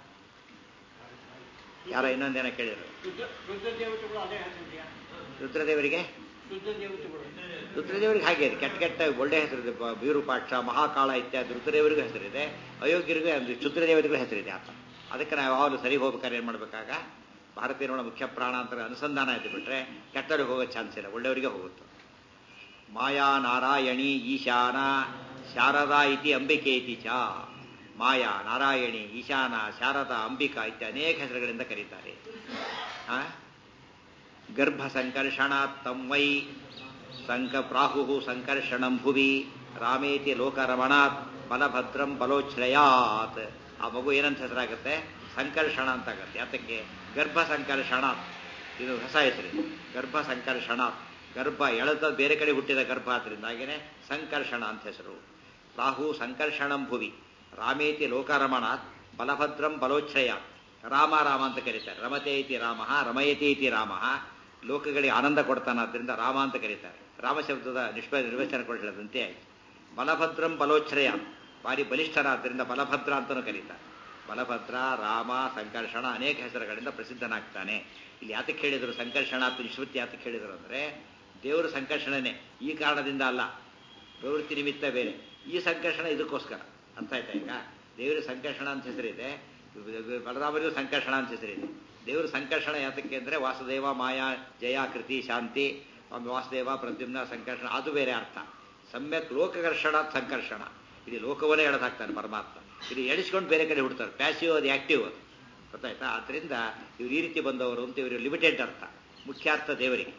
ಯಾರೋ ಇನ್ನೊಂದೇನೋ ಕೇಳಿದ್ರು ಶುದ್ಧ ಶುದ್ಧ ದೇವತೆಗಳು ಅದೇ ಹೆಸರಿದೆಯಾ ರುದ್ರದೇವರಿಗೆ ಶುದ್ಧ ದೇವತೆಗಳು ರುದ್ರದೇವರಿಗೆ ಹಾಗೆ ಇದೆ ಕೆಟ್ಟ ಕೆಟ್ಟ ಒಳ್ಳೆ ಹೆಸರಿದೆ ಬ- ವಿರೂಪಾಕ್ಷ ಮಹಾಕಾಳ ಇತ್ಯಾದಿ ರುದ್ರದೇವರಿಗೂ ಹೆಸರಿದೆ ಅಯೋಗ್ಯರಿಗೂ ಅಂದ್ರೆ ಕ್ಷುದ್ರದೇವರಿಗೂ ಹೆಸರಿದೆ ಆತ ಅದಕ್ಕೆ ನಾವು ಯಾವಾಗಲೂ ಸರಿ ಹೋಗ್ಬೇಕಾದ್ರೆ ಏನು ಮಾಡಬೇಕಾಗ ಭಾರತೀಯರ ಮುಖ್ಯ ಪ್ರಾಣ ಅಂತ ಅನುಸಂಧಾನ ಆಯ್ತು ಬಿಟ್ರೆ ಕೆಟ್ಟವ್ರಿಗೆ ಹೋಗೋ ಚಾನ್ಸ್ ಇಲ್ಲ ಒಳ್ಳೆಯವರಿಗೆ ಹೋಗುತ್ತೆ ಮಾಯಾ ನಾರಾಯಣಿ ಈಶಾನ ಶಾರದಾ ಇತಿ ಅಂಬಿಕೆ ಇತಿ ಚ ಮಾಯಾ ನಾರಾಯಣಿ ಈಶಾನ ಶಾರದಾ ಅಂಬಿಕಾ ಇತ್ಯ ಅನೇಕ ಹೆಸರುಗಳಿಂದ ಕರೀತಾರೆ ಆ? ಗರ್ಭ ಸಂಕರ್ಷಣಾತ್ ತಂ ವೈ ಸಂಕ ಪ್ರಾಹು ಸಂಕರ್ಷಣಂ ಭುವಿ ರಾಮೇತಿ ಲೋಕರಮಣಾತ್ ಬಲಭದ್ರಂ ಬಲೋಚ್ಛ್ರಯಾತ್ ಆ ಮಗು ಏನಂತ ಹೆಸರಾಗುತ್ತೆ ಸಂಕರ್ಷಣ ಅಂತ ಆಗುತ್ತೆ ಯಾತಕ್ಕೆ ಗರ್ಭ ಸಂಕರ್ಷಣಾತ್ ಇದು ಹೊಸ ಹೆಸರು ಗರ್ಭ ಸಂಕರ್ಷಣಾತ್ ಗರ್ಭ ಎಳೆದ ಬೇರೆ ಕಡೆ ಹುಟ್ಟಿದ ಗರ್ಭ ಆದ್ರಿಂದ ಹಾಗೇನೆ ಸಂಕರ್ಷಣ ಅಂತ ಹೆಸರು ರಾಹು ಸಂಕರ್ಷಣಂ ಭುವಿ ರಾಮೇತಿ ಲೋಕರಮಣಾತ್ ಬಲಭದ್ರಂ ಬಲೋಚ್ಛ್ರಯಾತ್ ರಾಮ ರಾಮ ಅಂತ ಕರೀತಾರೆ ರಮತೆ ಇತಿ ರಾಮ ರಮಯತಿ ಇತಿ ರಾಮ ಲೋಕಗಳಿಗೆ ಆನಂದ ಕೊಡ್ತಾನಾದ್ರಿಂದ ರಾಮ ಅಂತ ಕರೀತಾರೆ ರಾಮ ಶಬ್ದದ ನಿಷ್ಪ ನಿರ್ವಚನ ಕೊಡದಂತೆ ಆಯ್ತು ಬಲಭದ್ರಂ ಬಲೋಚ್ಛ್ರಯ ಭಾರಿ ಬಲಿಷ್ಠರಾದ್ರಿಂದ ಬಲಭದ್ರ ಅಂತಲೂ ಕರೀತಾರೆ ಬಲಭದ್ರ ರಾಮ ಸಂಕರ್ಷಣ ಅನೇಕ ಹೆಸರುಗಳಿಂದ ಪ್ರಸಿದ್ಧನಾಗ್ತಾನೆ ಇಲ್ಲಿ ಯಾತಕ್ಕೆ ಹೇಳಿದರು ಸಂಕರ್ಷಣ ಅಂತ ನಿಶ್ವತ್ತಿ ಯಾತಕ್ಕೆ ಹೇಳಿದರು ಅಂದರೆ ದೇವರು ಸಂಕರ್ಷಣನೇ ಈ ಕಾರಣದಿಂದ ಅಲ್ಲ ಪ್ರವೃತ್ತಿ ನಿಮಿತ್ತ ಬೇರೆ ಈ ಸಂಕರ್ಷಣ ಇದಕ್ಕೋಸ್ಕರ ಅರ್ಥ ಆಯ್ತಾ ಈಗ ದೇವರ ಸಂಕರ್ಷಣ ಅಂತ ಹೆಸರಿದೆ ಬಲರಾಮರಿಗೂ ಸಂಕರ್ಷಣ ಅಂತ ಹೆಸರಿದೆ ದೇವರು ಸಂಕರ್ಷಣ ಯಾತಕ್ಕೆ ಅಂದರೆ ವಾಸುದೇವ ಮಾಯಾ ಜಯ ಕೃತಿ ಶಾಂತಿ ಆಮೇಲೆ ವಾಸುದೇವ ಪ್ರದ್ಯುಮ್ನ ಸಂಕರ್ಷಣ ಅದು ಬೇರೆ ಅರ್ಥ ಸಮ್ಯಕ್ ಲೋಕಕರ್ಷಣ ಸಂಕರ್ಷಣ ಇಲ್ಲಿ ಲೋಕವನ್ನೇ ಎಳೆದಾಕ್ತಾನೆ ಪರಮಾತ್ಮ ಇದು ಎಳಿಸ್ಕೊಂಡು ಬೇರೆ ಕಡೆ ಹುಡ್ತಾರೆ ಪ್ಯಾಸಿವ್ ಅದು ಆಕ್ಟಿವ್ ಅದು ಗೊತ್ತಾಯ್ತಾ ಆದ್ರಿಂದ ಇವ್ರು ಈ ರೀತಿ ಬಂದವರು ಅಂತ ಇವರು ಲಿಮಿಟೆಡ್ ಅರ್ಥ ಮುಖ್ಯಾರ್ಥ ದೇವರಿಗೆ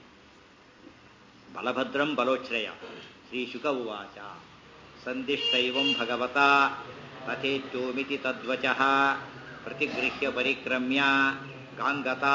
ಬಲಭದ್ರಂ ಬಲೋಚ್ಛ್ರಯ ಶ್ರೀ ಶುಕ ಉವಾಚ ಸಂದಿಷ್ಟೈವಂ ಭಗವತ ತಥೇತ್ಯೋಮಿತಿ ತದ್ವಚಃ ಪ್ರತಿಗೃಹ್ಯ ಪರಿಕ್ರಮ್ಯ ಗಾಂಗತಾ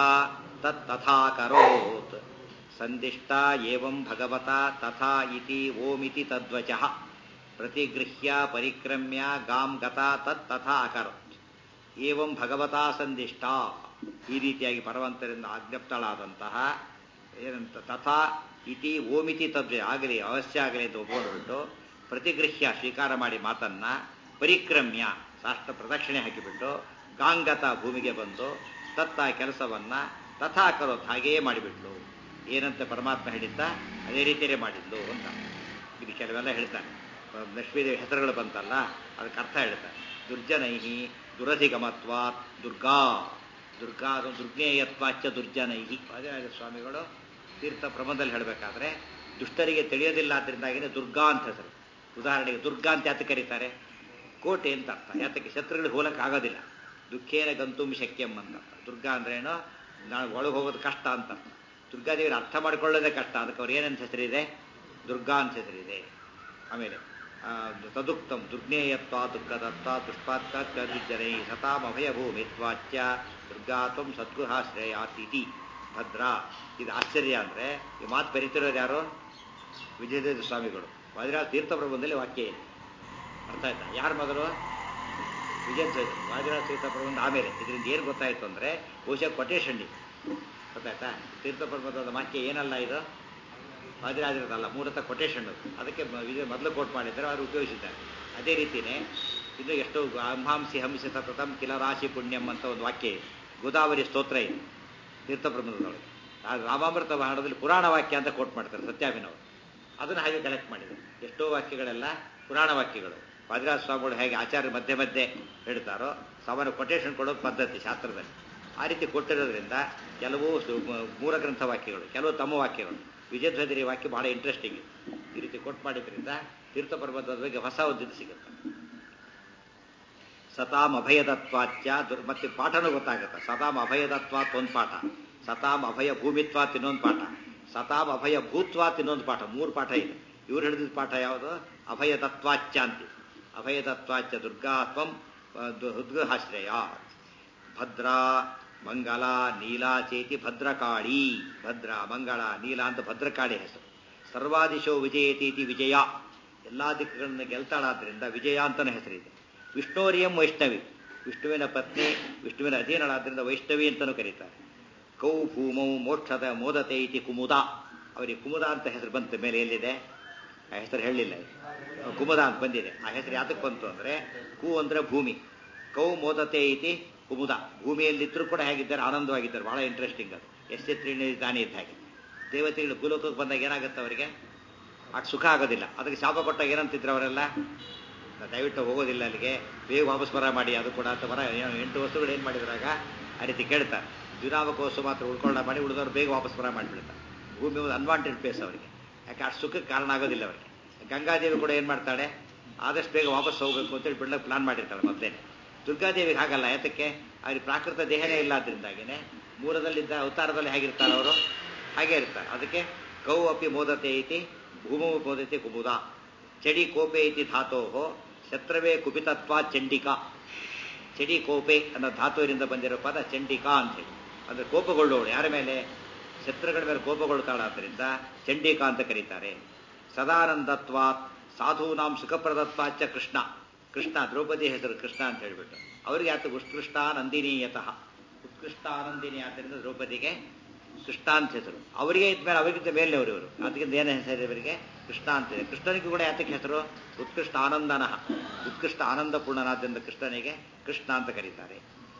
ತತ್ತಥಾಕರೋತ್ ಸಂದಿಷ್ಟ ಏವಂ ಭಗವತ ತಥಾ ಇತಿ ಓಮಿತಿ ತದ್ವಚಃ ಪ್ರತಿಗೃಹ್ಯ ಪರಿಕ್ರಮ್ಯ ಗಾಂ ಗತಾ ತತ್ ತಥಾ ಅಕರೋತ್ ಏವಂ ಭಗವತಾ ಸಂದಿಷ್ಟ ಈ ರೀತಿಯಾಗಿ ಪರವಂತರಿಂದ ಆಜ್ಞಪ್ತಳಾದಂತಹ ಏನಂತ ತಥಾ ಇತಿ ಓಮಿತಿ ತದ್ವೆ ಆಗಲಿ ಅವಶ್ಯ ಆಗಲಿ ಅಂತ ಒಪ್ಕೊಂಡ್ಬಿಟ್ಟು ಪ್ರತಿಗೃಹ್ಯ ಸ್ವೀಕಾರ ಮಾಡಿ ಮಾತನ್ನ ಪರಿಕ್ರಮ್ಯ ಸಾಷ್ಟ ಪ್ರದಕ್ಷಿಣೆ ಹಾಕಿಬಿಟ್ಟು ಗಾಂಗತ ಭೂಮಿಗೆ ಬಂದು ತತ್ತ ಕೆಲಸವನ್ನ ತಥಾ ಕರೋತ್ ಹಾಗೆಯೇ ಮಾಡಿಬಿಟ್ಲು ಏನಂತ ಪರಮಾತ್ಮ ಹೇಳಿದ್ದ ಅದೇ ರೀತಿಯೇ ಮಾಡಿದ್ಲು ಅಂತ ಇದು ಕೆಲವೆಲ್ಲ ಹೇಳ್ತಾರೆ ಲಕ್ಷ್ಮೀದೇವಿ ಹೆಸರುಗಳು ಬಂತಲ್ಲ ಅದಕ್ಕೆ ಅರ್ಥ ಹೇಳ್ತಾರೆ ದುರ್ಜನೈಹಿ ದುರಧಿಗಮತ್ವಾತ್ ದುರ್ಗಾ ದುರ್ಗಾ ಅದು ದುರ್ಜ್ಞೇಯತ್ವಾಚ ದುರ್ಜನೈಹಿ ವಾದಿರಾಜ ಸ್ವಾಮಿಗಳು ತೀರ್ಥ ಪ್ರಬಂಧದಲ್ಲಿ ಹೇಳಬೇಕಾದ್ರೆ ದುಷ್ಟರಿಗೆ ತಿಳಿಯೋದಿಲ್ಲ ಆದ್ರಿಂದಾಗಿನೇ ದುರ್ಗಾ ಅಂತ ಹೆಸರು ಉದಾಹರಣೆಗೆ ದುರ್ಗಾ ಅಂತ ಯಾತಕ್ಕೆ ಕರೀತಾರೆ ಕೋಟೆ ಅಂತ ಅರ್ಥ ಯಾತಕ್ಕೆ ಶತ್ರುಗಳಿಗೆ ಹೋಲಕ್ಕೆ ಆಗೋದಿಲ್ಲ ದುಃಖೇನ ಗಂತುಂ ಶಕ್ಯಂ ಅಂತ ಅರ್ಥ. ದುರ್ಗಾ ಅಂದ್ರೇನು ನಾವು ಒಳಗೆ ಹೋಗೋದು ಕಷ್ಟ ಅಂತ ಅರ್ಥ. ದುರ್ಗಾದೇವಿನ ಅರ್ಥ ಮಾಡ್ಕೊಳ್ಳೋದೇ ಕಷ್ಟ ಅದಕ್ಕೆ ಅವ್ರು ಏನಂತ ಹೆಸರಿದೆ ದುರ್ಗಾ ಅಂತ ಹೆಸರಿದೆ ಆಮೇಲೆ ಆ, ತದುಕ್ತಂ ದುರ್ಜ್ಞೇಯತ್ವ ದುಃಖದತ್ವ ದುಷ್ಪಾತ್ಕ ದುರ್ಜನೈ ಸತಾಮಭಯ ಭೂಮಿತ್ವಾಚ್ಯ ದುರ್ಗಾತ್ವಂ ಸದ್ಗುಹಾಶ್ರಯಾತಿಥಿ ಭದ್ರ ಇದು ಆಶ್ಚರ್ಯ ಅಂದ್ರೆ ಈ ಮಾತು ಬರೀತಿರೋರು ಯಾರು ವಿಜಯದೇವ ಸ್ವಾಮಿಗಳು ವಾದಿರಾಜ ತೀರ್ಥ ಪ್ರಬಂಧದಲ್ಲಿ ವಾಕ್ಯ ಇದೆ ಅರ್ಥ ಆಯ್ತಾ ಯಾರು ಮೊದಲು ವಿಜಯಧ್ವಜ ವಾದಿರಾಜ ತೀರ್ಥಪರ್ವಂದ ಆಮೇಲೆ ಇದರಿಂದ ಏನು ಗೊತ್ತಾಯಿತು ಅಂದರೆ ಬಹುಶಃ ಕೊಟೇಶನ್ ಇದು ಗೊತ್ತಾಯ್ತಾ ತೀರ್ಥಪರ್ವತದ ವಾಕ್ಯ ಏನಲ್ಲ ಇದು ವಾದಿರಾಜರದಲ್ಲ ಮೂಲತಃ ಕೊಟೇಶನ್ ಅದು ಅದಕ್ಕೆ ಮ- ವಿಜಯ ಮೊದಲು ಕೋಟ್ ಮಾಡಿದ್ದಾರೆ ಅವರು ಉಪಯೋಗಿಸಿದ್ದಾರೆ ಅದೇ ರೀತಿಯೇ ಇದು ಎಷ್ಟೋ ಅಂಹಾಂಸಿ ಹಂಸಿ ಸತತಂ ಕಿಲ ರಾಶಿ ಪುಣ್ಯಂ ಅಂತ ಒಂದು ವಾಕ್ಯ ಇದೆ ಗೋದಾವರಿ ಸ್ತೋತ್ರ ಇದೆ ತೀರ್ಥಪ್ರಬಂಧದೊಳಗೆ ಆ ರಾಮಾಮೃತ ಭಾರತದಲ್ಲಿ ಪುರಾಣ ವಾಕ್ಯ ಅಂತ ಕೋಟ್ ಮಾಡ್ತಾರೆ ಸತ್ಯಾಭಿನವರು ಅದನ್ನು ಹಾಗೆ ಕಲೆಕ್ಟ್ ಮಾಡಿದರು ಎಷ್ಟೋ ವಾಕ್ಯಗಳೆಲ್ಲ ಪುರಾಣ ವಾಕ್ಯಗಳು ವಾದಿರಾಜ ಸ್ವಾಮಿಗಳು ಹೇಗೆ ಆಚಾರ್ಯ ಮಧ್ಯೆ ಮಧ್ಯೆ ಹೇಳ್ತಾರೋ ಸಾಮಾನ್ಯ ಕೊಟೇಶನ್ ಕೊಡೋ ಪದ್ಧತಿ ಶಾಸ್ತ್ರದಲ್ಲಿ ಆ ರೀತಿ ಕೊಟ್ಟಿರೋದ್ರಿಂದ ಕೆಲವು ಸು- ಮ- ಮೂಲ ಗ್ರಂಥ ವಾಕ್ಯಗಳು ಕೆಲವು ತಮ್ಮ ವಾಕ್ಯಗಳು ವಿಜಯಧ್ವಜರಿ ವಾಕ್ಯ ಬಹಳ ಇಂಟ್ರೆಸ್ಟಿಂಗ್ ಈ ರೀತಿ ಕೊಟ್ಟು ಮಾಡಿದ್ರಿಂದ ತೀರ್ಥ ಪರ್ವತದ ಬಗ್ಗೆ ಹೊಸ ಒಂದು ಇದು ಸಿಗುತ್ತೆ ಸತಾಂ ಅಭಯದತ್ವಾಚ್ಯ ದುರ್ ಮತ್ತೆ ಪಾಠನೂ ಗೊತ್ತಾಗುತ್ತೆ ಸತಾಂ ಅಭಯದತ್ವಾತ್ ಒಂದು ಪಾಠ ಸತಾಂ ಅಭಯ ಭೂಮಿತ್ವಾತ್ ಇನ್ನೊಂದು ಪಾಠ ಸತಾಂ ಅಭಯ ಭೂತ್ವಾತ್ ಇನ್ನೊಂದು ಪಾಠ ಮೂರು ಪಾಠ ಇದೆ ಇವ್ರು ಹೇಳಿದ ಪಾಠ ಯಾವುದು ಅಭಯದತ್ವಾಚ್ಯ ಅಂತಿ ಅಭಯದತ್ವಾಚ್ಯ ದುರ್ಗಾತ್ವಂ ದುರ್ಗಾಶ್ರಯ ಭದ್ರಾ ಮಂಗಲ ನೀಲಾ ಚೇತಿ ಭದ್ರಕಾಳಿ ಭದ್ರ ಮಂಗಳ ನೀಲ ಅಂತ ಭದ್ರಕಾಳಿ ಹೆಸರು ಸರ್ವಾದಿಶೋ ವಿಜಯತೀತಿ ವಿಜಯ ಎಲ್ಲಾ ದಿಕ್ಕುಗಳನ್ನ ಗೆಲ್ತಾಳಾದ್ರಿಂದ ವಿಜಯ ಅಂತಾನೆ ಹೆಸರಿದೆ ವಿಷ್ಣೋರಿಯಂ ವೈಷ್ಣವಿ ವಿಷ್ಣುವಿನ ಪತ್ನಿ ವಿಷ್ಣುವಿನ ಅಧೀನಳಾದ್ರಿಂದ ವೈಷ್ಣವಿ ಅಂತಲೂ ಕರೀತಾರೆ ಕೌ ಭೂಮೌ ಮೋಕ್ಷದ ಮೋದತೆ ಇತಿ ಕುಮುದ ಅವರಿಗೆ ಕುಮುದ ಅಂತ ಹೆಸರು ಬಂತು ಮೇಲೆ ಎಲ್ಲಿದೆ ಆ ಹೆಸರು ಹೇಳಲಿಲ್ಲ ಕುಮುದ ಅಂತ ಬಂದಿದೆ ಆ ಹೆಸರು ಯಾತಕ್ಕೆ ಬಂತು ಅಂದ್ರೆ ಕು ಅಂದ್ರೆ ಭೂಮಿ ಕೌ ಮೋದತೆ ಇತಿ ಕುಮುದ ಭೂಮಿಯಲ್ಲಿದ್ದರೂ ಕೂಡ ಹೇಗಿದ್ದಾರೆ ಆನಂದವಾಗಿದ್ದಾರೆ ಬಹಳ ಇಂಟ್ರೆಸ್ಟಿಂಗ್ ಅದು ಎಷ್ಟೇ ತ್ರೀಣಿ ದಾನಿ ಇದ್ದ ಹಾಗೆ ದೇವತೆಗಳು ಭೂಲೋಕಕ್ಕೆ ಬಂದಾಗ ಏನಾಗುತ್ತೆ ಅವರಿಗೆ ಆಗ ಸುಖ ಆಗೋದಿಲ್ಲ ಅದಕ್ಕೆ ಶಾಪ ಕೊಟ್ಟಾಗ ಏನಂತಿದ್ರು ಅವರೆಲ್ಲ ನಾ ದಯವಿಟ್ಟು ಹೋಗೋದಿಲ್ಲ ಅಲ್ಲಿಗೆ ಬೇಗ ವಾಪಸ್ ಬರ ಮಾಡಿ ಅದು ಕೂಡ ಅಂತ ಬರ ಏನು ಎಂಟು ವಸ್ತುಗಳು ಏನು ಮಾಡಿದ್ರಾಗ ಆ ರೀತಿ ಕೇಳ್ತಾರೆ ದಿನಾವಕೋಸು ಮಾತ್ರ ಉಳ್ಕೊಳ್ಳ ಮಾಡಿ ಉಳಿದವ್ರು ಬೇಗ ವಾಪಸ್ ಬರ ಮಾಡಿಬಿಡ್ತಾರೆ ಭೂಮಿ ಒಂದು ಅನ್ವಾಂಟೆಡ್ ಪ್ಲೇಸ್ ಅವರಿಗೆ ಯಾಕೆ ಅಷ್ಟು ಸುಖಕ್ಕೆ ಕಾರಣ ಆಗೋದಿಲ್ಲ ಅವರಿಗೆ ಗಂಗಾದೇವಿ ಕೂಡ ಏನು ಮಾಡ್ತಾಳೆ ಆದಷ್ಟು ಬೇಗ ವಾಪಸ್ ಹೋಗಬೇಕು ಅಂತೇಳಿ ಬಿಡ್ಲಕ್ಕೆ ಪ್ಲಾನ್ ಮಾಡಿರ್ತಾಳೆ ಮೊದಲೇ ದುರ್ಗಾದೇವಿಗೆ ಹಾಗಲ್ಲ ಯಾತಕ್ಕೆ ಅವ್ರಿಗೆ ಪ್ರಾಕೃತ ದೇಹನೇ ಇಲ್ಲ ಆದ್ರಿಂದಾಗಿನೇ ಮೂಲದಲ್ಲಿದ್ದ ಅವತಾರದಲ್ಲಿ ಹೇಗಿರ್ತಾರೆ ಅವರು ಹಾಗೆ ಇರ್ತಾರೆ ಅದಕ್ಕೆ ಕೌ ಅಪಿ ಮೋದತೆ ಐತಿ ಭೂಮೌ ಮೋದತೆ ಕುಮುದ ಚಡಿ ಕೋಪೆ ಐತಿ ಧಾತೋ ಶತ್ರವೇ ಕುಪಿತತ್ವ ಚಂಡಿಕಾ ಚಡಿ ಕೋಪೆ ಅನ್ನೋ ಧಾತುವಿನಿಂದ ಬಂದಿರೋ ಪದ ಚಂಡಿಕಾ ಅಂತ ಹೇಳಿ ಅಂದ್ರೆ ಕೋಪಗೊಳ್ಳುವಳು ಯಾರ ಮೇಲೆ ಶತ್ರುಗಳ ಮೇಲೆ ಕೋಪಗೊಳ್ತಾಳಾದ್ರಿಂದ ಚಂಡಿಕಾ ಅಂತ ಕರೀತಾರೆ ಸದಾನಂದತ್ವಾತ್ ಸಾಧೂನಾಂ ಸುಖಪ್ರದತ್ವಾಚ ಕೃಷ್ಣ ಕೃಷ್ಣ ದ್ರೌಪದಿ ಹೆಸರು ಕೃಷ್ಣ ಅಂತ ಹೇಳ್ಬಿಟ್ಟು ಅವರಿಗೆ ಆತ ಉತ್ಕೃಷ್ಟಾನಂದಿನೀಯತಃ ಉತ್ಕೃಷ್ಟಾನಂದಿನಿ ಆದ್ದರಿಂದ ದ್ರೌಪದಿಗೆ ಕೃಷ್ಣ ಅಂತ ಹೆಸರು ಅವರಿಗೆ ಇದ್ಮೇಲೆ ಅವರಿಗಿಂತ ಮೇಲೆ ಅವರು ಇವರು ಅದಕ್ಕಿಂತ ಏನು ಹೆಸರು ಇವರಿಗೆ ಕೃಷ್ಣ ಅಂತಿದೆ ಕೃಷ್ಣನಿಗೂ ಕೂಡ ಯಾತಕ್ಕೆ ಹೆಸರು ಉತ್ಕೃಷ್ಟ ಆನಂದನಃ ಉತ್ಕೃಷ್ಟ ಆನಂದಪೂರ್ಣನಾದ್ದರಿಂದ ಕೃಷ್ಣನಿಗೆ ಕೃಷ್ಣ ಅಂತ ಕರೀತಾರೆ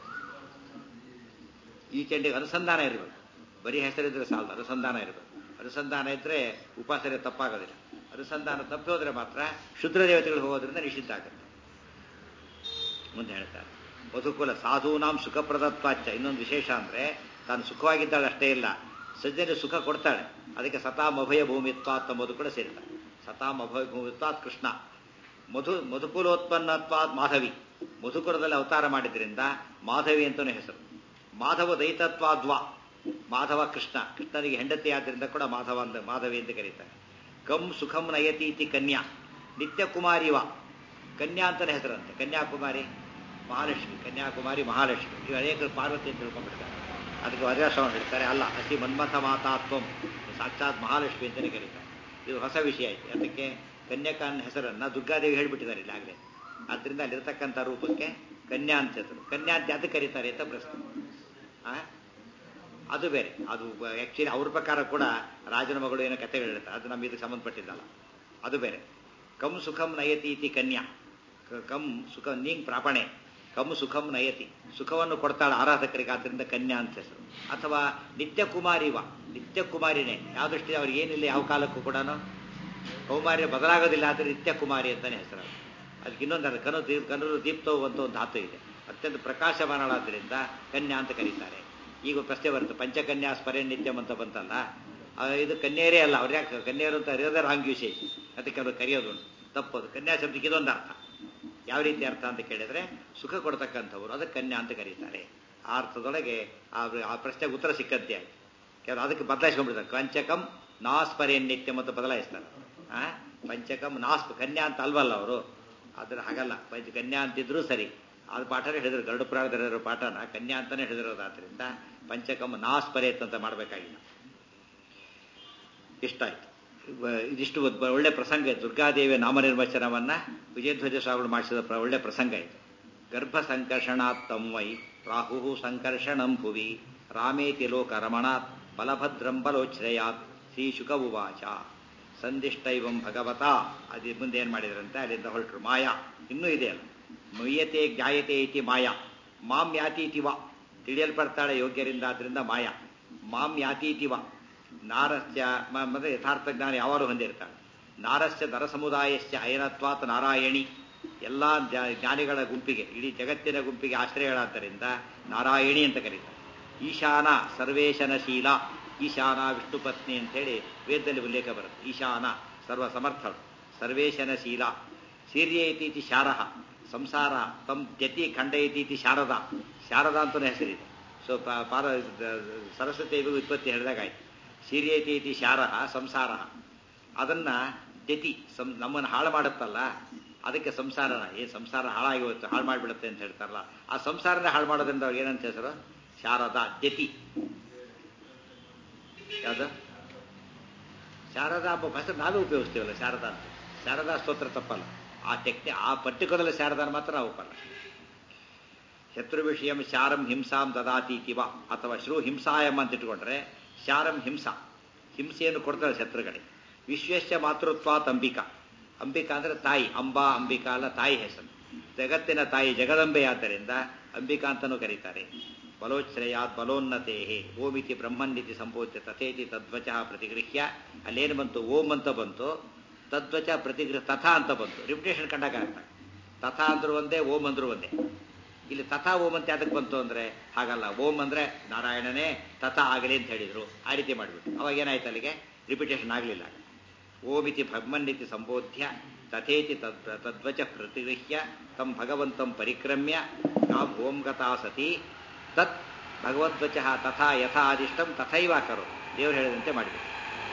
ಈ ಚಂಡಿಗೆ ಅನುಸಂಧಾನ ಇರಬೇಕು ಬರೀ ಹೆಸರಿದ್ರೆ ಸಾಲದು ಅನುಸಂಧಾನ ಇರಬೇಕು ಅನುಸಂಧಾನ ಇದ್ರೆ ಉಪಾಸನೆ ತಪ್ಪಾಗೋದಿಲ್ಲ ಅನುಸಂಧಾನ ತಪ್ಪಿ ಹೋದ್ರೆ ಮಾತ್ರ ಶುದ್ರ ದೇವತೆಗಳು ಹೋಗೋದ್ರಿಂದ ನಿಷಿದ್ಧ ಆಗುತ್ತೆ ಮುಂದೆ ಹೇಳ್ತಾರೆ ಮಧುಕುಲ ಸಾಧೂನಾಂ ಸುಖಪ್ರದತ್ವಾಚ್ಯ ಇನ್ನೊಂದು ವಿಶೇಷ ಅಂದ್ರೆ ತಾನು ಸುಖವಾಗಿದ್ದಾಳೆ ಅಷ್ಟೇ ಇಲ್ಲ ಸಜ್ಜನೆ ಸುಖ ಕೊಡ್ತಾಳೆ ಅದಕ್ಕೆ ಸತಾಂ ಅಭಯ ಭೂಮಿತ್ವಾತ್ ಎಂಬುದು ಕೂಡ ಸೇರಿದ್ದಾರೆ ಸತಾಂ ಅಭಯ ಭೂಮಿತ್ವಾತ್ ಕೃಷ್ಣ ಮಧು ಮಧುಕುಲೋತ್ಪನ್ನತ್ವಾತ್ ಮಾಧವಿ ಮಧುಕುಲದಲ್ಲಿ ಅವತಾರ ಮಾಡಿದ್ರಿಂದ ಮಾಧವಿ ಅಂತಲೂ ಹೆಸರು ಮಾಧವ ದೈತತ್ವಾದ್ವಾ ಮಾಧವ ಕೃಷ್ಣ ಕೃಷ್ಣನಿಗೆ ಹೆಂಡತಿ ಆದ್ದರಿಂದ ಕೂಡ ಮಾಧವ ಅಂತ ಮಾಧವಿ ಅಂತ ಕರೀತಾರೆ ಕಂ ಸುಖಂ ನಯತಿ ಇತಿ ಕನ್ಯಾ ನಿತ್ಯಕುಮಾರಿವ ಕನ್ಯಾ ಅಂತಾನೆ ಹೆಸರಂತೆ ಕನ್ಯಾಕುಮಾರಿ ಮಹಾಲಕ್ಷ್ಮಿ ಕನ್ಯಾಕುಮಾರಿ ಮಹಾಲಕ್ಷ್ಮಿ ಇವು ಅನೇಕರು ಪಾರ್ವತಿ ಅಂತ ತಿಳ್ಕೊಂಡ್ಬಿಡ್ತಾರೆ ಅದಕ್ಕೆ ವಜ್ರಾಶ್ರಮ ಹೇಳ್ತಾರೆ ಅಲ್ಲ ಅತಿ ಮನ್ಮಥ ಮಾತಾತ್ವಂ ಸಾಕ್ಷಾತ್ ಮಹಾಲಕ್ಷ್ಮಿ ಅಂತಲೇ ಕರೀತಾರೆ ಇದು ಹೊಸ ವಿಷಯ ಆಯ್ತು ಅದಕ್ಕೆ ಕನ್ಯಾಕಾನ್ ಹೆಸರನ್ನ ದುರ್ಗಾದೇವಿ ಹೇಳ್ಬಿಟ್ಟಿದ್ದಾರೆ ಇಲ್ಲಾಗಲೇ ಆದ್ರಿಂದ ಅಲ್ಲಿರ್ತಕ್ಕಂಥ ರೂಪಕ್ಕೆ ಕನ್ಯಾ ಅಂತ ಹೆಸರು ಕನ್ಯಾ ಅಂತ ಯಾತಕ್ಕೆ ಕರೀತಾರೆ ಅಂತ ಪ್ರಶ್ನೆ ಆ ಅದು ಬೇರೆ ಅದು ಆಕ್ಚುಲಿ ಅವ್ರ ಪ್ರಕಾರ ಕೂಡ ರಾಜನ ಮಗಳು ಏನೋ ಕಥೆಗಳು ಹೇಳ್ತಾರೆ ಅದು ನಮ್ಮ ಇದಕ್ಕೆ ಸಂಬಂಧಪಟ್ಟಿದ್ದಲ್ಲ ಅದು ಬೇರೆ ಕಂ ಸುಖಂ ನಯತಿ ಇತಿ ಕನ್ಯಾ ಕ- ಕಂ ಸುಖ ನೀಂಗ್ ಪ್ರಾಪಣೆ ಕಂ ಸುಖಂ ನಯತಿ ಸುಖವನ್ನು ಕೊಡ್ತಾಳೆ ಆರಾಧಕರಿಗೆ ಆದ್ದರಿಂದ ಕನ್ಯಾ ಅಂತ ಹೆಸರು ಅಥವಾ ನಿತ್ಯ ಕುಮಾರಿವ ನಿತ್ಯ ಕುಮಾರಿನೇ ಯಾವ ದೃಷ್ಟಿ ಅವ್ರಿಗೆ ಏನಿಲ್ಲ ಯಾವ ಕಾಲಕ್ಕೂ ಕೂಡ ಕೌಮಾರ್ಯ ಬದಲಾಗೋದಿಲ್ಲ ಆದರೆ ನಿತ್ಯ ಕುಮಾರಿ ಅಂತಾನೆ ಹೆಸರು ಅದು. ಅದಕ್ಕೆ ಇನ್ನೊಂದು ಅರ್ಥ, ಕನು ದೀಪ್ ಕನರು ದೀಪ್ತವು ಅಂತ ಒಂದು ಧಾತು ಇದೆ ಅತ್ಯಂತ ಪ್ರಕಾಶಮಾನಳಾದ್ರಿಂದ ಕನ್ಯಾ ಅಂತ ಕರೀತಾರೆ ಈಗ ಪ್ರಶ್ನೆ ಬರುತ್ತೆ ಪಂಚಕನ್ಯಾ ಸ್ಮರಣ ನಿತ್ಯಂ ಅಂತ ಬಂತಲ್ಲ ಆ, ಇದು ಕನ್ಯರೇ ಅಲ್ಲ ಅವ್ರು ಯಾಕೆ ಕನ್ಯರು ಅಂತ ಅರಿಯೋದೇ ರಾಂಗ್ ವಿಶೇಷ ಅದಕ್ಕೆ ಅವರು ಕರೆಯೋದು ಉಂಟು ತಪ್ಪದು ಕನ್ಯಾ ಶಬ್ದಕ್ಕೆ ಇದೊಂದು ಅರ್ಥ ಯಾವ ರೀತಿ ಅರ್ಥ ಅಂತ ಕೇಳಿದ್ರೆ ಸುಖ ಕೊಡ್ತಕ್ಕಂಥವ್ರು ಅದಕ್ಕೆ ಕನ್ಯಾ ಅಂತ ಕರೀತಾರೆ ಆ ಅರ್ಥದೊಳಗೆ ಆ ಆ ಪ್ರಶ್ನೆಗೆ ಉತ್ತರ ಸಿಕ್ಕಂತೆ ಆಯ್ತು ಕೆಲವರು ಅದಕ್ಕೆ ಬದಲಾಯಿಸ್ಕೊಂಡ್ಬಿಡ್ತಾರೆ ಪಂಚಕಂ ನಾಸ್ಪರೇನ್ ನಿತ್ಯಂ ಅಂತ ಬದಲಾಯಿಸ್ತಾರೆ ಆ ಪಂಚಕಂ ನಾಸ್ಪ ಕನ್ಯಾ ಅಂತ ಅಲ್ವಲ್ಲ ಅವರು ಆದ್ರೆ ಹಾಗಲ್ಲ ಪಂಚ ಕನ್ಯಾ ಅಂತಿದ್ರು ಸರಿ ಅದು ಪಾಠನೇ ಹೇಳಿದ್ರು ಗರುಡ ಪುರಾಣದಲ್ಲಿರೋ ಪಾಠನ ಕನ್ಯಾ ಅಂತಾನೆ ಹೇಳಿರೋದಾದ್ರಿಂದ ಪಂಚಕಂ ನಾಸ್ಪರೇತ್ ಅಂತ ಮಾಡಬೇಕಾಗಿಲ್ಲ ಇಷ್ಟಾಯ್ತು ಇವ- ಇದಿಷ್ಟು ಒಂದು ಒಳ್ಳೆ ಪ್ರಸಂಗ ಇದು ದುರ್ಗಾದೇವಿಯ ನಾಮನಿರ್ವಚನವನ್ನ ವಿಜಯಧ್ವಜ ಸ್ವಾಮಿಗಳು ಮಾಡಿಸಿದ ಪ್ರ- ಒಳ್ಳೆ ಪ್ರಸಂಗ ಇದು ಗರ್ಭಸಂಕರ್ಷಣಾತ್ ತಂ ವೈ ರಾಹು ಸಂಕರ್ಷಣಂ ಭುವಿ ರಾಮೇತಿ ಲೋಕರಮಣಾತ್ ಬಲಭದ್ರಂ ಬಲೋಚ್ಛ್ರಯಾತ್ ಶ್ರೀಶುಕ ಉವಾಚ ಸಂದಿಷ್ಟೈವಂ ಭಗವತ ಅದು ಮುಂದೆ ಏನು ಮಾಡಿದ್ರಂತೆ ಅಲ್ಲಿಂದ ಹೊರಟರು ಮಾಯಾ ಇನ್ನೂ ಇದೆ ಅಲ್ಲ ಮುಯ್ಯತೆ ಜ್ಞಾಯತೆ ಇತಿ ಮಾಯಾ ಮಾಂ ಯಾತೀತಿ ವ ತಿಳಿಯಲ್ಪಡ್ತಾಳೆ ಯೋಗ್ಯರಿಂದ ಆದ್ರಿಂದ ಮಾಯಾ ಮಾಂ ಯಾತೀತಿ ವ ನಾರಸ್ಯ ಮ- ಮತ್ತೆ ಯಥಾರ್ಥ ಜ್ಞಾನ ಯಾವಾಗಲೂ ಹೊಂದಿರ್ತಾಳೆ ನಾರಸ್ಯ ದರ ಸಮುದಾಯಸ್ಯ ಅಯನತ್ವಾತ್ ನಾರಾಯಣಿ ಎಲ್ಲ ಜ್ಞಾನಿಗಳ ಗುಂಪಿಗೆ ಇಡೀ ಜಗತ್ತಿನ ಗುಂಪಿಗೆ ಆಶ್ರಯಗಳಾದ್ದರಿಂದ ನಾರಾಯಣಿ ಅಂತ ಕರೀತಾರೆ ಈಶಾನ ಸರ್ವೇಶನಶೀಲ ಈಶಾನ ವಿಷ್ಣು ಪತ್ನಿ ಅಂತೇಳಿ ವೇದದಲ್ಲಿ ಉಲ್ಲೇಖ ಬರುತ್ತೆ ಈಶಾನ ಸರ್ವ ಸಮರ್ಥಳು ಸರ್ವೇಶನಶೀಲ ಸೀರ್ಯೈತೀತಿ ಶಾರಹ ಸಂಸಾರ ತಂ ಜತಿ ಖಂಡಯತೀತಿ ಶಾರದಾ ಶಾರದಾ ಅಂತಲೇ ಹೆಸರಿದೆ ಸೊ ಪ- ಪಾರ ದ- ಸರಸ್ವತಿ ಉತ್ಪತ್ತಿ ಹೇಳಿದಾಗಾಯ್ತು ಸೀರ್ಯೈತೀತಿ ಶಾರಹ ಸಂಸಾರ ಅದನ್ನ ಜತಿ ಸಂ ನಮ್ಮನ್ನು ಹಾಳು ಮಾಡುತ್ತಲ್ಲ ಅದಕ್ಕೆ ಸಂಸಾರನ ಏ ಸಂಸಾರ ಹಾಳಾಗಿ ಹೋಯ್ತು ಹಾಳು ಮಾಡಿಬಿಡುತ್ತೆ ಅಂತ ಹೇಳ್ತಾರಲ್ಲ ಆ ಸಂಸಾರನ ಹಾಳು ಮಾಡೋದ್ರಿಂದ ಅವ್ರಿಗೆ ಏನಂತ ಹೆಸರು ಶಾರದಾ ಜತಿ ಯಾವುದು ಶಾರದಾ ಎಂಬ ಹೆಸರು ನಾವೇ ಉಪಯೋಗಿಸ್ತೀವಲ್ಲ ಶಾರದಾ ಅಂತ ಶಾರದಾ ಸ್ತೋತ್ರ ತಪ್ಪಲ್ಲ ಆ ಟೆಕ್ನಿ ಆ ಪರ್ಟಿಕ್ಯುಲರ್ ಶಾರದಾನ ಮಾತ್ರ ನಾವು ಒಪ್ಪಲ್ಲ ಶತ್ರು ವಿಷಯಂ ಶಾರಂ ಹಿಂಸಾಂ ದದಾತೀತಿವ ಅಥವಾ ಶ್ರೂ ಹಿಂಸಾಯಂ ಅಂತ ಇಟ್ಕೊಂಡ್ರೆ ಶಾರಂ ಹಿಂಸಾ ಹಿಂಸೆಯನ್ನು ಕೊಡ್ತಾರೆ ಶತ್ರುಗಳಿಗೆ ವಿಶ್ವೇಶ ಮಾತೃತ್ವಾತ್ ಅಂಬಿಕಾ ಅಂಬಿಕಾ ಅಂದ್ರೆ ತಾಯಿ ಅಂಬಾ ಅಂಬಿಕಾ ಅಲ್ಲ ತಾಯಿ ಹೆಸರು ಜಗತ್ತಿನ ತಾಯಿ ಜಗದಂಬೆ ಆದ್ದರಿಂದ ಅಂಬಿಕಾ ಅಂತಲೂ ಕರೀತಾರೆ ಬಲೋಚ್ಛ್ರಯಾತ್ ಬಲೋನ್ನತೆ ಓಮಿತಿ ಬ್ರಹ್ಮನ್ನಿತಿ ಸಂಬೋಧ್ಯ ತಥೇತಿ ತದ್ವಚ ಪ್ರತಿಗೃಹ್ಯ ಅಲ್ಲೇನು ಬಂತು ಓಂ ಅಂತ ಬಂತು ತದ್ವಚ ಪ್ರತಿಗೃಹ ತಥಾ ಅಂತ ಬಂತು ರಿಪಿಟೇಷನ್ ಕಂಡಾಗ ಅರ್ಥ ತಥಾ ಅಂದ್ರೂ ಒಂದೇ ಓಂ ಅಂದ್ರೂ ಒಂದೇ ಇಲ್ಲಿ ತಥಾ ಓಂ ಅಂತ ಯಾತಕ್ಕೆ ಬಂತು ಅಂದ್ರೆ ಹಾಗಲ್ಲ ಓಂ ಅಂದ್ರೆ ನಾರಾಯಣನೇ ತಥಾ ಆಗಲಿ ಅಂತ ಹೇಳಿದ್ರು ಆ ರೀತಿ ಮಾಡಿಬಿಟ್ಟು ಅವಾಗ ಏನಾಯ್ತು ಅಲ್ಲಿಗೆ ರಿಪಿಟೇಷನ್ ಆಗಲಿಲ್ಲ ಓಮಿತಿ ಭಗ್ಮನ್ನಿತಿ ಸಂಬೋಧ್ಯ ತಥೇತಿ ತದ್ ತದ್ವಚ ಪ್ರತಿಗೃಹ್ಯ ತಂ ಭಗವಂತಂ ಪರಿಕ್ರಮ್ಯ ತಾಂ ಓಂ ಗತಾ ಸತಿ ತತ್ ಭಗವದ್ವಚ ತಥಾ ಯಥಾ ಆದಿಷ್ಟಂ ತಥೈವ ಕರು ದೇವರು ಹೇಳಿದಂತೆ ಮಾಡಿಬಿಟ್ಟು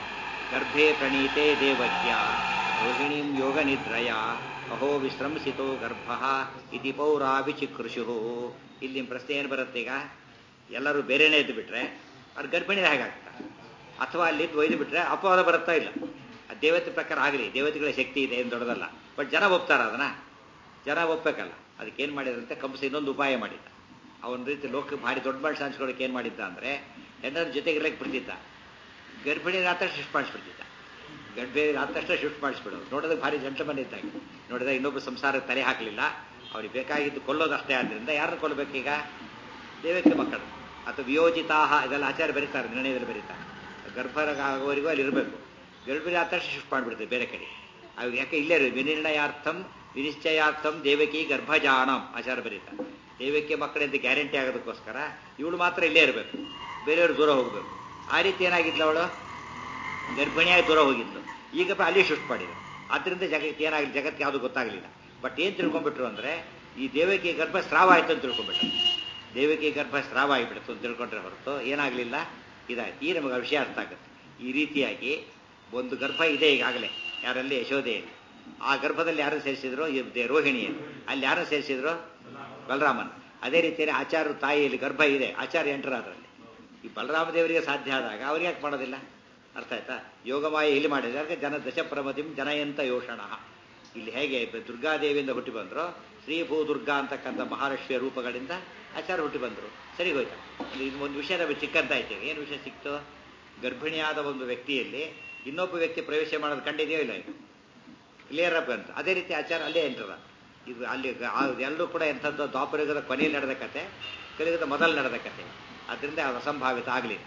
ಗರ್ಭೆ ಪ್ರಣೀತೆ ದೇವಜ್ಞ ರೋಹಿಣೀಂ ಯೋಗ ನಿದ್ರಯ ಅಹೋ ವಿಶ್ರಂಸಿತೋ ಗರ್ಭ ಇತಿ ಪೌರಾ ವಿಚಿಕೃಷು ಇಲ್ಲಿ ನಿಮ್ ಪ್ರಶ್ನೆ ಏನು ಬರುತ್ತೆ ಈಗ ಎಲ್ಲರೂ ಬೇರೆನೇ ಇದ್ದು ಬಿಟ್ರೆ ಅವ್ರು ಗರ್ಭಿಣಿ ಹೇಗಾಗ್ತಾರೆ ಅಥವಾ ಅಲ್ಲಿ ಒಯ್ದು ಬಿಟ್ರೆ ಅಪವಾದ ಬರುತ್ತಾ ಇಲ್ಲ ಆ ದೇವತೆ ಪ್ರಕಾರ ಆಗಲಿ ದೇವತೆಗಳ ಶಕ್ತಿ ಇದೆ ಏನು ದೊಡ್ಡದಲ್ಲ ಬಟ್ ಜನ ಒಪ್ತಾರ ಅದನ್ನ ಜನ ಒಪ್ಪಬೇಕಲ್ಲ ಅದಕ್ಕೆ ಏನು ಮಾಡಿದ್ರಂತೆ ಕಂಸ ಇನ್ನೊಂದು ಉಪಾಯ ಮಾಡಿದ್ದ ಅವನ ರೀತಿ ಲೋಕ ಭಾರಿ ದೊಡ್ಡ ಮನುಷ್ಯ ಅನ್ಸ್ಕೊಳಕ್ಕೆ ಏನು ಮಾಡಿದ್ದ ಅಂದ್ರೆ ಹೆಣ್ಣರ ಜೊತೆಗೆ ಇರಕ್ಕೆ ಬಿಡ್ತಿದ್ದ ಗರ್ಭಿಣಿ ಆದ ತಕ್ಷಣ ಶಿಫ್ಟ್ ಮಾಡಿಸ್ಬಿಡ್ತಿದ್ದ ಗರ್ಭಿಣಿ ಆದ ತಕ್ಷಣ ಶಿಫ್ಟ್ ಮಾಡಿಸ್ಬಿಡೋದು ನೋಡೋದಕ್ಕೆ ಭಾರಿ ಜಂಟಮನ್ ಇದ್ದಾಗ ನೋಡಿದಾಗ ಇನ್ನೊಬ್ಬ ಸಂಸಾರ ತಲೆ ಹಾಕಲಿಲ್ಲ ಅವ್ರಿಗೆ ಬೇಕಾಗಿದ್ದು ಕೊಲ್ಲೋದು ಅಷ್ಟೇ ಆದ್ರಿಂದ ಯಾರನ್ನು ಕೊಲ್ಲಬೇಕೀಗ ದೇವಕ್ಕೆ ಮಕ್ಕಳು ಅಥವಾ ವಿಯೋಜಿತಾಹ ಇದೆಲ್ಲ ಆಚಾರ್ಯ ಬರೀತಾರೆ ನಿರ್ಣಯದಲ್ಲಿ ಬರೀತಾರೆ ಗರ್ಭರಾಗುವವರೆಗೂ ಅಲ್ಲಿ ಇರಬೇಕು ಗರ್ಭಿಣಿ ಆದ ತಕ್ಷಣ ಶಿಫ್ಟ್ ಮಾಡಿಬಿಡ್ತೀವಿ ಬೇರೆ ಕಡೆ ಅವಾಗ ಯಾಕೆ ಇಲ್ಲೇ ಇರೋದು ವಿನಿರ್ಣಯಾರ್ಥಂ ವಿನಿಶ್ಚಯಾರ್ಥಂ ದೇವಕಿ ಗರ್ಭಜಾನಂ ಆಚಾರ್ಯ ಬರೀತಾರೆ ದೇವಕ್ಕೆ ಮಕ್ಕಳಿಂದ ಗ್ಯಾರಂಟಿ ಆಗೋದಕ್ಕೋಸ್ಕರ ಇವಳು ಮಾತ್ರ ಇಲ್ಲೇ ಇರಬೇಕು ಬೇರೆಯವರು ದೂರ ಹೋಗಬೇಕು ಆ ರೀತಿ ಏನಾಗಿದ್ಲು ಅವಳು ಗರ್ಭಿಣಿಯಾಗಿ ದೂರ ಹೋಗಿದ್ಲು ಈಗ ಬ- ಅಲ್ಲಿ ಶಿಫ್ಟ್ ಮಾಡಿದ್ರು ಆದ್ರಿಂದ ಜಗತ್ತು ಏನಾಗಲಿ ಜಗತ್ತು ಯಾವುದು ಗೊತ್ತಾಗಲಿಲ್ಲ ಬಟ್ ಏನು ತಿಳ್ಕೊಂಡ್ಬಿಟ್ರು ಅಂದ್ರೆ ಈ ದೇವಕಿ ಗರ್ಭ ಸ್ರಾವ ಆಯ್ತು ಅಂತ ತಿಳ್ಕೊಂಡ್ಬಿಟ್ರು ದೇವಕಿ ಗರ್ಭ ಸ್ರಾವ ಆಗಿಬಿಡ್ತು ಅಂತ ತಿಳ್ಕೊಂಡ್ರೆ ಹೊರತು ಏನಾಗಲಿಲ್ಲ ಇದಾಯ್ತು ಈ ನಮಗೆ ವಿಷಯ ಅರ್ಥ ಆಗುತ್ತೆ ಈ ರೀತಿಯಾಗಿ ಒಂದು ಗರ್ಭ ಇದೆ ಈಗಾಗಲೇ ಯಾರಲ್ಲಿ ಯಶೋದೆಯಲ್ಲಿ ಆ ಗರ್ಭದಲ್ಲಿ ಯಾರು ಸೇರಿಸಿದ್ರು ಈ ದೇ- ರೋಹಿಣಿಯಲ್ಲಿ ಅಲ್ಲಿ ಯಾರು ಸೇರಿಸಿದ್ರು ಬಲರಾಮನ್ ಅದೇ ರೀತಿಯಲ್ಲಿ ಆಚಾರ್ಯ ತಾಯಿಯಲ್ಲಿ ಗರ್ಭ ಇದೆ ಆಚಾರ್ಯ ಎಂಟರ್ ಅದರಲ್ಲಿ ಈ ಬಲರಾಮ ದೇವರಿಗೆ ಸಾಧ್ಯ ಆದಾಗ ಅವ್ರಿಗೆ ಯಾಕೆ ಮಾಡೋದಿಲ್ಲ ಅರ್ಥ ಆಯ್ತಾ ಯೋಗಮಾಯ ಇಲ್ಲಿ ಮಾಡಿದ್ರೆ ಅದಕ್ಕೆ ಜನ ದಶಪ್ರಮತಿಂ ಜನಯಂತ ಯೋಷಣ ಇಲ್ಲಿ ಹೇಗೆ ಬ- ದುರ್ಗಾದೇವಿಯಿಂದ ಹುಟ್ಟಿ ಬಂದ್ರು ಶ್ರೀ ಭೂ ದುರ್ಗಾ ಅಂತಕ್ಕಂಥ ಮಹಾಲಕ್ಷ್ಮಿಯ ರೂಪಗಳಿಂದ ಆಚಾರ್ಯ ಹುಟ್ಟಿ ಬಂದರು ಸರಿ ಹೋಯ್ತಾ ಇದು ಇದು ಒಂದು ವಿಷಯ ನಮಗೆ ಸಿಕ್ಕಂತಾಯ್ತು ಏನು ವಿಷಯ ಸಿಕ್ತು ಗರ್ಭಿಣಿಯಾದ ಒಂದು ವ್ಯಕ್ತಿಯಲ್ಲಿ ಇನ್ನೊಬ್ಬ ವ್ಯಕ್ತಿ ಪ್ರವೇಶ ಮಾಡೋದು ಕಂಡಿದೆಯೋ ಇಲ್ಲ ಇದು ಕ್ಲಿಯರ್ ಅಪ್ ಅಂತ ಅದೇ ರೀತಿ ಆಚಾರ ಅಲ್ಲೇ ಎಂಟದ ಇದು ಅಲ್ಲಿ ಗ- ಆ- ಎಲ್ಲರೂ ಕೂಡ ಎಂಥದ್ದು ದ್ವಾಪರಯುಗದ ಕೊನೆಯಲ್ಲಿ ನಡೆದ ಕತೆ ಕಲಿಯುಗದ ಮೊದಲು ನಡೆದ ಕತೆ ಅದರಿಂದ ಅದು ಅಸಂಭಾವಿತ ಆಗಲಿಲ್ಲ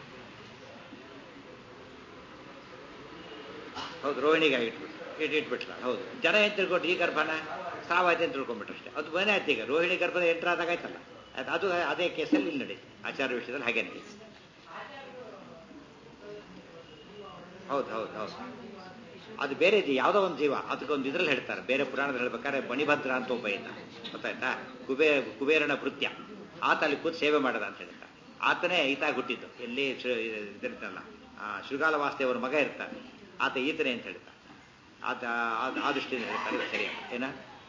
ಹೌದು ರೋಹಿಣಿಗೆ ಇಟ್ಬಿಟ್ಟು ಇಟ್ಟು ಇಟ್ಬಿಟ್ಲ ಹೌದು ಜನ ಏನು ತಿಳ್ಕೊಂಡು ಈ ಗರ್ಭನ ಸಾವಾಯ್ತು ಅಂತ ತಿಳ್ಕೊಂಡ್ಬಿಟ್ರು ಅಷ್ಟೇ ಅದು ಮನೆ ಆಯ್ತು ಈಗ ರೋಹಿಣಿ ಗರ್ಭದ ಎಂಟ್ರ್ ಆದಾಗ ಆಯ್ತಲ್ಲ ಅದು- ಅದು ಅದೇ ಕೇಸಲ್ಲಿ ಇಲ್ಲಿ ನಡೀತು ಆಚಾರ ವಿಷಯದಲ್ಲಿ ಹಾಗೆ ನಡೀತು ಹೌದು ಹೌದು ಹೌದು ಅದು ಬೇರೆ ಜೀವ ಯಾವುದೋ ಒಂದು ಜೀವ ಅದಕ್ಕೊಂದು ಇದ್ರಲ್ಲಿ ಹೇಳ್ತಾರೆ ಬೇರೆ ಪುರಾಣದಲ್ಲಿ ಹೇಳ್ಬೇಕಾದ್ರೆ ಮಣಿಭದ್ರ ಅಂತ ಒಬ್ಬ ಇದ್ದ ಗೊತ್ತಾಯ್ತಾ ಕುಬೇ ಕುಬೇರನ ಭೃತ್ಯ ಆತ ಅಲ್ಲಿ ಕೂತು ಸೇವೆ ಮಾಡದ ಅಂತ ಹೇಳ್ತಾರೆ ಆತನೇ ಈತ ಹುಟ್ಟಿದ್ದು ಎಲ್ಲಿ ಶೃ- ಇದಿರ್ತಲ್ಲ ಆ, ಶೃಗಾಲ ವಾಸ್ತೇವರ ಮಗ ಇರ್ತಾನೆ ಆತ ಈತನೇ ಅಂತ ಹೇಳ್ತಾರೆ ಆತ ಆ- ಆ ದೃಷ್ಟಿಯಿಂದ ಹೇಳ್ತಾರೆ ಸರಿ ಏನ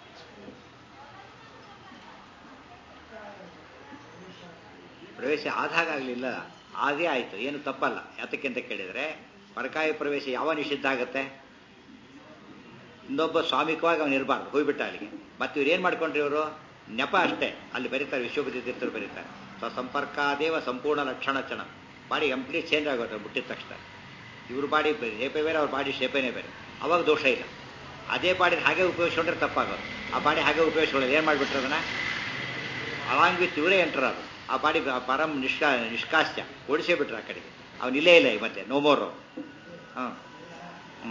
ಪ್ರವೇಶ ಆದಾಗ ಆಗಲಿಲ್ಲ ಆದೇ ಆಯ್ತು ಏನು ತಪ್ಪಲ್ಲ ಯಾತಕ್ಕೆ ಅಂತ ಕೇಳಿದ್ರೆ ಪರಕಾಯ ಪ್ರವೇಶ ಯಾವ ನಿಷಿದ್ಧ ಆಗುತ್ತೆ ಇನ್ನೊಬ್ಬ ಸ್ವಾಮಿಕವಾಗಿ ಅವನು ಇರಬಾರ್ದು ಹೋಗ್ಬಿಟ್ಟ ಅಲ್ಲಿಗೆ ಮತ್ತೆ ಇವ್ರು ಏನ್ ಮಾಡ್ಕೊಂಡ್ರಿ ಇವರು ನೆಪ ಅಷ್ಟೇ ಅಲ್ಲಿ ಬರೀತಾರೆ ವಿಶ್ವಪತಿ ತೀರ್ಥರು ಬರೀತಾರೆ ಸೊ ಸಂಪರ್ಕಾದೇವ ಸಂಪೂರ್ಣ ಲಕ್ಷಣ ಚಣ ಬಾಡಿ ಕಂಪ್ಲೀಟ್ ಚೇಂಜ್ ಆಗುತ್ತೆ ಮುಟ್ಟಿದ ತಕ್ಷಣ ಇವ್ರ ಬಾಡಿ ಶೇಪೇ ಬೇರೆ ಅವ್ರ ಬಾಡಿ ಶೇಪೇನೇ ಬೇರೆ ಅವಾಗ ದೋಷ ಇಲ್ಲ ಅದೇ ಬಾಡಿನ ಹಾಗೆ ಉಪಯೋಗಿಸ್ಕೊಂಡ್ರೆ ತಪ್ಪಾಗೋದು ಆ ಬಾಡಿ ಹಾಗೆ ಉಪಯೋಗಿಸ್ಕೊಳ್ಳೋದು ಏನು ಮಾಡಿಬಿಟ್ರೆ ಅದನ್ನ ಅಲಾಂಗ್ ವಿತ್ ಇವರೇ ಎಂಟರ್ ಅದು ಆ ಬಾಡಿ ಪರಂ ನಿಷ್ಕಾ ನಿಷ್ಕಾಸ್ಯ ಓಡಿಸೇ ಬಿಟ್ರು ಆ ಕಡೆಗೆ ಅವ್ನು ಇಲ್ಲೇ ಇಲ್ಲ ಈ ಮತ್ತೆ ನೋ ಮೋರ್ ಹಾಂ ಹ್ಞೂ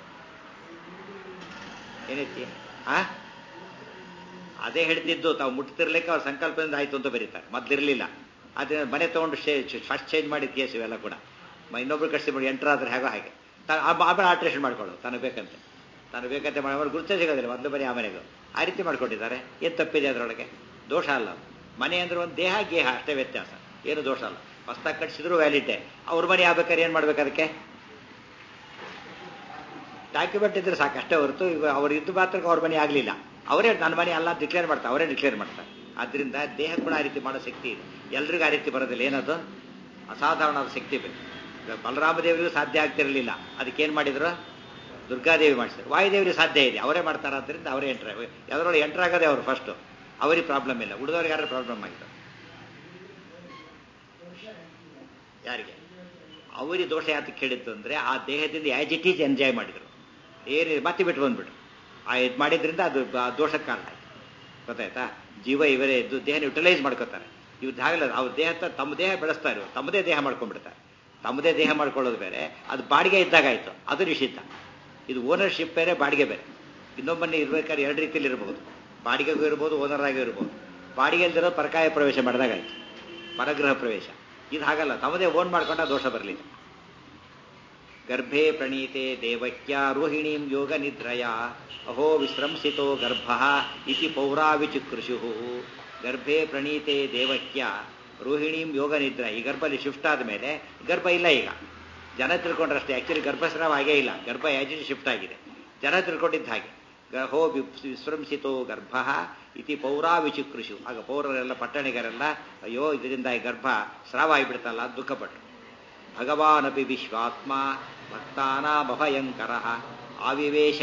ಏನೈತಿ ಆ ಅದೇ ಹೇಳ್ತಿದ್ದು ತಾವು ಮುಟ್ತಿರ್ಲಿಕ್ಕೆ ಅವ್ರ ಸಂಕಲ್ಪದಿಂದ ಆಯ್ತು ಅಂತ ಬರೀತಾರೆ ಮೊದ್ಲಿರ್ಲಿಲ್ಲ ಅದೇ ಮನೆ ತಗೊಂಡು ಫಸ್ಟ್ ಚೇಂಜ್ ಮಾಡಿದ ಕೇಸ್ ಇವೆಲ್ಲ ಕೂಡ ಮ- ಇನ್ನೊಬ್ರು ಕಳಿಸಿ ಮಾಡಿ ಎಂಟರ್ ಆದ್ರೆ ಹೇಗೋ ಹಾಗೆ ತಾ- ಆ- ಆಮೇಲೆ ಆಲ್ಟ್ರೇಷನ್ ಮಾಡ್ಕೊಳ್ಳೋದು ತನಗೆ ಬೇಕಂತೆ ತಾನು ಬೇಕಂತೆ ಮಾಡಿ ಗುರುತೇ ಸಿಗೋದಿಲ್ಲ ಮೊದಲು ಬರೀ ಆಮೇಲೆಗೂ ಆ ರೀತಿ ಮಾಡ್ಕೊಂಡಿದ್ದಾರೆ ಏನು ತಪ್ಪಿದೆ ಅದರೊಳಗೆ ದೋಷ ಅಲ್ಲ ಅದು. ಮನೆ ಅಂದ್ರೆ ಒಂದು ದೇಹ ಗೇಹ ಅಷ್ಟೇ ವ್ಯತ್ಯಾಸ ಏನು ದೋಷ ಅಲ್ಲ ಹೊಸ್ದಾಗಿ ಕಟ್ಸಿದ್ರು ವ್ಯಾಲಿಡ್ಡೆ ಅವ್ರ ಮನೆ ಆಗ್ಬೇಕಾದ್ರೆ ಏನು ಮಾಡ್ಬೇಕು ಅದಕ್ಕೆ ಡಾಕ್ಯುಮೆಂಟ್ ಇದ್ರೆ ಸಾಕು ಅಷ್ಟೇ ಹೊರತು ಈಗ ಅವ್ರು ಇದ್ದು ಮಾತ್ರ ಅವ್ರ ಮನೆ ಆಗಲಿಲ್ಲ ಅವರೇ ನನ್ನ ಮನೆ ಅಲ್ಲ ಡಿಕ್ಲೇರ್ ಮಾಡ್ತಾರೆ ಅವರೇ ಡಿಕ್ಲೇರ್ ಮಾಡ್ತಾರೆ ಆದ್ರಿಂದ ದೇಹ ಕೂಡ ಆ ರೀತಿ ಮಾಡೋ ಶಕ್ತಿ ಇದೆ ಎಲ್ರಿಗೂ ಆ ರೀತಿ ಬರೋದಿಲ್ಲ ಏನದು ಅಸಾಧಾರಣವಾದ ಶಕ್ತಿ ಬೇಕು ಈಗ ಬಲರಾಮದೇವರಿಗೂ ಸಾಧ್ಯ ಆಗ್ತಿರಲಿಲ್ಲ ಅದಕ್ಕೇನು ಮಾಡಿದ್ರು ದುರ್ಗಾದೇವಿ ಮಾಡಿಸಿದ್ರು ವಾಯುದೇವರಿಗೆ ಸಾಧ್ಯ ಇದೆ ಅವರೇ ಮಾಡ್ತಾರೆ ಆದ್ದರಿಂದ ಅವರೇ ಎಂಟ್ರ್ ಅದರೊಳಗೆ ಎಂಟ್ರ್ ಆಗೋದೇ ಅವರು ಫಸ್ಟು ಅವರಿಗೆ ಪ್ರಾಬ್ಲಮ್ ಇಲ್ಲ ಉಳಿದವ್ರಿಗೆ ಯಾರು ಪ್ರಾಬ್ಲಮ್ ಆಗಿದೆ ಯಾರಿಗೆ ಅವರಿಗೆ ದೋಷ ಯಾತಕ್ಕೆ ಹೇಳಿದ್ದು ಅಂದರೆ ಆ ದೇಹದಿಂದ ಆಸ್ ಇಟ್ ಈಸ್ ಎಂಜಾಯ್ ಮಾಡಿದರು ಏನು ಮತ್ತೆ ಬಿಟ್ಟು ಬಂದ್ಬಿಟ್ರು ಆ ಇದು ಮಾಡಿದ್ರಿಂದ ಅದು ಆ ದೋಷಕ್ಕೆ ಕಾರಣ ಆಯ್ತು ಗೊತ್ತಾಯ್ತಾ ಜೀವ ಇವರೇ ಇದ್ದು ದೇಹನ ಯುಟಿಲೈಸ್ ಮಾಡ್ಕೋತಾರೆ ಇವ್ದು ಹಾಗಲ್ಲ ಅವ್ರ ದೇಹ ತ- ತಮ್ಮ ದೇಹ ಬೆಳೆಸ್ತಾ ಇರೋ ತಮ್ಮದೇ ದೇಹ ಮಾಡ್ಕೊಂಡ್ಬಿಡ್ತಾರೆ ತಮ್ಮದೇ ದೇಹ ಮಾಡ್ಕೊಳ್ಳೋದು ಬೇರೆ ಅದು ಬಾಡಿಗೆ ಇದ್ದಾಗ ಆಯ್ತು ಅದು ನಿಷಿದ್ಧ ಇದು ಓನರ್ಶಿಪ್ ಬೇರೆ ಬಾಡಿಗೆ ಬೇರೆ ಇನ್ನೊಬ್ಬನೇ ಇರ್ಬೇಕಾದ್ರೆ ಎರಡು ರೀತಿಯಲ್ಲಿ ಇರಬಹುದು ಬಾಡಿಗೆಗೂ ಇರ್ಬೋದು ಓನರ್ ಆಗೂ ಇರ್ಬೋದು ಬಾಡಿಗೆ ಇಲ್ದಿರೋ ಪರಕಾಯ ಪ್ರವೇಶ ಮಾಡಿದಾಗಾಯ್ತು ಪರಗೃಹ ಪ್ರವೇಶ ಇದು ಹಾಗಲ್ಲ ತಮ್ಮದೇ ಓನ್ ಮಾಡ್ಕೊಂಡ ದೋಷ ಬರಲಿಲ್ಲ ಗರ್ಭೆ ಪ್ರಣೀತೆ ದೇವಕ್ಯ ರೋಹಿಣೀಂ ಯೋಗ ನಿದ್ರಯ ಅಹೋ ವಿಶ್ರಂಸಿತೋ ಗರ್ಭ ಇತಿ ಪೌರಾವಿಚುಕೃಷು ಗರ್ಭೆ ಪ್ರಣೀತೆ ದೇವಕ್ಯ ರೋಹಿಣೀಂ ಯೋಗ ನಿದ್ರ ಈ ಗರ್ಭಲ್ಲಿ ಶಿಫ್ಟ್ ಆದ ಮೇಲೆ ಗರ್ಭ ಇಲ್ಲ ಈಗ ಜನ ತಿಳ್ಕೊಂಡ್ರಷ್ಟೇ ಆಕ್ಚುಲಿ ಗರ್ಭಸ್ರಾವ ಆಗೇ ಇಲ್ಲ ಗರ್ಭ ಯಾಜಿಟಿ ಶಿಫ್ಟ್ ಆಗಿದೆ ಜನ ತಿಳ್ಕೊಂಡಿದ್ದ ಹಾಗೆ ಗ- ಹೋ ವಿ- ವಿಶ್ರಂಸಿತೋ ಗರ್ಭ ಇತಿ ಪೌರಾವಿಚುಕೃಷು ಆಗ ಪೌರರೆಲ್ಲ ಪಟ್ಟಣಿಗರೆಲ್ಲ ಅಯ್ಯೋ ಇದರಿಂದ ಈ ಗರ್ಭ ಸ್ರಾವ ಆಗಿಬಿಡ್ತಲ್ಲ ಅಂತ ದುಃಖಪಟ್ಟರು ಭಗವಾನಪಿ ವಿಶ್ವಾತ್ಮ ಭಕ್ತಾನಾಮಭಯಂಕರ ಆವಿವೇಶ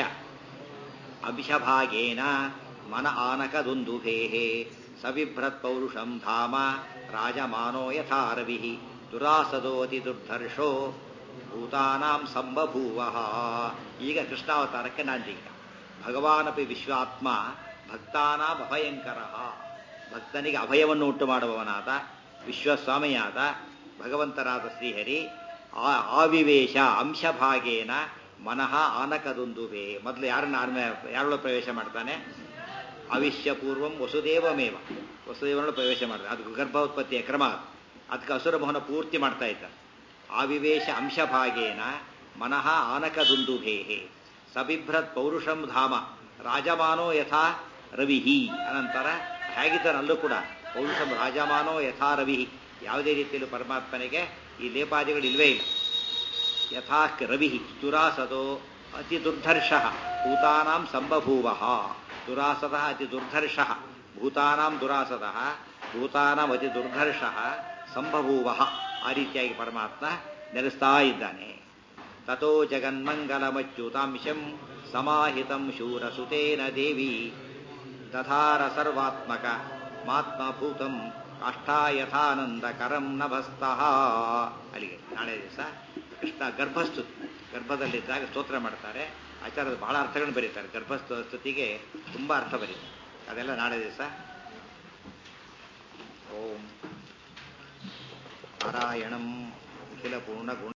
ಅಭಿಷಭಾಗೇನ ಮನ ಆನಕದುಂದುಭೇ ಸವಿಭ್ರತ್ ಪೌರುಷಂ ಧಾಮ ರಾಜಮಾನೋ ಯಥಾರವಿ ದುರಾಸದೋತಿ ದುರ್ಧರ್ಷೋ ಭೂತಾನಾಂ ಸಂಬಭೂವ ಈಗ ಕೃಷ್ಣಾವತಾರಕ್ಕೆ ನಾಂದೀಗ ಭಗವಾನಪಿ ವಿಶ್ವಾತ್ಮ ಭಕ್ತಾನಾಂ ಅಭಯಂಕರ ಭಕ್ತನಿಗೆ ಅಭಯವನ್ನು ಉಂಟು ಮಾಡುವವನಾದ ವಿಶ್ವಸ್ವಾಮಿಯಾದ ಭಗವಂತನಾದ ಶ್ರೀಹರಿ ಆ- ಆವಿವೇಶ ಅಂಶಭಾಗೇನ ಮನಃ ಆನಕದುಂದುಬೆ ಮೊದಲು ಯಾರನ್ನ ಆರ್ಮೆ ಯಾರೊಳ ಪ್ರವೇಶ ಮಾಡ್ತಾನೆ ಅವಿಶ್ಯ ಪೂರ್ವಂ ವಸುದೇವಮೇವ ವಸುದೇವನೊಳ ಪ್ರವೇಶ ಮಾಡ್ತಾನೆ ಅದು ಗರ್ಭೋತ್ಪತ್ತಿಯ ಕ್ರಮ ಅದು. ಅದಕ್ಕೆ ಅಸುರಮೋಹನ ಪೂರ್ತಿ ಮಾಡ್ತಾ ಇದ್ದ ಆವಿವೇಶ ಅಂಶಭಾಗೇನ ಮನಃ ಆನಕದುಂದುಭೇಹೆ ಸಬಿಭ್ರತ್ ಪೌರುಷಂ ಧಾಮ ರಾಜಮಾನೋ ಯಥಾ ರವಿಹಿ ಅನಂತರ ಹೇಗಿದ್ದಾನೆ ಅಲ್ಲೂ ಕೂಡ ಪೌರುಷಂ ರಾಜಮಾನೋ ಯಥಾ ರವಿಹಿ ಯಾವುದೇ ರೀತಿಯಲ್ಲೂ ಪರಮಾತ್ಮನಿಗೆ ಈ ಲೇಪಾದಿಗಳು ಇಲ್ವೇ ಇಲ್ಲ ಯಥಾ ರವಿ ದುರಾಸದೋ ಅತಿ ದುರ್ಧರ್ಷ ಭೂತಾನಾಂ ಸಂಬಭೂವ ದುರಾಸದ ಅತಿ ದುರ್ಧರ್ಷ ಭೂತಾನಾಂ ದುರಾಸದ ಭೂತಾನಾಂ ಅತಿ ದುರ್ಧರ್ಷ ಸಂಬಭೂವ ಆ ರೀತಿಯಾಗಿ ಪರಮಾತ್ಮ ನೆಲೆಸ್ತಾ ಇದ್ದಾನೆ ತಥೋ ಜಗನ್ಮಂಗಲಮಚ್ಯುತಾಂಶಂ ಸಮಾಹಿತಂ ಶೂರಸುತೇನ ದೇವಿ ದಧಾರ ಸರ್ವಾತ್ಮಕ ಮಾತ್ಮಭೂತಂ ಕಾಷ್ಠಾಯಥಾನಂದಕರಂ ನಭಸ್ತಃ ಅಲ್ಲಿಗೆ ನಾಳೆ ದಿವಸ ಕೃಷ್ಣ ಗರ್ಭಸ್ತುತಿ ಗರ್ಭದಲ್ಲಿದ್ದಾಗ ಸ್ತೋತ್ರ ಮಾಡ್ತಾರೆ ಆಚಾರ್ಯರು ಬಹಳ ಅರ್ಥಗಳನ್ನು ಬರೀತಾರೆ ಗರ್ಭಸ್ತು ಸ್ತುತಿಗೆ ತುಂಬ ಅರ್ಥ ಬರೀತಾರೆ ಅದೆಲ್ಲ ನಾಳೆ ದಿವಸ ಓಂ ನಾರಾಯಣಂ ಅಖಿಲ ಪೂರ್ಣ ಗುಣ